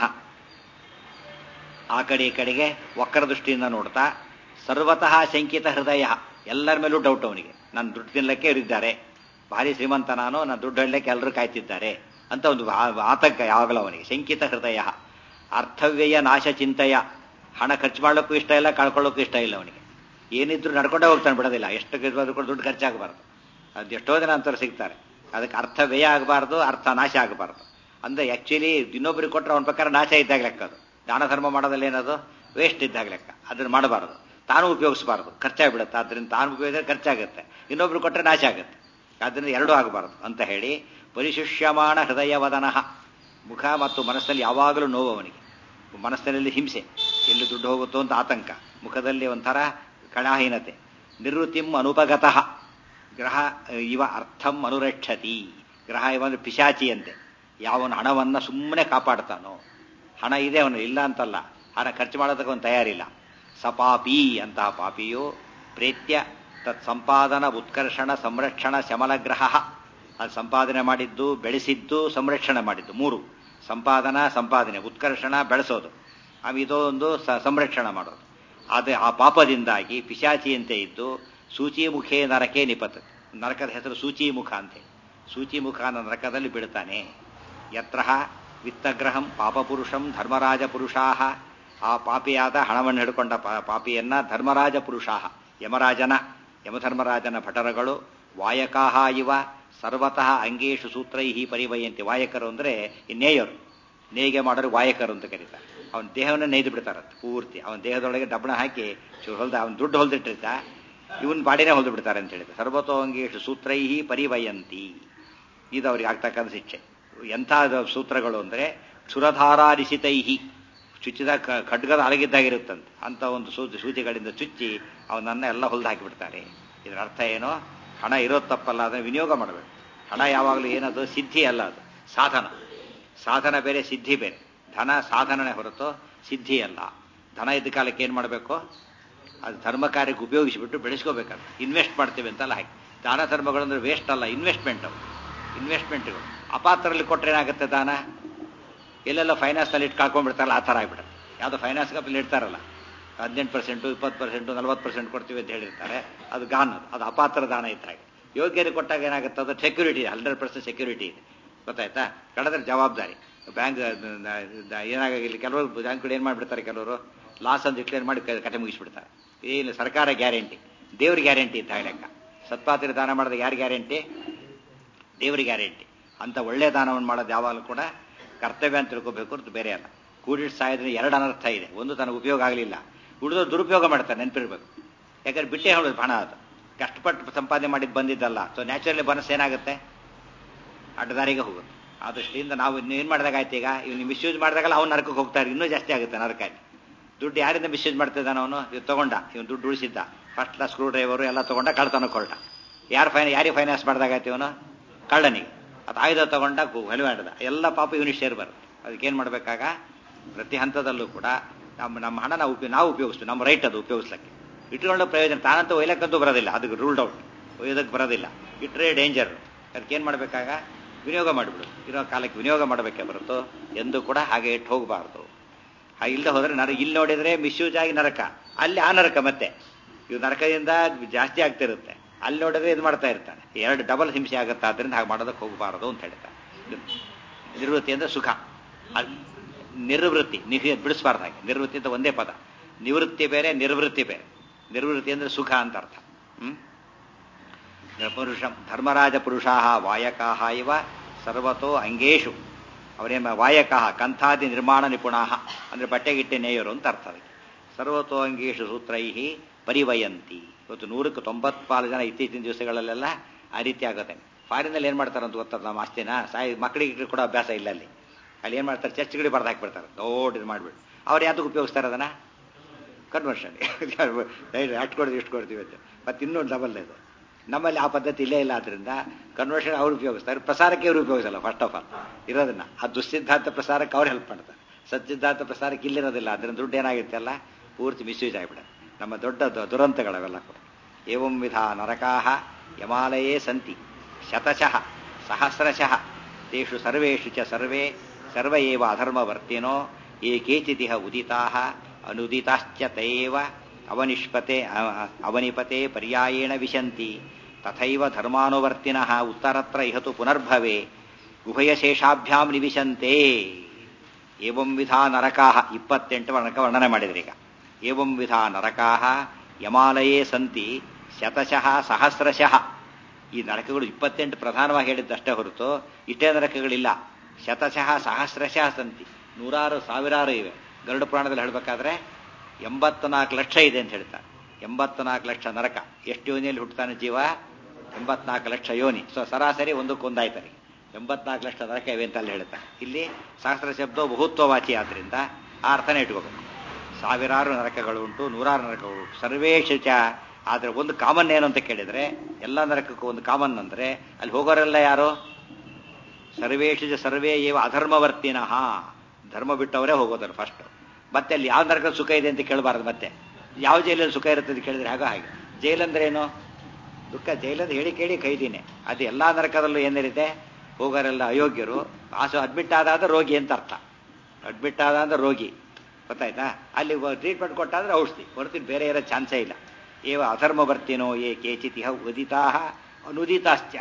ಆ ಕಡೆ ಈ ಕಡೆಗೆ ವಕ್ರ ದೃಷ್ಟಿಯಿಂದ ನೋಡ್ತಾ ಸರ್ವತಃ ಶಂಕಿತ ಹೃದಯ ಎಲ್ಲರ ಮೇಲೂ ಡೌಟ್ ಅವನಿಗೆ ನಾನು ದುಡ್ಡು ತಿನ್ನಲಿಕ್ಕೆ ಇರಿದ್ದಾರೆ ಭಾರಿ ಶ್ರೀಮಂತ ನಾನು ನಾನು ದುಡ್ಡು ಹೇಳಲಿಕ್ಕೆ ಎಲ್ಲರೂ ಕಾಯ್ತಿದ್ದಾರೆ ಅಂತ ಒಂದು ಆ- ಆತಂಕ ಯಾವಾಗಲೂ ಅವನಿಗೆ ಶಂಕಿತ ಹೃದಯ ಅರ್ಥವ್ಯಯ ನಾಶ ಚಿಂತೆಯ ಹಣ ಖರ್ಚು ಮಾಡೋಕ್ಕೂ ಇಷ್ಟ ಇಲ್ಲ ಕಳ್ಕೊಳ್ಳೋಕ್ಕೂ ಇಷ್ಟ ಇಲ್ಲ ಅವನಿಗೆ ಏನಿದ್ರು ನಡ್ಕೊಂಡೇ ಹೋಗ್ತಾನೆ ಬಿಡೋದಿಲ್ಲ ಎಷ್ಟು ಗೆದ್ದು ಕೂಡ ದುಡ್ಡು ಖರ್ಚಾಗಬಾರ್ದು ಅದು ಎಷ್ಟೋ ಜನ ಅಂತವ್ರು ಸಿಗ್ತಾರೆ ಅದಕ್ಕೆ ಅರ್ಥ ವ್ಯಯ ಆಗಬಾರ್ದು ಅರ್ಥ ನಾಶ ಆಗಬಾರ್ದು ಅಂದ್ರೆ ಆಕ್ಚುಲಿ ಇನ್ನೊಬ್ಬರಿಗೆ ಕೊಟ್ಟರೆ ಅವನ ಪ್ರಕಾರ ನಾಶ ಇದ್ದಾಗ ಲೆಕ್ಕ ಅದು ದಾನ ಧರ್ಮ ಮಾಡೋದಲ್ಲಿ ಏನದು ವೇಸ್ಟ್ ಇದ್ದಾಗ ಲೆಕ್ಕ ಅದನ್ನ ಮಾಡಬಾರ್ದು ತಾನು ಉಪಯೋಗಿಸಬಾರ್ದು ಖರ್ಚಾಗ್ಬಿಡುತ್ತೆ ಅದರಿಂದ ತಾನು ಉಪಯೋಗಿಸಿದ್ರೆ ಖರ್ಚಾಗುತ್ತೆ ಇನ್ನೊಬ್ರು ಕೊಟ್ಟರೆ ನಾಶ ಆಗುತ್ತೆ ಅದರಿಂದ ಎರಡೂ ಆಗಬಾರ್ದು ಅಂತ ಹೇಳಿ ಪರಿಶುಷ್ಯಮಾಣ ಹೃದಯವದನಃ ಮುಖ ಮತ್ತು ಮನಸ್ಸಲ್ಲಿ ಯಾವಾಗಲೂ ನೋವು ಅವನಿಗೆ ಮನಸ್ಸಿನಲ್ಲಿ ಹಿಂಸೆ ಎಲ್ಲಿ ದುಡ್ಡು ಹೋಗುತ್ತೋ ಅಂತ ಆತಂಕ ಮುಖದಲ್ಲಿ ಒಂಥರ ಕಣಾಹೀನತೆ ನಿವೃತ್ತಿಂ ಅನುಪಗತಃ ಗ್ರಹ ಇವ ಅರ್ಥಂ ಅನುರಕ್ಷತಿ ಗ್ರಹ ಇವ ಅಂದ್ರೆ ಪಿಶಾಚಿಯಂತೆ ಯಾವನು ಹಣವನ್ನ ಸುಮ್ಮನೆ ಕಾಪಾಡ್ತಾನೋ ಹಣ ಇದೆ ಅವನು ಇಲ್ಲ ಅಂತಲ್ಲ ಹಣ ಖರ್ಚು ಮಾಡೋದಕ್ಕೆ ಅವನು ತಯಾರಿಲ್ಲ ಸಪಾಪಿ ಅಂತಹ ಪಾಪಿಯು ಪ್ರೇತ್ಯ ತತ್ ಸಂಪಾದನ ಉತ್ಕರ್ಷಣ ಸಂರಕ್ಷಣ ಶಮಲಗ್ರಹ ಅದು ಸಂಪಾದನೆ ಮಾಡಿದ್ದು ಬೆಳೆಸಿದ್ದು ಸಂರಕ್ಷಣೆ ಮಾಡಿದ್ದು ಮೂರು ಸಂಪಾದನಾ ಸಂಪಾದನೆ ಉತ್ಕರ್ಷಣ ಬೆಳೆಸೋದು ಆಮೇಲೆ ಇದೋ ಒಂದು ಸ- ಸಂರಕ್ಷಣೆ ಮಾಡೋದು ಆದರೆ ಆ ಪಾಪದಿಂದಾಗಿ ಪಿಶಾಚಿಯಂತೆ ಇದ್ದು ಸೂಚಿ ಮುಖೇ ನರಕೆ ನಿಪತ್ ನರಕದ ಹೆಸರು ಸೂಚಿ ಮುಖ ಅಂತೆ ಸೂಚಿ ಮುಖ ಅನ್ನೋ ನರಕದಲ್ಲಿ ಬಿಡ್ತಾನೆ ಯತ್ರ ವಿತ್ತಗ್ರಹಂ ಪಾಪಪುರುಷಂ ಧರ್ಮರಾಜ ಪುರುಷಾಹ ಆ ಪಾಪಿಯಾದ ಹಣವನ್ನು ಹಿಡ್ಕೊಂಡ ಪಾ- ಪಾಪಿಯನ್ನ ಧರ್ಮರಾಜ ಪುರುಷಾಹ ಯಮರಾಜನ ಯಮಧರ್ಮರಾಜನ ಭಟರಗಳು ವಾಯಕಾಹ ಇವ ಸರ್ವತಃ ಅಂಗೇಶು ಸೂತ್ರೈಹಿ ಪರಿವಯಂತಿ ವಾಯಕರು ಅಂದರೆ ಈ ನೇಯರು ನೇಯ್ಗೆ ಮಾಡೋರು ವಾಯಕರು ಅಂತ ಕರೀತಾರೆ ಅವನ ದೇಹವನ್ನು ನೇಯ್ದು ಬಿಡ್ತಾರಂತೆ ಪೂರ್ತಿ ಅವನ ದೇಹದೊಳಗೆ ಡಬ್ಬಣ ಹಾಕಿ ಚು- ಹೊಲ್ದ ಅವನ ದುಡ್ಡು ಹೊಲ್ದಿಟ್ಟಿರ್ತ ಇವನ್ ಬಾಡಿನೇ ಹೊಲ್ದು ಬಿಡ್ತಾರೆ ಅಂತ ಹೇಳಿದ್ರೆ ಸರ್ವತೋ ಅಂಗೇಶು ಸೂತ್ರೈಹಿ ಪರಿವಯಂತಿ ಇದು ಅವ್ರಿಗೆ ಆಗ್ತಕ್ಕಂಥ ಶಿಕ್ಷೆ ಎಂಥ ಸೂತ್ರಗಳು ಅಂದರೆ ಕ್ಷುರಧಾರಾರಿಸಿತೈಹಿ ಚುಚ್ಚಿದ ಕ- ಖಡ್ಗದ ಅರಗಿದ್ದಾಗಿರುತ್ತಂತೆ ಅಂತ ಒಂದು ಸೂಚಿ ಸೂಚಿಗಳಿಂದ ಚುಚ್ಚಿ ಅವನನ್ನ ಎಲ್ಲ ಹೊಲ್ದು ಹಾಕಿಬಿಡ್ತಾರೆ ಇದರ ಅರ್ಥ ಏನೋ ಹಣ ಇರೋದು ತಪ್ಪಲ್ಲ ಅದನ್ನು ವಿನಿಯೋಗ ಮಾಡಬೇಕು ಹಣ ಯಾವಾಗಲೂ ಏನದು ಸಿದ್ಧಿ ಅಲ್ಲ ಅದು ಸಾಧನ ಸಾಧನ ಬೇರೆ ಸಿದ್ಧಿ ಬೇರೆ ಧನ ಸಾಧನನೇ ಹೊರತು ಸಿದ್ಧಿ ಅಲ್ಲ ಧನ ಇದ್ದ ಕಾಲಕ್ಕೆ ಏನು ಮಾಡಬೇಕು ಅದು ಧರ್ಮ ಕಾರ್ಯಕ್ಕೆ ಉಪಯೋಗಿಸಿಬಿಟ್ಟು ಬೆಳೆಸ್ಕೋಬೇಕಂತ ಇನ್ವೆಸ್ಟ್ ಮಾಡ್ತೀವಿ ಅಂತಲ್ಲ ಹಾಕಿ ದಾನ ಧರ್ಮಗಳು ಅಂದ್ರೆ ವೇಸ್ಟ್ ಅಲ್ಲ ಇನ್ವೆಸ್ಟ್ಮೆಂಟ್ ಅವು ಇನ್ವೆಸ್ಟ್ಮೆಂಟ್ಗಳು ಅಪಾತ್ರದಲ್ಲಿ ಕೊಟ್ಟರೆ ಏನಾಗುತ್ತೆ ದಾನ ಎಲ್ಲೆಲ್ಲ ಫೈನಾನ್ಸ್ನಲ್ಲಿ ಇಟ್ಟು ಕಳ್ಕೊಂಡ್ಬಿಡ್ತಾರಲ್ಲ ಆ ಥರ ಆಗ್ಬಿಡುತ್ತೆ ಯಾವುದೋ ಫೈನಾನ್ಸ್ ಕಂಪನಿ ಇಡ್ತಾರಲ್ಲ ಹದಿನೆಂಟು ಪರ್ಸೆಂಟು ಇಪ್ಪತ್ತು ಪರ್ಸೆಂಟು ನಲ್ವತ್ತು ಪರ್ಸೆಂಟ್ ಕೊಡ್ತೀವಿ ಅಂತ ಹೇಳಿರ್ತಾರೆ ಅದು ಗಾನ್ ಅದು ಅದು ಅಪಾತ್ರ ದಾನ ಇದ್ದಾಗ ಯೋಗ್ಯರಿಗೆ ಕೊಟ್ಟಾಗ ಏನಾಗುತ್ತೆ ಅದು ಸೆಕ್ಯೂರಿಟಿ ಹಂಡ್ರೆಡ್ ಪರ್ಸೆಂಟ್ ಸೆಕ್ಯೂರಿಟಿ ಇದೆ ಗೊತ್ತಾಯ್ತಾ ಕಳೆದ್ರೆ ಜವಾಬ್ದಾರಿ ಬ್ಯಾಂಕ್ ಏನಾಗಿಲ್ಲ ಕೆಲವರು ಬ್ಯಾಂಕ್ಗಳು ಏನು ಮಾಡಿಬಿಡ್ತಾರೆ ಕೆಲವರು ಲಾಸ್ ಅಂತ ಡಿಕ್ಲೇರ್ ಮಾಡಿ ಕ- ಕತೆ ಮುಗಿಸ್ಬಿಡ್ತಾರೆ ಏನು ಸರ್ಕಾರ ಗ್ಯಾರಂಟಿ ದೇವ್ರ ಗ್ಯಾರಂಟಿ ಇದ್ದ ಲೆಕ್ಕ ಸತ್ಪಾತ್ರೆ ದಾನ ಮಾಡಿದ ಯಾರು ಗ್ಯಾರಂಟಿ ದೇವ್ರ ಗ್ಯಾರಂಟಿ ಅಂತ ಒಳ್ಳೆ ದಾನವನ್ನು ಮಾಡೋದು ಯಾವಾಗಲೂ ಕೂಡ ಕರ್ತವ್ಯ ಅಂತ ತಿಳ್ಕೋಬೇಕು ಅಂತ ಬೇರೆ ಅಲ್ಲ ಕೂಡಿಟ್ಟು ಸಾಯೋದ್ರೆ ಎರಡು ಅನರ್ಥ ಇದೆ ಒಂದು ತನಗೆ ಉಪಯೋಗ ಆಗಲಿಲ್ಲ ಉಳಿದೋ ದುರುಪಯೋಗ ಮಾಡ್ತಾರೆ ನೆನಪಿರ್ಬೇಕು ಯಾಕಂದ್ರೆ ಬಿಟ್ಟೆ ಹೇಳೋದು ಹಣ ಅದು ಕಷ್ಟಪಟ್ಟು ಸಂಪಾದನೆ ಮಾಡಿದ್ದು ಬಂದಿದ್ದಲ್ಲ ಸೊ ನ್ಯಾಚುರಲಿ ಬನಸ್ ಏನಾಗುತ್ತೆ ಅಡ್ಡದಾರಿಗೆ ಹೋಗುತ್ತೆ ಆ ದೃಷ್ಟಿಯಿಂದ ನಾವು ಏನು ಮಾಡಿದಾಗ ಆಯ್ತು ಈಗ ಇವ್ನು ಮಿಸ್ಯೂಸ್ ಮಾಡಿದಾಗಲ್ಲ ಅವ್ನು ನರಕಕ್ಕೆ ಹೋಗ್ತಾರೆ ಇನ್ನೂ ಜಾಸ್ತಿ ಆಗುತ್ತೆ ನರಕ ದುಡ್ಡು ಯಾರಿಂದ ಮಿಸ್ಯೂಸ್ ಮಾಡ್ತಿದ್ದಾನೆ ಅವನು ಇವ್ ತಗೊಂಡ ಇವನು ದುಡ್ಡು ಉಳಿಸಿದ್ದ ಫಸ್ಟ್ ಕ್ಲಾಸ್ ಸ್ಕ್ರೂ ಡ್ರೈವರು ಎಲ್ಲ ತಗೊಂಡ ಕಳ್ತನ ಕೊರಟ ಯಾರು ಫೈನ್ ಯಾರಿಗೆ ಫೈನಾನ್ಸ್ ಮಾಡಿದಾಗಾಯ್ತು ಇವನು ಕಳ್ಳನಿಗೆ ಅದು ಆಯುಧ ತಗೊಂಡ ಹೊಲಿ ಮಾಡಿದ ಎಲ್ಲ ಪಾಪ ಇವನಿಗೆ ಶೇರ್ ಬರುತ್ತೆ ಅದಕ್ಕೇನು ಮಾಡಬೇಕಾಗ ಪ್ರತಿ ಹಂತದಲ್ಲೂ ಕೂಡ ನಮ್ಮ ನಮ್ಮ ಹಣ ನಾವು ಉಪಯೋಗ ನಾವು ಉಪಯೋಗಿಸ್ತೀವಿ ನಮ್ಮ ರೈಟ್ ಅದು ಉಪಯೋಗಿಸ್ಲಿಕ್ಕೆ ಇಟ್ಕೊಂಡ ಪ್ರಯೋಜನ ತಾನಂತೂ ಒಯ್ಲಕ್ಕಂತೂ ಬರೋದಿಲ್ಲ ಅದಕ್ಕೆ ರೂಲ್ಡ್ ಔಟ್ ಒಯ್ಯೋದಕ್ಕೆ ಬರೋದಿಲ್ಲ ಇಟ್ಟರೆ ಡೇಂಜರ್ ಅದಕ್ಕೇನು ಮಾಡಬೇಕಾಗ ವಿನಿಯೋಗ ಮಾಡಿಬಿಡು ಇರೋ ಕಾಲಕ್ಕೆ ವಿನಿಯೋಗ ಮಾಡಬೇಕೇ ಹೊರತು ಎಂದೂ ಕೂಡ ಹಾಗೆ ಇಟ್ಟು ಹೋಗಬಾರ್ದು ಹಾಗೆ ಇಲ್ಲದೆ ಹೋದ್ರೆ ನರ ಇಲ್ಲಿ ನೋಡಿದ್ರೆ ಮಿಸ್ಯೂಸ್ ಆಗಿ ನರಕ ಅಲ್ಲಿ ಆ ನರಕ ಮತ್ತೆ ಇವು ನರಕದಿಂದ ಜಾಸ್ತಿ ಆಗ್ತಿರುತ್ತೆ ಅಲ್ಲಿ ನೋಡಿದ್ರೆ ಇದು ಮಾಡ್ತಾ ಇರ್ತಾನೆ ಎರಡು ಡಬಲ್ ಹಿಂಸೆ ಆಗುತ್ತೆ ಆದ್ರಿಂದ ಹಾಗೆ ಮಾಡೋದಕ್ಕೆ ಹೋಗಬಾರದು ಅಂತ ಹೇಳ್ತಾರೆ ನಿರ್ವೃತ್ತಿ ಅಂದ್ರೆ ಸುಖ ಅದ್- ನಿರ್ವೃತ್ತಿ ನಿಹಿ ಬಿಡಿಸ್ಬಾರ್ದು ಹಾಗೆ ನಿರ್ವೃತ್ತಿ ಅಂತ ಒಂದೇ ಪದ ನಿವೃತ್ತಿ ಬೇರೆ ನಿರ್ವೃತ್ತಿ ಬೇರೆ ನಿರ್ವೃತ್ತಿ ಅಂದ್ರೆ ಸುಖ ಅಂತ ಅರ್ಥ ಹ್ಮ್ ಪುರುಷ ಧರ್ಮರಾಜ ಪುರುಷಾ ವಾಯಕಾಹ ಇವ ಸರ್ವತೋ ಅಂಗೇಶು ಅವರೇಮ ವಾಯಕಾಹ ಕಂಥಾದಿ ನಿರ್ಮಾಣ ನಿಪುಣಾ ಅಂದ್ರೆ ಬಟ್ಟೆಗಿಟ್ಟೆ ನೇಯರು ಅಂತ ಅರ್ಥ ಅದಕ್ಕೆ ಸರ್ವತೋ ಅಂಗೇಶು ಸೂತ್ರೈ ಪರಿವಯಂತಿ ಇವತ್ತು ನೂರಕ್ಕೆ ತೊಂಬತ್ಪಾಲು ಜನ ಇತ್ತೀಚಿನ ದಿವಸಗಳಲ್ಲೆಲ್ಲ ಆ ರೀತಿ ಆಗುತ್ತೆ ಫಾರಿನಲ್ಲಿ ಏನು ಮಾಡ್ತಾರೆ ಅಂತ ಗೊತ್ತದ ನಮ್ಮ ಆಸ್ತಿನ ಸಾಯಿ ಮಕ್ಕಳಿಗೆ ಕೂಡ ಅಭ್ಯಾಸ ಇಲ್ಲ ಅಲ್ಲಿ ಅಲ್ಲಿ ಏನು ಮಾಡ್ತಾರೆ ಚರ್ಚ್ಗಳಿಗೆ ಬರ್ದು ಹಾಕ್ಬಿಡ್ತಾರೆ ದೊಡ್ಡ ಇದು ಮಾಡಿಬಿಟ್ಟು ಅವ್ರು ಯಾವ್ದಕ್ಕೆ ಉಪಯೋಗಿಸ್ತಾರೆ ಅದನ್ನ ಕನ್ವರ್ಷನ್ ಅಷ್ಟು ಕೊಡ್ತೀವಿ ಇಷ್ಟು ಕೊಡ್ತೀವಿ ಅಂತ ಮತ್ತೆ ಇನ್ನೊಂದು ಡಬಲ್ ಇದು ನಮ್ಮಲ್ಲಿ ಆ ಪದ್ಧತಿ ಇಲ್ಲೇ ಇಲ್ಲ ಆದ್ರಿಂದ ಕನ್ವರ್ಷನ್ ಅವ್ರು ಉಪಯೋಗಿಸ್ತಾರೆ ಪ್ರಸಾರಕ್ಕೆ ಅವ್ರು ಉಪಯೋಗಿಸಲ್ಲ ಫಸ್ಟ್ ಆಫ್ ಆಲ್ ಇರೋದನ್ನ ಆ ದುಸ್ಸಿದ್ಧಾಂತ ಪ್ರಸಾರಕ್ಕೆ ಅವ್ರು ಹೆಲ್ಪ್ ಮಾಡ್ತಾರೆ ಸಚ್ಚಿದಾರ್ಥ ಪ್ರಸಾರಕ್ಕೆ ಇಲ್ಲಿರೋದಿಲ್ಲ ಅದರಿಂದ ದುಡ್ಡು ಏನಾಗಿರುತ್ತಲ್ಲ ಪೂರ್ತಿ ಮಿಸ್ಯೂಸ್ ಆಗಿಬಿಡುತ್ತೆ ನಮ್ಮ ದೊಡ್ಡ ದು- ದುರಂತಗಳವೆಲ್ಲ ಕೂಡ ಏವಂ ವಿಧ ನರಕಾಹ ಯಮಾಲಯೇ ಸಂತಿ ಶತಶಃ ಸಹಸ್ರಶಃ ತೇಷು ಸರ್ವೇಷು ಚ ಸರ್ವೇ ಸರ್ವ ಏವ ಅಧರ್ಮವರ್ತಿನೋ ಯೇ ಕೇಚಿದಿಹ ಉದಿತಾಃ ಅನುದಿತಾಶ್ಚ ತಯೇವ ಅವನಿಷ್ಪತೆ ಅ- ಅ- ಅವನಿಪತೆ ಪರ್ಯಾಯೇಣ ವಿಶಂತಿ ತಥೈವ ಧರ್ಮಾನುವರ್ತಿನಃ ಉತ್ತರತ್ರ ಇಹತು ಪುನರ್ಭವೆ ಉಭಯಶೇಷಾಭ್ಯಾಂ ನಿವಿಶಂತೆ ಏವಂ ವಿಧ ನರಕಾಹ ಇಪ್ಪತ್ತೆಂಟು ನರಕ ವರ್ಣನೆ ಮಾಡಿದ್ರಿ ಈಗ ಏವಂ ವಿಧ ನರಕಾಹ ಯಮಾಲಯೇ ಸಂತಿ ಶತಶಃ ಸಹಸ್ರಶಃ ಈ ನರಕಗಳು ಇಪ್ಪತ್ತೆಂಟು ಪ್ರಧಾನವಾಗಿ ಹೇಳಿದ್ದಷ್ಟೇ ಹೊರತು ಇಷ್ಟೇ ನರಕಗಳಿಲ್ಲ ಶತಶಃ ಸಹಸ್ರಶಃ ಸಂತಿ ನೂರಾರು ಸಾವಿರಾರು ಇವೆ ಗರುಡ ಪುರಾಣದಲ್ಲಿ ಹೇಳಬೇಕಾದ್ರೆ ಎಂಬತ್ನಾಲ್ಕು ಲಕ್ಷ ಇದೆ ಅಂತ ಹೇಳ್ತಾರೆ ಎಂಬತ್ನಾಲ್ಕು ಲಕ್ಷ ನರಕ ಎಷ್ಟು ಯೋನಿಯಲ್ಲಿ ಹುಟ್ಟುತ್ತಾನೆ ಜೀವ ಎಂಬತ್ನಾಲ್ಕು ಲಕ್ಷ ಯೋನಿ ಸೊ ಸರಾಸರಿ ಒಂದಕ್ಕೊಂದಾಯ್ತಾರೆ ಎಂಬತ್ನಾಲ್ಕು ಲಕ್ಷ ನರಕ ಇವೆ ಅಂತ ಅಲ್ಲಿ ಹೇಳ್ತಾರೆ ಇಲ್ಲಿ ಸಹಸ್ರ ಶಬ್ದ ಬಹುತ್ವವಾಚಿ ಆದ್ರಿಂದ ಆ ಅರ್ಥನೇ ಇಟ್ಕೋಬೇಕು ಸಾವಿರಾರು ನರಕಗಳು ಉಂಟು ನೂರಾರು ನರಕಗಳು ಸರ್ವೇಶು ಚ ಆದ್ರೆ ಒಂದು ಕಾಮನ್ ಏನು ಅಂತ ಕೇಳಿದ್ರೆ ಎಲ್ಲ ನರಕಕ್ಕೂ ಒಂದು ಕಾಮನ್ ಅಂದ್ರೆ ಅಲ್ಲಿ ಹೋಗೋರೆಲ್ಲ ಯಾರು ಸರ್ವೇಶು ಚ ಸರ್ವೇ ಏವ ಅಧರ್ಮವರ್ತಿನಃ ಧರ್ಮ ಬಿಟ್ಟವರೇ ಹೋಗೋದರು ಫಸ್ಟ್ ಮತ್ತೆ ಅಲ್ಲಿ ಯಾವ ನರಕ ಸುಖ ಇದೆ ಅಂತ ಕೇಳಬಾರದು ಮತ್ತೆ ಯಾವ ಜೈಲಲ್ಲಿ ಸುಖ ಇರುತ್ತೆ ಅಂತ ಕೇಳಿದ್ರೆ ಹಾಗ ಹಾಗೆ ಜೈಲಂದ್ರೆ ಏನು ದುಃಖ ಜೈಲಂದ್ರೆ ಹೇಳಿ ಕೇಳಿ ಕೈದಿನೇ ಅದು ಎಲ್ಲಾ ನರಕದಲ್ಲೂ ಏನಿರುತ್ತೆ ಹೋಗೋರೆಲ್ಲ ಅಯೋಗ್ಯರು ಆಸು ಅಡ್ಮಿಟ್ ಆದಾದ ರೋಗಿ ಅಂತ ಅರ್ಥ ಅಡ್ಮಿಟ್ ಆದ ಅಂದ್ರೆ ರೋಗಿ ಗೊತ್ತಾಯ್ತಾ ಅಲ್ಲಿ ಟ್ರೀಟ್ಮೆಂಟ್ ಕೊಟ್ಟಾದ್ರೆ ಔಷಧಿ ಹೊರತು ಬೇರೆ ಇರೋ ಚಾನ್ಸೇ ಇಲ್ಲ ಏವ ಅಧರ್ಮ ಬರ್ತೀನೋ ಏ ಕೇಚಿತಿಹ ಉದಿತಾ ಅನುದಿತಾಶ್ಚ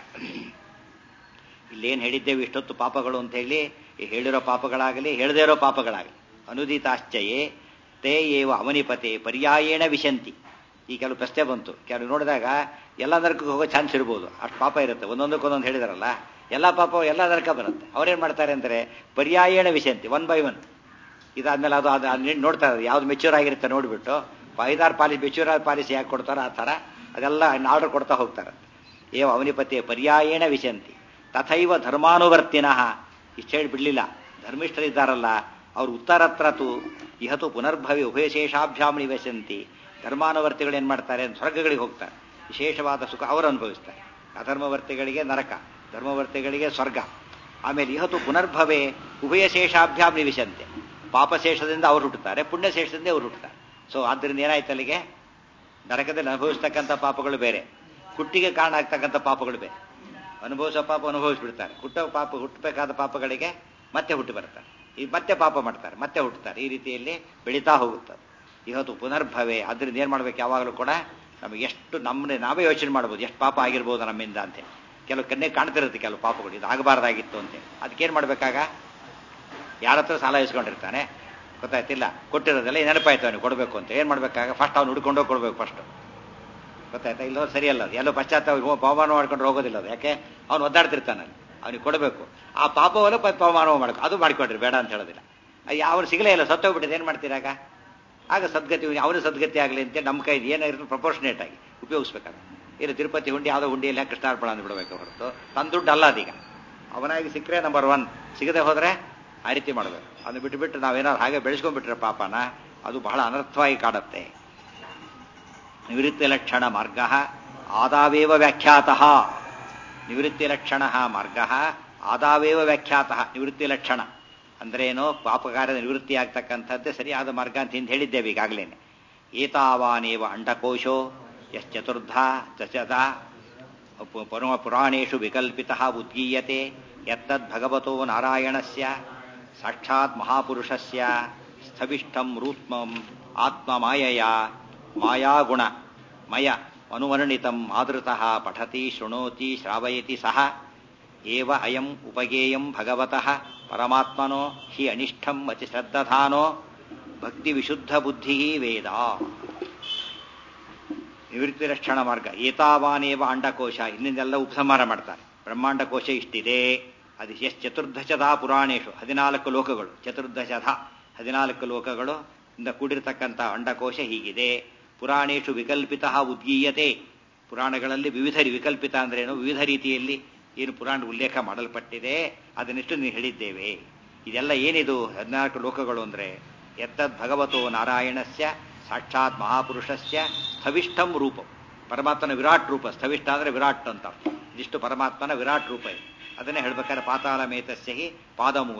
ಇಲ್ಲೇನು ಹೇಳಿದ್ದೇವೆ ಇಷ್ಟೊತ್ತು ಪಾಪಗಳು ಅಂತ ಹೇಳಿ ಈ ಹೇಳಿರೋ ಪಾಪಗಳಾಗಲಿ ಹೇಳದೇ ಇರೋ ಪಾಪಗಳಾಗಲಿ ಅನುದಿತಾಶ್ಚಯೇ ತೇ ಏವ ಅವನಿಪತೆ ಪರ್ಯಾಯೇಣ ವಿಶಂತಿ ಈ ಕೆಲವು ಪ್ರಶ್ನೆ ಬಂತು ಕೆಲವು ನೋಡಿದಾಗ ಎಲ್ಲ ನರಕಕ್ಕೆ ಹೋಗೋ ಚಾನ್ಸ್ ಇರ್ಬೋದು ಅಷ್ಟು ಪಾಪ ಇರುತ್ತೆ ಒಂದೊಂದಕ್ಕೊಂದೊಂದು ಹೇಳಿದಾರಲ್ಲ ಎಲ್ಲ ಪಾಪ ಎಲ್ಲ ನರಕ ಬರುತ್ತೆ ಅವ್ರೇನ್ ಮಾಡ್ತಾರೆ ಅಂದರೆ ಪರ್ಯಾಯೇಣ ವಿಶಂತಿ ಒನ್ ಬೈ ಒನ್ ಇದಾದ್ಮೇಲೆ ಅದು ಅದು ಅದ್ ನೋಡ್ತಾ ಇರೋದು ಯಾವ್ದು ಮೆಚ್ಯೂರ್ ಆಗಿರುತ್ತೆ ನೋಡ್ಬಿಟ್ಟು ಐದಾರು ಪಾಲಿಸಿ ಮೆಚ್ಯೂರ್ ಆದ ಪಾಲಿಸಿ ಯಾಕೆ ಕೊಡ್ತಾರೋ ಆ ಥರ ಅದೆಲ್ಲ ಆರ್ಡರ್ ಕೊಡ್ತಾ ಹೋಗ್ತಾರೆ ಏವ ಅವನಿಪತಿ ಪರ್ಯಾಯೇಣ ವಿಶಂತಿ ತಥೈವ ಧರ್ಮಾನುವರ್ತಿನಃ ಇಷ್ಟು ಹೇಳಿ ಬಿಡ್ಲಿಲ್ಲ ಧರ್ಮಿಷ್ಠರಿದ್ದಾರಲ್ಲ ಅವ್ರು ಉತ್ತರತ್ರತು ಇಹತು ಪುನರ್ಭವಿ ಉಭಯಶೇಷಾಭ್ಯಾಮ್ ನಿವಸಂತಿ ಧರ್ಮಾನುವರ್ತಿಗಳು ಏನ್ ಮಾಡ್ತಾರೆ ಸ್ವರ್ಗಗಳಿಗೆ ಹೋಗ್ತಾರೆ ವಿಶೇಷವಾದ ಸುಖ ಅವರು ಅನುಭವಿಸ್ತಾರೆ ಅಧರ್ಮವರ್ತಿಗಳಿಗೆ ನರಕ ಧರ್ಮವರ್ತಿಗಳಿಗೆ ಸ್ವರ್ಗ ಆಮೇಲೆ ಇಹತು ಪುನರ್ಭವೆ ಉಭಯಶೇಷಾಭ್ಯಾಮ್ ನಿವಿಶಂತೆ ಪಾಪಶೇಷದಿಂದ ಅವ್ರು ಹುಟ್ಟುತ್ತಾರೆ ಪುಣ್ಯಶೇಷದಿಂದ ಅವ್ರು ಹುಟ್ಟುತ್ತಾರೆ ಸೊ ಆದ್ದರಿಂದ ಏನಾಯ್ತು ಅಲ್ಲಿಗೆ ನರಕದಲ್ಲಿ ಅನುಭವಿಸ್ತಕ್ಕಂಥ ಪಾಪಗಳು ಬೇರೆ ಹುಟ್ಟಿಗೆ ಕಾರಣ ಆಗ್ತಕ್ಕಂಥ ಪಾಪಗಳು ಬೇರೆ ಅನುಭವಿಸೋ ಪಾಪ ಅನುಭವಿಸ್ಬಿಡ್ತಾರೆ ಹುಟ್ಟೋ ಪಾಪ ಹುಟ್ಟಬೇಕಾದ ಪಾಪಗಳಿಗೆ ಮತ್ತೆ ಹುಟ್ಟಿ ಬರ್ತಾರೆ ಈ ಮತ್ತೆ ಪಾಪ ಮಾಡ್ತಾರೆ ಮತ್ತೆ ಹುಟ್ಟುತ್ತಾರೆ ಈ ರೀತಿಯಲ್ಲಿ ಬೆಳೀತಾ ಹೋಗುತ್ತದೆ ಇವತ್ತು ಪುನರ್ಭವೆ ಅದರಿಂದ ಏನ್ ಮಾಡ್ಬೇಕು ಯಾವಾಗಲೂ ಕೂಡ ನಮಗೆ ಎಷ್ಟು ನಮ್ಮನೆ ನಾವೇ ಯೋಚನೆ ಮಾಡ್ಬೋದು ಎಷ್ಟು ಪಾಪ ಆಗಿರ್ಬೋದು ನಮ್ಮಿಂದ ಅಂತ ಕೆಲವು ಕನ್ನೆ ಕಾಣ್ತಿರುತ್ತೆ ಕೆಲವು ಪಾಪಗಳು ಇದು ಆಗಬಾರ್ದಾಗಿತ್ತು ಅಂತ ಅದಕ್ಕೇನ್ ಮಾಡ್ಬೇಕಾಗ ಯಾರ ಹತ್ರ ಸಾಲ ಇಸ್ಕೊಂಡಿರ್ತಾನೆ ಗೊತ್ತಾಯ್ತಿಲ್ಲ ಕೊಟ್ಟಿರೋದೆಲ್ಲ ನೆನಪಾಯ್ತು ಅವನಿಗೆ ಕೊಡಬೇಕು ಅಂತ ಏನ್ ಮಾಡ್ಬೇಕಾಗ ಫಸ್ಟ್ ಅವ್ನು ಹುಡ್ಕೊಂಡೋಗಿ ಕೊಡ್ಬೇಕು ಫಸ್ಟ್ ಗೊತ್ತಾಯ್ತಾ ಇಲ್ಲ ಸರಿಯಲ್ಲ ಅದು ಎಲ್ಲೋ ಪಶ್ಚಾತ್ತಾಪ ಪವಮಾನ ಮಾಡ್ಕೊಂಡು ಹೋಗೋದಿಲ್ಲ ಅದು ಯಾಕೆ ಅವ್ನು ಒದ್ದಾಡ್ತಿರ್ತಾನೆ ಅವನಿಗೆ ಕೊಡಬೇಕು ಆ ಪಾಪವಲ್ಲ ಪವಮಾನ ಮಾಡ್ಕೊ ಅದು ಮಾಡ್ಕೊಡ್ರಿ ಬೇಡ ಅಂತ ಹೇಳೋದಿಲ್ಲ ಅವನು ಸಿಗಲೇ ಇಲ್ಲ ಸತ್ತೋಗ್ಬಿಟ್ಟಿದೆ ಏನ್ ಮಾಡ್ತೀರಾಗ ಆಗ ಸದ್ಗತಿ ಅವನು ಸದ್ಗತಿ ಆಗಲಿ ಅಂತ ನಮ್ಮ ಕೈ ಏನಾಗಿರುತ್ತೆ ಪ್ರಪೋರ್ಷನೇಟ್ ಆಗಿ ಉಪಯೋಗಿಸ್ಬೇಕಾದ್ರೆ ಇಲ್ಲ ತಿರುಪತಿ ಹುಂಡಿ ಯಾವುದೋ ಹುಂಡಿಯಲ್ಲಿ ಕೃಷ್ಣಾರ್ಪಣ ಅಂದ್ಬಿಡ್ಬೇಕು ಹೊರತು ತನ್ನ ದುಡ್ಡು ಅಲ್ಲ ಅದೀಗ ಅವನಾಗಿ ಸಿಕ್ಕರೆ ನಂಬರ್ ಒನ್ ಸಿಗದೆ ಹೋದ್ರೆ ಆ ರೀತಿ ಮಾಡಬೇಕು ಅದನ್ನು ಬಿಟ್ಟು ಬಿಟ್ಟು ನಾವೇನಾದ್ರು ಹಾಗೆ ಬೆಳೆಸ್ಕೊಂಡ್ಬಿಟ್ರೆ ಪಾಪನ ಅದು ಬಹಳ ಅನರ್ಥವಾಗಿ ಕಾಡುತ್ತೆ ನಿವೃತ್ತಿ ಲಕ್ಷಣ ಮಾರ್ಗ ಆದಾವೇವ ವ್ಯಾಖ್ಯಾತ ನಿವೃತ್ತಿ ಲಕ್ಷಣ ಮಾರ್ಗ ಆದಾವೇವ ವ್ಯಾಖ್ಯಾತ ನಿವೃತ್ತಿ ಲಕ್ಷಣ ಅಂದ್ರೆ ಏನು ಪಾಪಕಾರ್ಯದ ನಿವೃತ್ತಿ ಆಗ್ತಕ್ಕಂಥದ್ದೇ ಸರಿಯಾದ ಮಾರ್ಗ ಅಂತ ಹಿಂದೆ ಹೇಳಿದ್ದೇವೆ ಈಗಾಗಲೇ ಏತಾವಾನೇವ ಅಂಡಕೋಶೋ ಯಶ್ಚತುರ್ಧ ಚಚದ ಪರಮ ಪುರಾಣೇಶು ವಿಕಲ್ಪಿತ ಉದ್ಗೀಯತೆ ಯತ್ತದ್ ಭಗವತೋ ನಾರಾಯಣಸ್ಯ ಸಾಕ್ಷಾತ್ ಮಹಾಪುರುಷಸ್ಯ ಸ್ಥವಿಷ್ಠಂ ರೂತ್ಮಂ ಆತ್ಮಮಾಯಯ ಮಾಯಾಗುಣ ಮಯ ಅನುವರ್ಣಿತಂ ಆದೃತಃ ಪಠತಿ ಶೃಣೋತಿ ಶ್ರಾವಯತಿ ಸಹ ಏವ ಅಯಂ ಉಪಗೇಯಂ ಭಗವತಃ ಪರಮಾತ್ಮನೋ ಹಿ ಅನಿಷ್ಠಂ ಅತಿ ಶ್ರದ್ಧಾನೋ ಭಕ್ತಿ ವಿಶುದ್ಧ ಬುದ್ಧಿ ವೇದ ನಿವೃತ್ತಿ ರಕ್ಷಣ ಮಾರ್ಗ ಏತಾವಾನೇವ ಅಂಡಕೋಶ ಇನ್ನಿಂದೆಲ್ಲ ಉಪಸಂಹಾರ ಮಾಡ್ತಾರೆ ಬ್ರಹ್ಮಾಂಡ ಕೋಶ ಇಷ್ಟಿದೆ ಅದು ಎಷ್ಟು ಚತುರ್ದಶದ ಪುರಾಣೇಶು ಹದಿನಾಲ್ಕು ಲೋಕಗಳು ಚತುರ್ದಶಧ ಹದಿನಾಲ್ಕು ಲೋಕಗಳು ಇಂದ ಕೂಡಿರತಕ್ಕಂಥ ಅಂಡಕೋಶ ಹೀಗಿದೆ ಪುರಾಣೇಶು ವಿಕಲ್ಪಿತ ಉದ್ಗೀಯತೆ ಪುರಾಣಗಳಲ್ಲಿ ವಿವಿಧ ವಿಕಲ್ಪಿತ ಅಂದ್ರೇನು ವಿವಿಧ ರೀತಿಯಲ್ಲಿ ಏನು ಪುರಾಣ ಉಲ್ಲೇಖ ಮಾಡಲ್ಪಟ್ಟಿದೆ ಅದನ್ನಿಷ್ಟು ನೀವು ಹೇಳಿದ್ದೇವೆ ಇದೆಲ್ಲ ಏನಿದು ಹದಿನಾಲ್ಕು ಲೋಕಗಳು ಅಂದ್ರೆ ಎತ್ತದ್ ಭಗವತೋ ನಾರಾಯಣಸ್ಯ ಸಾಕ್ಷಾತ್ ಮಹಾಪುರುಷಸ್ಯ ಸ್ಥವಿಷ್ಠಂ ರೂಪಂ ಪರಮಾತ್ಮನ ವಿರಾಟ್ ರೂಪ ಸ್ಥವಿಷ್ಠ ಅಂದ್ರೆ ವಿರಾಟ್ ಅಂತ ಇದಿಷ್ಟು ಪರಮಾತ್ಮನ ವಿರಾಟ್ ರೂಪ ಇದೆ ಅದನ್ನೇ ಹೇಳ್ಬೇಕಾದ್ರೆ ಪಾತಾಳ ಮೇತಸ್ಯ ಹಿ ಪಾದಮೂಲಂ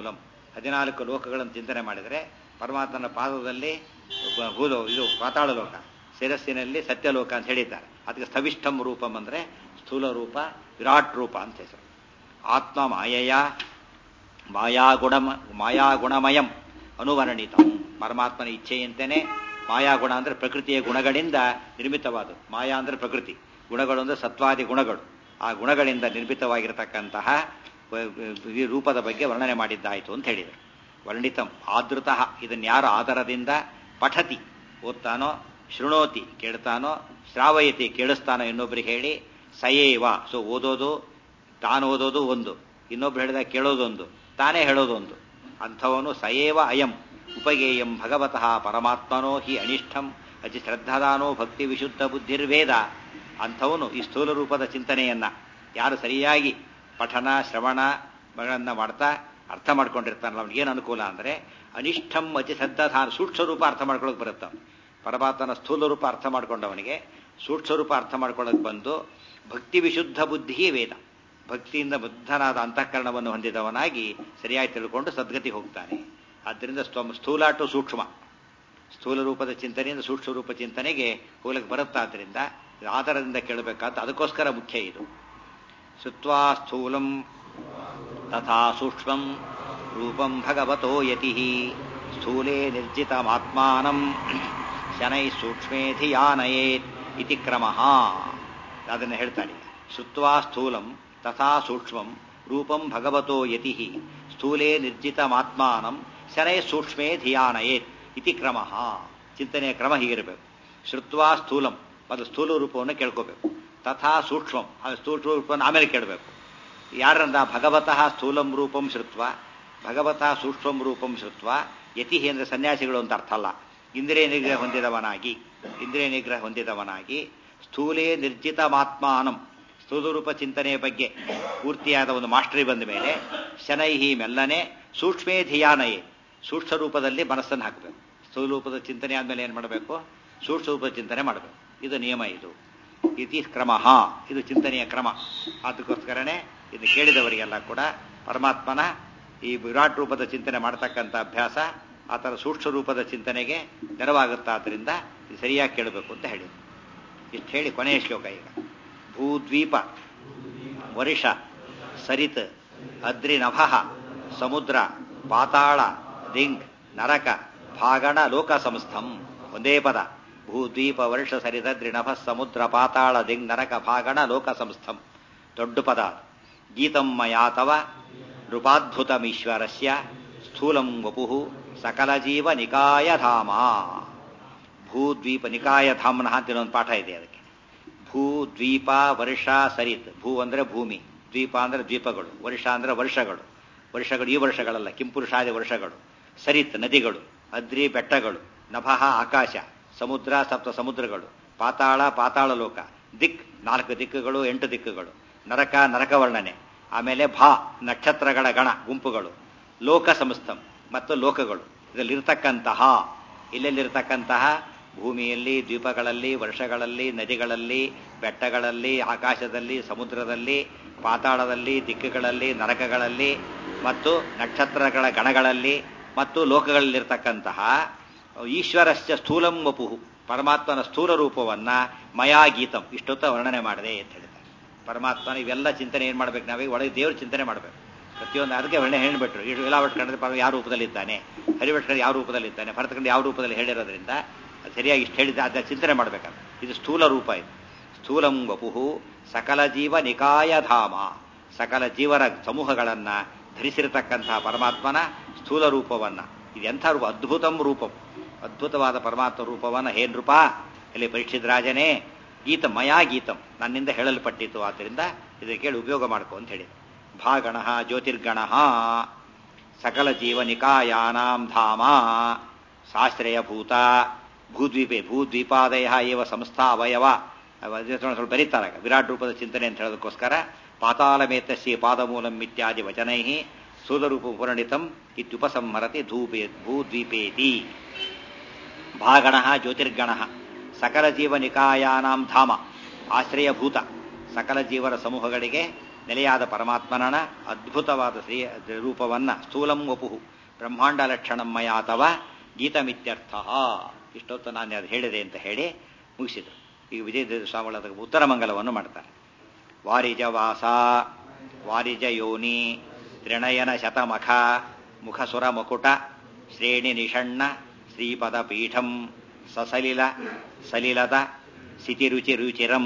ಹದಿನಾಲ್ಕು ಲೋಕಗಳನ್ನು ಚಿಂತನೆ ಮಾಡಿದರೆ ಪರಮಾತ್ಮನ ಪಾದದಲ್ಲಿ ಬ- ಭೂಲೋ ಇದು ಪಾತಾಳ ಲೋಕ ಶಿರಸ್ಸಿನಲ್ಲಿ ಸತ್ಯಲೋಕ ಅಂತ ಹೇಳಿದ್ದಾರೆ ಅದಕ್ಕೆ ಸ್ಥವಿಷ್ಠಂ ರೂಪಂ ಅಂದರೆ ಸ್ಥೂಲ ರೂಪ ವಿರಾಟ್ ರೂಪ ಅಂತ ಹೆಸರು ಆತ್ಮ ಮಾಯೆಯ ಮಾಯಾಗುಣ ಮಾಯಾಗುಣಮಯಂ ಅನುವರ್ಣಿತಂ ಪರಮಾತ್ಮನ ಇಚ್ಛೆಯಂತೆಯೇ ಮಾಯಾಗುಣ ಅಂದರೆ ಪ್ರಕೃತಿಯ ಗುಣಗಳಿಂದ ನಿರ್ಮಿತವಾದದ್ದು ಮಾಯಾ ಅಂದರೆ ಪ್ರಕೃತಿ ಗುಣಗಳು ಅಂದರೆ ಸತ್ವಾದಿ ಗುಣಗಳು ಆ ಗುಣಗಳಿಂದ ನಿರ್ಮಿತವಾಗಿರತಕ್ಕಂತಹ ವ- ವ- ಈ ರೂಪದ ಬಗ್ಗೆ ವರ್ಣನೆ ಮಾಡಿದ್ದಾಯಿತು ಅಂತ ಹೇಳಿದರು ವರ್ಣಿತಂ ಆದೃತಃ ಇದನ್ನು ಯಾರು ಆಧಾರದಿಂದ ಪಠತಿ ಓದ್ತಾನೋ ಶೃಣೋತಿ ಕೇಳ್ತಾನೋ ಶ್ರಾವಯತಿ ಕೇಳಿಸ್ತಾನೋ ಇನ್ನೊಬ್ರಿಗೆ ಹೇಳಿ ಸಯೇವ ಸೊ ಓದೋದು ತಾನು ಓದೋದು ಒಂದು ಇನ್ನೊಬ್ರು ಹೇಳಿದಾಗ ಕೇಳೋದೊಂದು ತಾನೇ ಹೇಳೋದೊಂದು ಅಂಥವನು ಸಯೇವ ಅಯಂ ಉಪಗೇಯಂ ಭಗವತಃ ಪರಮಾತ್ಮನೋ ಹಿ ಅನಿಷ್ಠಂ ಅತಿ ಶ್ರದ್ಧಾದಾನೋ ಭಕ್ತಿ ವಿಶುದ್ಧ ಬುದ್ಧಿರ್ವೇದ ಅಂಥವನು ಈ ಸ್ಥೂಲ ರೂಪದ ಚಿಂತನೆಯನ್ನ ಯಾರು ಸರಿಯಾಗಿ ಪಠನ ಶ್ರವಣಗಳನ್ನ ಮಾಡ್ತಾ ಅರ್ಥ ಮಾಡ್ಕೊಂಡಿರ್ತಾನಲ್ಲ ಅವ್ನಿಗೇನು ಅನುಕೂಲ ಅಂದರೆ ಅನಿಷ್ಠಂ ಅತಿ ಶ್ರದ್ಧಾಧಾನ ಸೂಕ್ಷ್ಮ ರೂಪ ಅರ್ಥ ಮಾಡ್ಕೊಳ್ಳೋಕೆ ಬರುತ್ತೆ ಅವ್ನು. ಪರಮಾತ್ಮನ ಸ್ಥೂಲ ರೂಪ ಅರ್ಥ ಮಾಡ್ಕೊಂಡವನಿಗೆ ಸೂಕ್ಷ್ಮ ರೂಪ ಅರ್ಥ ಮಾಡ್ಕೊಳ್ಳೋಕೆ ಬಂದು ಭಕ್ತಿ ವಿಶುದ್ಧ ಬುದ್ಧಿ ವೇದ ಭಕ್ತಿಯಿಂದ ಬುದ್ಧನಾದ ಅಂತಃಕರಣವನ್ನು ಹೊಂದಿದವನಾಗಿ ಸರಿಯಾಗಿ ತಿಳ್ಕೊಂಡು ಸದ್ಗತಿ ಹೋಗ್ತಾನೆ ಆದ್ದರಿಂದ ಸ್ವ- ಸ್ಥೂಲ ಟು ಸೂಕ್ಷ್ಮ ಸ್ಥೂಲ ರೂಪದ ಚಿಂತನೆಯಿಂದ ಸೂಕ್ಷ್ಮ ರೂಪ ಚಿಂತನೆಗೆ ಹೋಗಲಿಕ್ಕೆ ಬರುತ್ತಾದ್ರಿಂದ ಇದು ಆಧಾರದಿಂದ ಕೇಳಬೇಕಾದ ಅದಕ್ಕೋಸ್ಕರ ಮುಖ್ಯ ಇದು ಶುತ್ವಾ ಸ್ಥೂಲಂ ತಥಾ ಸೂಕ್ಷ್ಮಂ ರೂಪಂ ಭಗವತೋ ಯತಿ ಸ್ಥೂಲೇ ನಿರ್ಜಿತಮಾತ್ಮಾನಂ ಶನೈ ಸೂಕ್ಷ್ಮೇ ಧಿಯಾನಯೇತ್ ಇತಿ ಕ್ರಮಃ ಅದನ್ನು ಹೇಳ್ತಾನೆ ಶುತ್ವಾ ಸ್ಥೂಲಂ ತಥಾ ಸೂಕ್ಷ್ಮಂ ರೂಪಂ ಭಗವತೋ ಯತಿ ಸ್ಥೂಲೇ ನಿರ್ಜಿತಮಾತ್ಮಾನಂ ಶನೈ ಸೂಕ್ಷ್ಮೇ ಧಿಯಾನಯೇತ್ ಇತಿ ಕ್ರಮಃ ಚಿಂತನೆಯ ಕ್ರಮ ಹೀಗಿರಬೇಕು ಶ್ರುತ್ವಾ ಸ್ಥೂಲಂ ಅದು ಸ್ಥೂಲ ರೂಪವನ್ನು ಕೇಳ್ಕೋಬೇಕು ತಥಾ ಸೂಕ್ಷ್ಮಂ ಅದು ಸ್ಥೂಲ ರೂಪವನ್ನು ಆಮೇಲೆ ಕೇಳಬೇಕು ಯಾರಂದ ಭಗವತಃ ಸ್ಥೂಲಂ ರೂಪಂ ಶ್ರುತ್ವ ಭಗವತಃ ಸೂಕ್ಷ್ಮಂ ರೂಪಂ ಶ್ರುತ್ವ ಯತಿ ಅಂದ್ರೆ ಸನ್ಯಾಸಿಗಳು ಅಂತ ಅರ್ಥ ಅಲ್ಲ ಇಂದ್ರಿಯ ನಿಗ್ರಹ ಹೊಂದಿದವನಾಗಿ ಇಂದ್ರಿಯ ನಿಗ್ರಹ ಹೊಂದಿದವನಾಗಿ ಸ್ಥೂಲೇ ನಿರ್ಜಿತಮಾತ್ಮಾನಂ ಸ್ಥೂಲ ರೂಪ ಚಿಂತನೆಯ ಬಗ್ಗೆ ಪೂರ್ತಿಯಾದ ಒಂದು ಮಾಸ್ಟರಿ ಬಂದ ಮೇಲೆ ಶನೈಹಿ ಮೆಲ್ಲನೆ ಸೂಕ್ಷ್ಮೇ ಧಿಯಾನಯೇ ಸೂಕ್ಷ್ಮ ರೂಪದಲ್ಲಿ ಮನಸ್ಸನ್ನು ಹಾಕಬೇಕು ಸ್ಥೂಲ ರೂಪದ ಚಿಂತನೆ ಆದಮೇಲೆ ಏನು ಮಾಡಬೇಕು ಸೂಕ್ಷ್ಮ ರೂಪದ ಚಿಂತನೆ ಮಾಡಬೇಕು ಇದು ನಿಯಮ ಇದು ಇತಿ ಕ್ರಮ ಇದು ಚಿಂತನೆಯ ಕ್ರಮ ಅದಕ್ಕೋಸ್ಕರನೇ ಇದು ಕೇಳಿದವರಿಗೆಲ್ಲ ಕೂಡ ಪರಮಾತ್ಮನ ಈ ವಿರಾಟ್ ರೂಪದ ಚಿಂತನೆ ಮಾಡತಕ್ಕಂಥ ಅಭ್ಯಾಸ ಆ ಥರ ಸೂಕ್ಷ್ಮ ರೂಪದ ಚಿಂತನೆಗೆ ನೆರವಾಗುತ್ತಾದ್ರಿಂದ ಇದು ಸರಿಯಾಗಿ ಕೇಳಬೇಕು ಅಂತ ಹೇಳಿದ್ರು ಇಷ್ಟು ಹೇಳಿ ಕೊನೆಯ ಶ್ಲೋಕ ಈಗ ಭೂದ್ವೀಪ ವರ್ಷ ಸರಿತ್ ಅದ್ರಿನಭ ಸಮುದ್ರ ಪಾತಾಳ ದಿಂಗ್ ನರಕ ಭಾಗಣ ಲೋಕ ಸಂಸ್ಥಂ ಒಂದೇ ಪದ ಭೂದ್ವೀಪ ವರ್ಷ ಸರಿತದ್ರಿನಭ ಸಮುದ್ರ ಪಾತಾಳ ದಿಂಗ್ ನರಕ ಭಾಗಣ ಲೋಕ ಸಂಸ್ಥಂ ದೊಡ್ಡ ಪದ ಗೀತಂ ಮಯಾ ತವ ನೃಪಾದ್ಭುತಮೀಶ್ವರಸ್ಯ ಸ್ಥೂಲಂ ವಪು ಸಕಲ ಜೀವ ನಿಕಾಯಧಾಮ ಭೂದ್ವೀಪ ನಿಕಾಯಧಾಮನ ಅಂತ ಇನ್ನೊಂದು ಪಾಠ ಇದೆ ಅದಕ್ಕೆ ಭೂ ದ್ವೀಪ ವರ್ಷ ಸರಿತ್ ಭೂ ಅಂದ್ರೆ ಭೂಮಿ ದ್ವೀಪ ಅಂದ್ರೆ ದ್ವೀಪಗಳು ವರ್ಷ ಅಂದ್ರೆ ವರ್ಷಗಳು ವರ್ಷಗಳು ಈ ವರ್ಷಗಳಲ್ಲ ಕಿಂಪುರುಷಾದಿ ವರ್ಷಗಳು ಸರಿತ್ ನದಿಗಳು ಅದ್ರಿ ಬೆಟ್ಟಗಳು ನಭಃ ಆಕಾಶ ಸಮುದ್ರ ಸಪ್ತ ಸಮುದ್ರಗಳು ಪಾತಾಳ ಪಾತಾಳ ಲೋಕ ದಿಕ್ ನಾಲ್ಕು ದಿಕ್ಕುಗಳು ಎಂಟು ದಿಕ್ಕುಗಳು ನರಕ ನರಕ ವರ್ಣನೆ ಆಮೇಲೆ ಭಾ ನಕ್ಷತ್ರಗಳ ಗಣ ಗುಂಪುಗಳು ಲೋಕ ಸಂಸ್ಥಂ ಮತ್ತು ಲೋಕಗಳು ಇದರಲ್ಲಿರ್ತಕ್ಕಂತಹ ಇಲ್ಲೆಲ್ಲಿರ್ತಕ್ಕಂತಹ ಭೂಮಿಯಲ್ಲಿ ದ್ವೀಪಗಳಲ್ಲಿ ವರ್ಷಗಳಲ್ಲಿ ನದಿಗಳಲ್ಲಿ ಬೆಟ್ಟಗಳಲ್ಲಿ ಆಕಾಶದಲ್ಲಿ ಸಮುದ್ರದಲ್ಲಿ ಪಾತಾಳದಲ್ಲಿ ದಿಕ್ಕುಗಳಲ್ಲಿ ನರಕಗಳಲ್ಲಿ ಮತ್ತು ನಕ್ಷತ್ರಗಳ ಗಣಗಳಲ್ಲಿ ಮತ್ತು ಲೋಕಗಳಲ್ಲಿರ್ತಕ್ಕಂತಹ ಈಶ್ವರಸ್ಯ ಸ್ಥೂಲಂ ವಪುಹು ಪರಮಾತ್ಮನ ಸ್ಥೂಲ ರೂಪವನ್ನ ಮಯಾ ಗೀತಂ ಇಷ್ಟೊತ್ತ ವರ್ಣನೆ ಮಾಡಿದೆ ಅಂತ ಹೇಳಿದ್ದಾರೆ ಪರಮಾತ್ಮನ ಇವೆಲ್ಲ ಚಿಂತನೆ ಏನು ಮಾಡ್ಬೇಕು ನಾವೀಗ ಒಳಗೆ ದೇವ್ರ ಚಿಂತನೆ ಮಾಡಬೇಕು ಪ್ರತಿಯೊಂದು ಅದಕ್ಕೆ ವರ್ಣನೆ ಹೇಳ್ಬಿಟ್ರು ಇಷ್ಟು ಇಲಾವಟ್ ಕಂಡ್ರೆ ಪರ ಯಾವ ರೂಪದಲ್ಲಿದ್ದಾನೆ ಹರಿವಟ್ ಕಂಡು ಯಾವ ರೂಪದಲ್ಲಿದ್ದಾನೆ ಭರತ ಕಂಡು ಯಾವ ರೂಪದಲ್ಲಿ ಹೇಳಿರೋದ್ರಿಂದ ಅದು ಸರಿಯಾಗಿ ಇಷ್ಟು ಹೇಳಿದ ಅದನ್ನ ಚಿಂತನೆ ಮಾಡ್ಬೇಕಾದ್ರೆ ಇದು ಸ್ಥೂಲ ರೂಪ ಇದು ಸ್ಥೂಲಂ ವಪುಹು ಸಕಲ ಜೀವ ನಿಕಾಯಧಾಮ ಸಕಲ ಜೀವರ ಸಮೂಹಗಳನ್ನ ಧರಿಸಿರತಕ್ಕಂತಹ ಪರಮಾತ್ಮನ ಸ್ಥೂಲ ರೂಪವನ್ನ ಇದು ಎಂಥ ರೂಪ ಅದ್ಭುತಂ ರೂಪಂ ಅದ್ಭುತವಾದ ಪರಮಾತ್ಮ ರೂಪವನ್ನ ಹೇನ್ ರೂಪ ಇಲ್ಲಿ ಪರೀಕ್ಷಿತ್ ರಾಜನೇ ಗೀತ ಮಯಾ ಗೀತಂ ನನ್ನಿಂದ ಹೇಳಲ್ಪಟ್ಟಿತು ಆದ್ದರಿಂದ ಇದಕ್ಕೆ ಕೇಳಿ ಉಪಯೋಗ ಮಾಡ್ಕೊ ಅಂತ ಹೇಳಿ ಭಾಗಣ ಜ್ಯೋತಿರ್ಗಣ ಸಕಲ ಜೀವ ನಿಕಾಯಾನಾಂ ಧಾಮ ಸಾಶ್ರಯಭೂತ ಭೂದ್ವೀಪೆ ಭೂದ್ವೀಪಾದಯ ಏವ ಸಂಸ್ಥಾ ಅವಯವ ಸ್ವಲ್ಪ ಬರೀತಾರಾಗ ವಿರಾಟ್ ರೂಪದ ಚಿಂತನೆ ಅಂತ ಹೇಳೋದಕ್ಕೋಸ್ಕರ ಪಾತಾಳಮೇತಸ್ಯ ಪಾದಮೂಲಂ ಇತ್ಯಾದಿ ವಚನೈ ಸೂದರೂಪ ವರ್ಣಿತಂ ಇತ್ಯುಪಸಂಹರತಿ ಧೂಪೇ ಭೂದ್ವೀಪೇತಿ ಭಾಗಣ ಜ್ಯೋತಿರ್ಗಣ ಸಕಲ ಜೀವ ನಿಕಾಯಾನಾಂ ಧಾಮ ಆಶ್ರಯಭೂತ ಸಕಲ ಜೀವರ ಸಮೂಹಗಳಿಗೆ ನೆಲೆಯಾದ ಪರಮಾತ್ಮನ ಅದ್ಭುತವಾದ ಶ್ರೀ ರೂಪವನ್ನ ಸ್ಥೂಲಂ ವಪುಹು ಬ್ರಹ್ಮಾಂಡ ಲಕ್ಷಣಮಯ ಅಥವಾ ಗೀತಮಿತ್ಯರ್ಥ ಇಷ್ಟೊತ್ತು ನಾನು ಅದು ಹೇಳಿದೆ ಅಂತ ಹೇಳಿ ಮುಗಿಸಿದರು ಈಗ ವಿಜಯ ಸ್ವಾಮಿಗಳ ಅದಕ್ಕೆ ಉತ್ತರ ಮಂಗಲವನ್ನು ಮಾಡ್ತಾರೆ ವಾರಿಜವಾಸ ವಾರಿಜ ಯೋನಿ ತ್ರಿಣಯನ ಶತಮಖ ಮುಖಸುರ ಮಕುಟ ಶ್ರೇಣಿ ನಿಷಣ್ಣ ಶ್ರೀಪದ ಪೀಠಂ ಸಸಲಿಲ ಸಲಿಲದ ಸಿತಿರುಚಿ ರುಚಿರಂ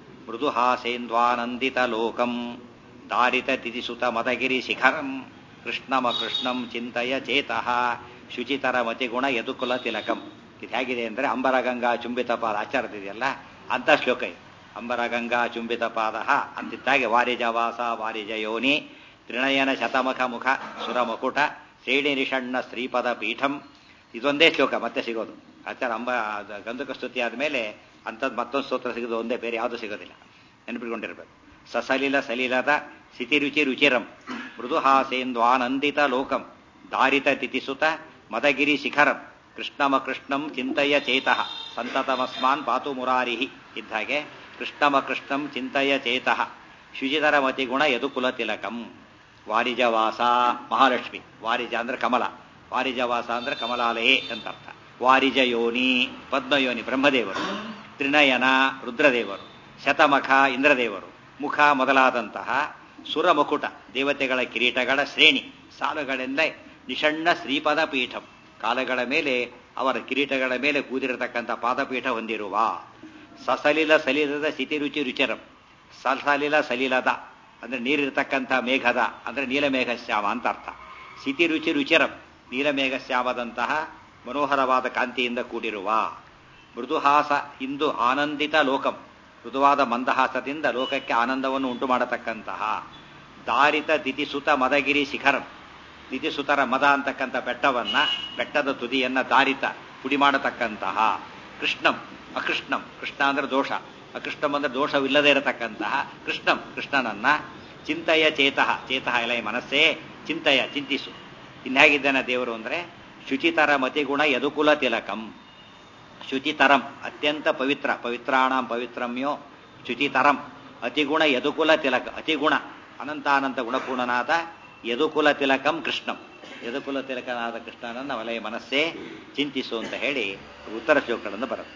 ಮೃದುಹಾಸೇಂದ್ವಾನಂದಿತ ಲೋಕಂ ದಾರಿತ ತಿಥಿಸುತ ಮದಗಿರಿ ಶಿಖರಂ ಕೃಷ್ಣಮ ಕೃಷ್ಣಂ ಚಿಂತಯ ಚೇತಃ ಶುಚಿತರ ಮತಿಗುಣ ಯದುಕುಲ ತಿಲಕಂ ಇದು ಹೇಗಿದೆ ಅಂದರೆ ಅಂಬರ ಗಂಗಾ ಚುಂಬಿತ ಪಾದ ಆಚಾರದಿದೆಯಲ್ಲ ಅಂತ ಶ್ಲೋಕ ಇದು ಅಂಬರ ಗಂಗಾ ಚುಂಬಿತ ಪಾದ ಅಂತಿದ್ದಾಗೆ ವಾರಿಜ ವಾಸ ವಾರಿಜ ಯೋನಿ ತ್ರಿಣಯನ ಶತಮಖ ಮುಖ ಸುರಮಕುಟ ಶ್ರೇಣಿ ನಿಷಣ್ಣ ಶ್ರೀಪದ ಪೀಠಂ ಇದೊಂದೇ ಶ್ಲೋಕ ಮತ್ತೆ ಸಿಗೋದು ಆಚಾರ ಅಂಬ ಗಂಧಕ ಸ್ತುತಿ ಆದಮೇಲೆ ಅಂಥದ್ದು ಮತ್ತೊಂದು ಸ್ತೋತ್ರ ಸಿಗೋದು ಒಂದೇ ಬೇರೆ ಯಾವುದು ಸಿಗೋದಿಲ್ಲ ನೆನಪಿಟ್ಕೊಂಡಿರ್ಬೇಕು ಸಸಲಿಲ ಸಲಿಲದ ಸಿತಿರುಚಿ ರುಚಿರಂ ಮೃದುಹಾಸೇಂದ್ವಾನಂದಿತ ಲೋಕಂ ದಾರಿತ ತಿಥಿಸುತ ಮದಗಿರಿ ಶಿಖರಂ ಕೃಷ್ಣಮ ಕೃಷ್ಣಂ ಚಿಂತಯ ಚೇತಃ ಸಂತತಮಸ್ಮಾನ್ ಪಾತು ಮುರಾರಿ ಇದ್ದಾಗೆ ಕೃಷ್ಣಮ ಕೃಷ್ಣಂ ಚಿಂತಯ ಚೇತಃ ಶುಚಿತರ ಮತಿಗುಣ ಯದುಕುಲ ತಿಲಕಂ ವಾರಿಜವಾಸ ಮಹಾಲಕ್ಷ್ಮಿ ವಾರಿಜ ಅಂದ್ರೆ ಕಮಲ ವಾರಿಜವಾಸ ಅಂದ್ರೆ ಕಮಲಾಲಯೇ ಅಂತ ಅರ್ಥ ವಾರಿಜ ಯೋನಿ ಪದ್ಮಯೋನಿ ಬ್ರಹ್ಮದೇವರು ತ್ರಿನಯನ ರುದ್ರದೇವರು ಶತಮಖ ಇಂದ್ರದೇವರು ಮುಖ ಮೊದಲಾದಂತಹ ಸುರಮುಕುಟ ದೇವತೆಗಳ ಕಿರೀಟಗಳ ಶ್ರೇಣಿ ಸಾಲುಗಳಿಂದ ನಿಷಣ್ಣ ಶ್ರೀಪದ ಪೀಠಂ ಕಾಲಗಳ ಮೇಲೆ ಅವರ ಕಿರೀಟಗಳ ಮೇಲೆ ಕೂದಿರತಕ್ಕಂಥ ಪಾದಪೀಠ ಹೊಂದಿರುವ ಸಸಲಿಲ ಸಲಿಲದ ಸಿತಿರುಚಿ ರುಚಿರಂ ಸಸಲಿಲ ಸಲಿಲದ ಅಂದ್ರೆ ನೀರಿರ್ತಕ್ಕಂಥ ಮೇಘದ ಅಂದ್ರೆ ನೀಲಮೇಘ ಶ್ಯಾಮ ಅಂತ ಅರ್ಥ ಸಿತಿರುಚಿ ರುಚಿರಂ ನೀಲಮೇಘ ಶ್ಯಾಮದಂತಹ ಮನೋಹರವಾದ ಕಾಂತಿಯಿಂದ ಕೂಡಿರುವ ಮೃದುಹಾಸ ಇಂದು ಆನಂದಿತ ಲೋಕಂ ಮೃದುವಾದ ಮಂದಹಾಸದಿಂದ ಲೋಕಕ್ಕೆ ಆನಂದವನ್ನು ಉಂಟು ಮಾಡತಕ್ಕಂತಹ ದಾರಿತ ದಿತಿಸುತ ಮದಗಿರಿ ಶಿಖರಂ ದಿತಿಸುತರ ಮದ ಅಂತಕ್ಕಂಥ ಬೆಟ್ಟವನ್ನ ಬೆಟ್ಟದ ತುದಿಯನ್ನ ದಾರಿತ ಪುಡಿ ಮಾಡತಕ್ಕಂತಹ ಕೃಷ್ಣಂ ಅಕೃಷ್ಣಂ ಕೃಷ್ಣ ಅಂದ್ರೆ ದೋಷ ಅಕೃಷ್ಣಂ ಅಂದ್ರೆ ದೋಷವಿಲ್ಲದೆ ಇರತಕ್ಕಂತಹ ಕೃಷ್ಣಂ ಕೃಷ್ಣನನ್ನ ಚಿಂತಯ ಚೇತಃ ಚೇತಃ ಎಲ್ಲ ಈ ಮನಸ್ಸೇ ಚಿಂತಯ ಚಿಂತಿಸು ಇನ್ಹೇಗಿದ್ದಾನೆ ದೇವರು ಅಂದ್ರೆ ಶುಚಿತರ ಮತಿಗುಣ ಯದುಕುಲ ತಿಲಕಂ ಶುಚಿತರಂ ಅತ್ಯಂತ ಪವಿತ್ರ ಪವಿತ್ರಾಣಂ ಪವಿತ್ರಮ್ಯೋ ಶುಚಿತರಂ ಅತಿಗುಣ ಯದುಕುಲ ತಿಲಕ ಅತಿಗುಣ ಅನಂತಾನಂತ ಗುಣಪೂರ್ಣನಾದ ಯದುಕುಲ ತಿಲಕಂ ಕೃಷ್ಣಂ ಯದುಕುಲ ತಿಲಕನಾದ ಕೃಷ್ಣನನ್ನ ವಲಯ ಮನಸ್ಸೇ ಚಿಂತಿಸು ಅಂತ ಹೇಳಿ ಉತ್ತರ ಶ್ಲೋಕಗಳನ್ನು ಬರುತ್ತೆ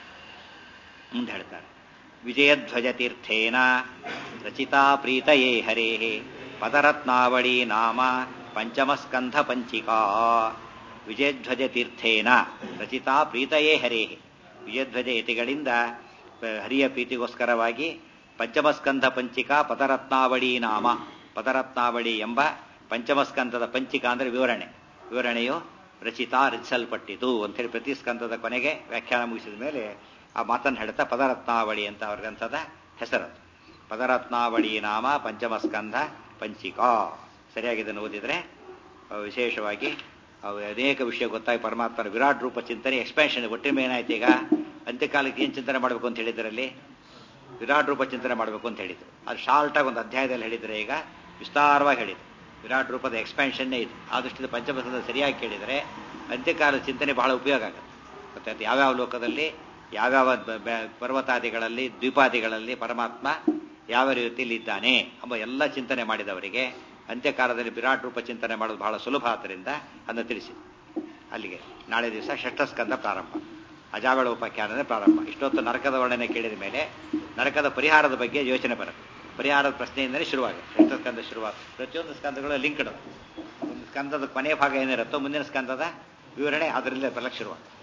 ಮುಂದೆ ಹೇಳ್ತಾರೆ ವಿಜಯಧ್ವಜ ತೀರ್ಥೇನ ರಚಿತಾ ಪ್ರೀತಯೇ ಹರೇ ಪದರತ್ನಾವಳಿ ನಾಮ ಪಂಚಮಸ್ಕಂಧ ಪಂಚಿಕಾ ವಿಜಯಧ್ವಜ ತೀರ್ಥೇನ ರಚಿತಾ ಪ್ರೀತಯೇ ಹರೇ ವಿಜಯಧ್ವಜ ಯತಿಗಳಿಂದ ಹರಿಯ ಪ್ರೀತಿಗೋಸ್ಕರವಾಗಿ ಪಂಚಮಸ್ಕಂಧ ಪಂಚಿಕಾ ಪದರತ್ನಾವಳಿ ನಾಮ ಪದರತ್ನಾವಳಿ ಎಂಬ ಪಂಚಮಸ್ಕಂಧದ ಪಂಚಿಕಾ ಅಂದರೆ ವಿವರಣೆ ವಿವರಣೆಯು ರಚಿತಾ ರಚಿಸಲ್ಪಟ್ಟಿತು ಅಂತೇಳಿ ಪ್ರತಿ ಸ್ಕಂದದ ಕೊನೆಗೆ ವ್ಯಾಖ್ಯಾನ ಮುಗಿಸಿದ ಮೇಲೆ ಆ ಮಾತನ್ನು ಹೇಳ್ತಾ ಪದರತ್ನಾವಳಿ ಅಂತ ಅವ್ರ ಗ್ರಂಥದ ಹೆಸರು ಪದರತ್ನಾವಳಿ ನಾಮ ಪಂಚಮಸ್ಕಂಧ ಪಂಚಿಕಾ ಸರಿಯಾಗಿ ಇದನ್ನು ಓದಿದ್ರೆ ವಿಶೇಷವಾಗಿ ಅನೇಕ ವಿಷಯ ಗೊತ್ತಾಗಿ ಪರಮಾತ್ಮನ ವಿರಾಟ್ ರೂಪ ಚಿಂತನೆ ಎಕ್ಸ್ಪ್ಯಾನ್ಷನ್ ಒಟ್ಟಿನ ಏನಾಯ್ತು ಈಗ ಅಂತ್ಯಕಾಲಕ್ಕೆ ಏನು ಚಿಂತನೆ ಮಾಡಬೇಕು ಅಂತ ಹೇಳಿದ್ರಲ್ಲಿ ವಿರಾಟ್ ರೂಪ ಚಿಂತನೆ ಮಾಡಬೇಕು ಅಂತ ಹೇಳಿದ್ರು ಅದು ಶಾರ್ಟಾಗಿ ಒಂದು ಅಧ್ಯಾಯದಲ್ಲಿ ಹೇಳಿದ್ರೆ ಈಗ ವಿಸ್ತಾರವಾಗಿ ಹೇಳಿದ್ರು ವಿರಾಟ್ ರೂಪದ ಎಕ್ಸ್ಪ್ಯಾನ್ಷನ್ನೇ ಇದು ಆ ದೃಷ್ಟಿಯಿಂದ ಪಂಚಮಸ್ಕಂದ ಸರಿಯಾಗಿ ಕೇಳಿದರೆ ಅಂತ್ಯಕಾಲದ ಚಿಂತನೆ ಬಹಳ ಉಪಯೋಗ ಆಗುತ್ತೆ ಮತ್ತೆ ಅದು ಯಾವ್ಯಾವ ಲೋಕದಲ್ಲಿ ಯಾವ್ಯಾವ ಪರ್ವತಾದಿಗಳಲ್ಲಿ ದ್ವೀಪಾದಿಗಳಲ್ಲಿ ಪರಮಾತ್ಮ ಯಾವ ರೀತಿಯಲ್ಲಿ ಇದ್ದಾನೆ ಎಂಬ ಎಲ್ಲ ಚಿಂತನೆ ಮಾಡಿದವರಿಗೆ ಅಂತ್ಯಕಾಲದಲ್ಲಿ ವಿರಾಟ್ ರೂಪ ಚಿಂತನೆ ಮಾಡೋದು ಬಹಳ ಸುಲಭ ಆದ್ದರಿಂದ ಅದನ್ನು ತಿಳಿಸಿ ಅಲ್ಲಿಗೆ ನಾಳೆ ದಿವಸ ಷಷ್ಠಸ್ಕಂದ ಪ್ರಾರಂಭ ಅಜಾವಳ ಉಪಾಖ್ಯಾನದ ಪ್ರಾರಂಭ ಇಷ್ಟೊತ್ತು ನರಕದ ವರ್ಣನೆ ಕೇಳಿದ ಮೇಲೆ ನರಕದ ಪರಿಹಾರದ ಬಗ್ಗೆ ಯೋಚನೆ ಬರುತ್ತೆ ಪರಿಹಾರದ ಪ್ರಶ್ನೆಯಿಂದಲೇ ಶುರುವಾಗುತ್ತೆ ಷಷ್ಠಸ್ಕಂದ ಶುರುವಾಗುತ್ತೆ ಪ್ರತಿಯೊಂದು ಸ್ಕಂದಗಳು ಲಿಂಕ್ಡ್ ಒಂದು ಸ್ಕಂದದ ಕೊನೆಯ ಭಾಗ ಏನಿರುತ್ತೋ ಮುಂದಿನ ಸ್ಕಂದದ ವಿವರಣೆ ಅದರಿಂದ ಬರಲಿಕ್ಕೆ ಶುರುವಾಗುತ್ತೆ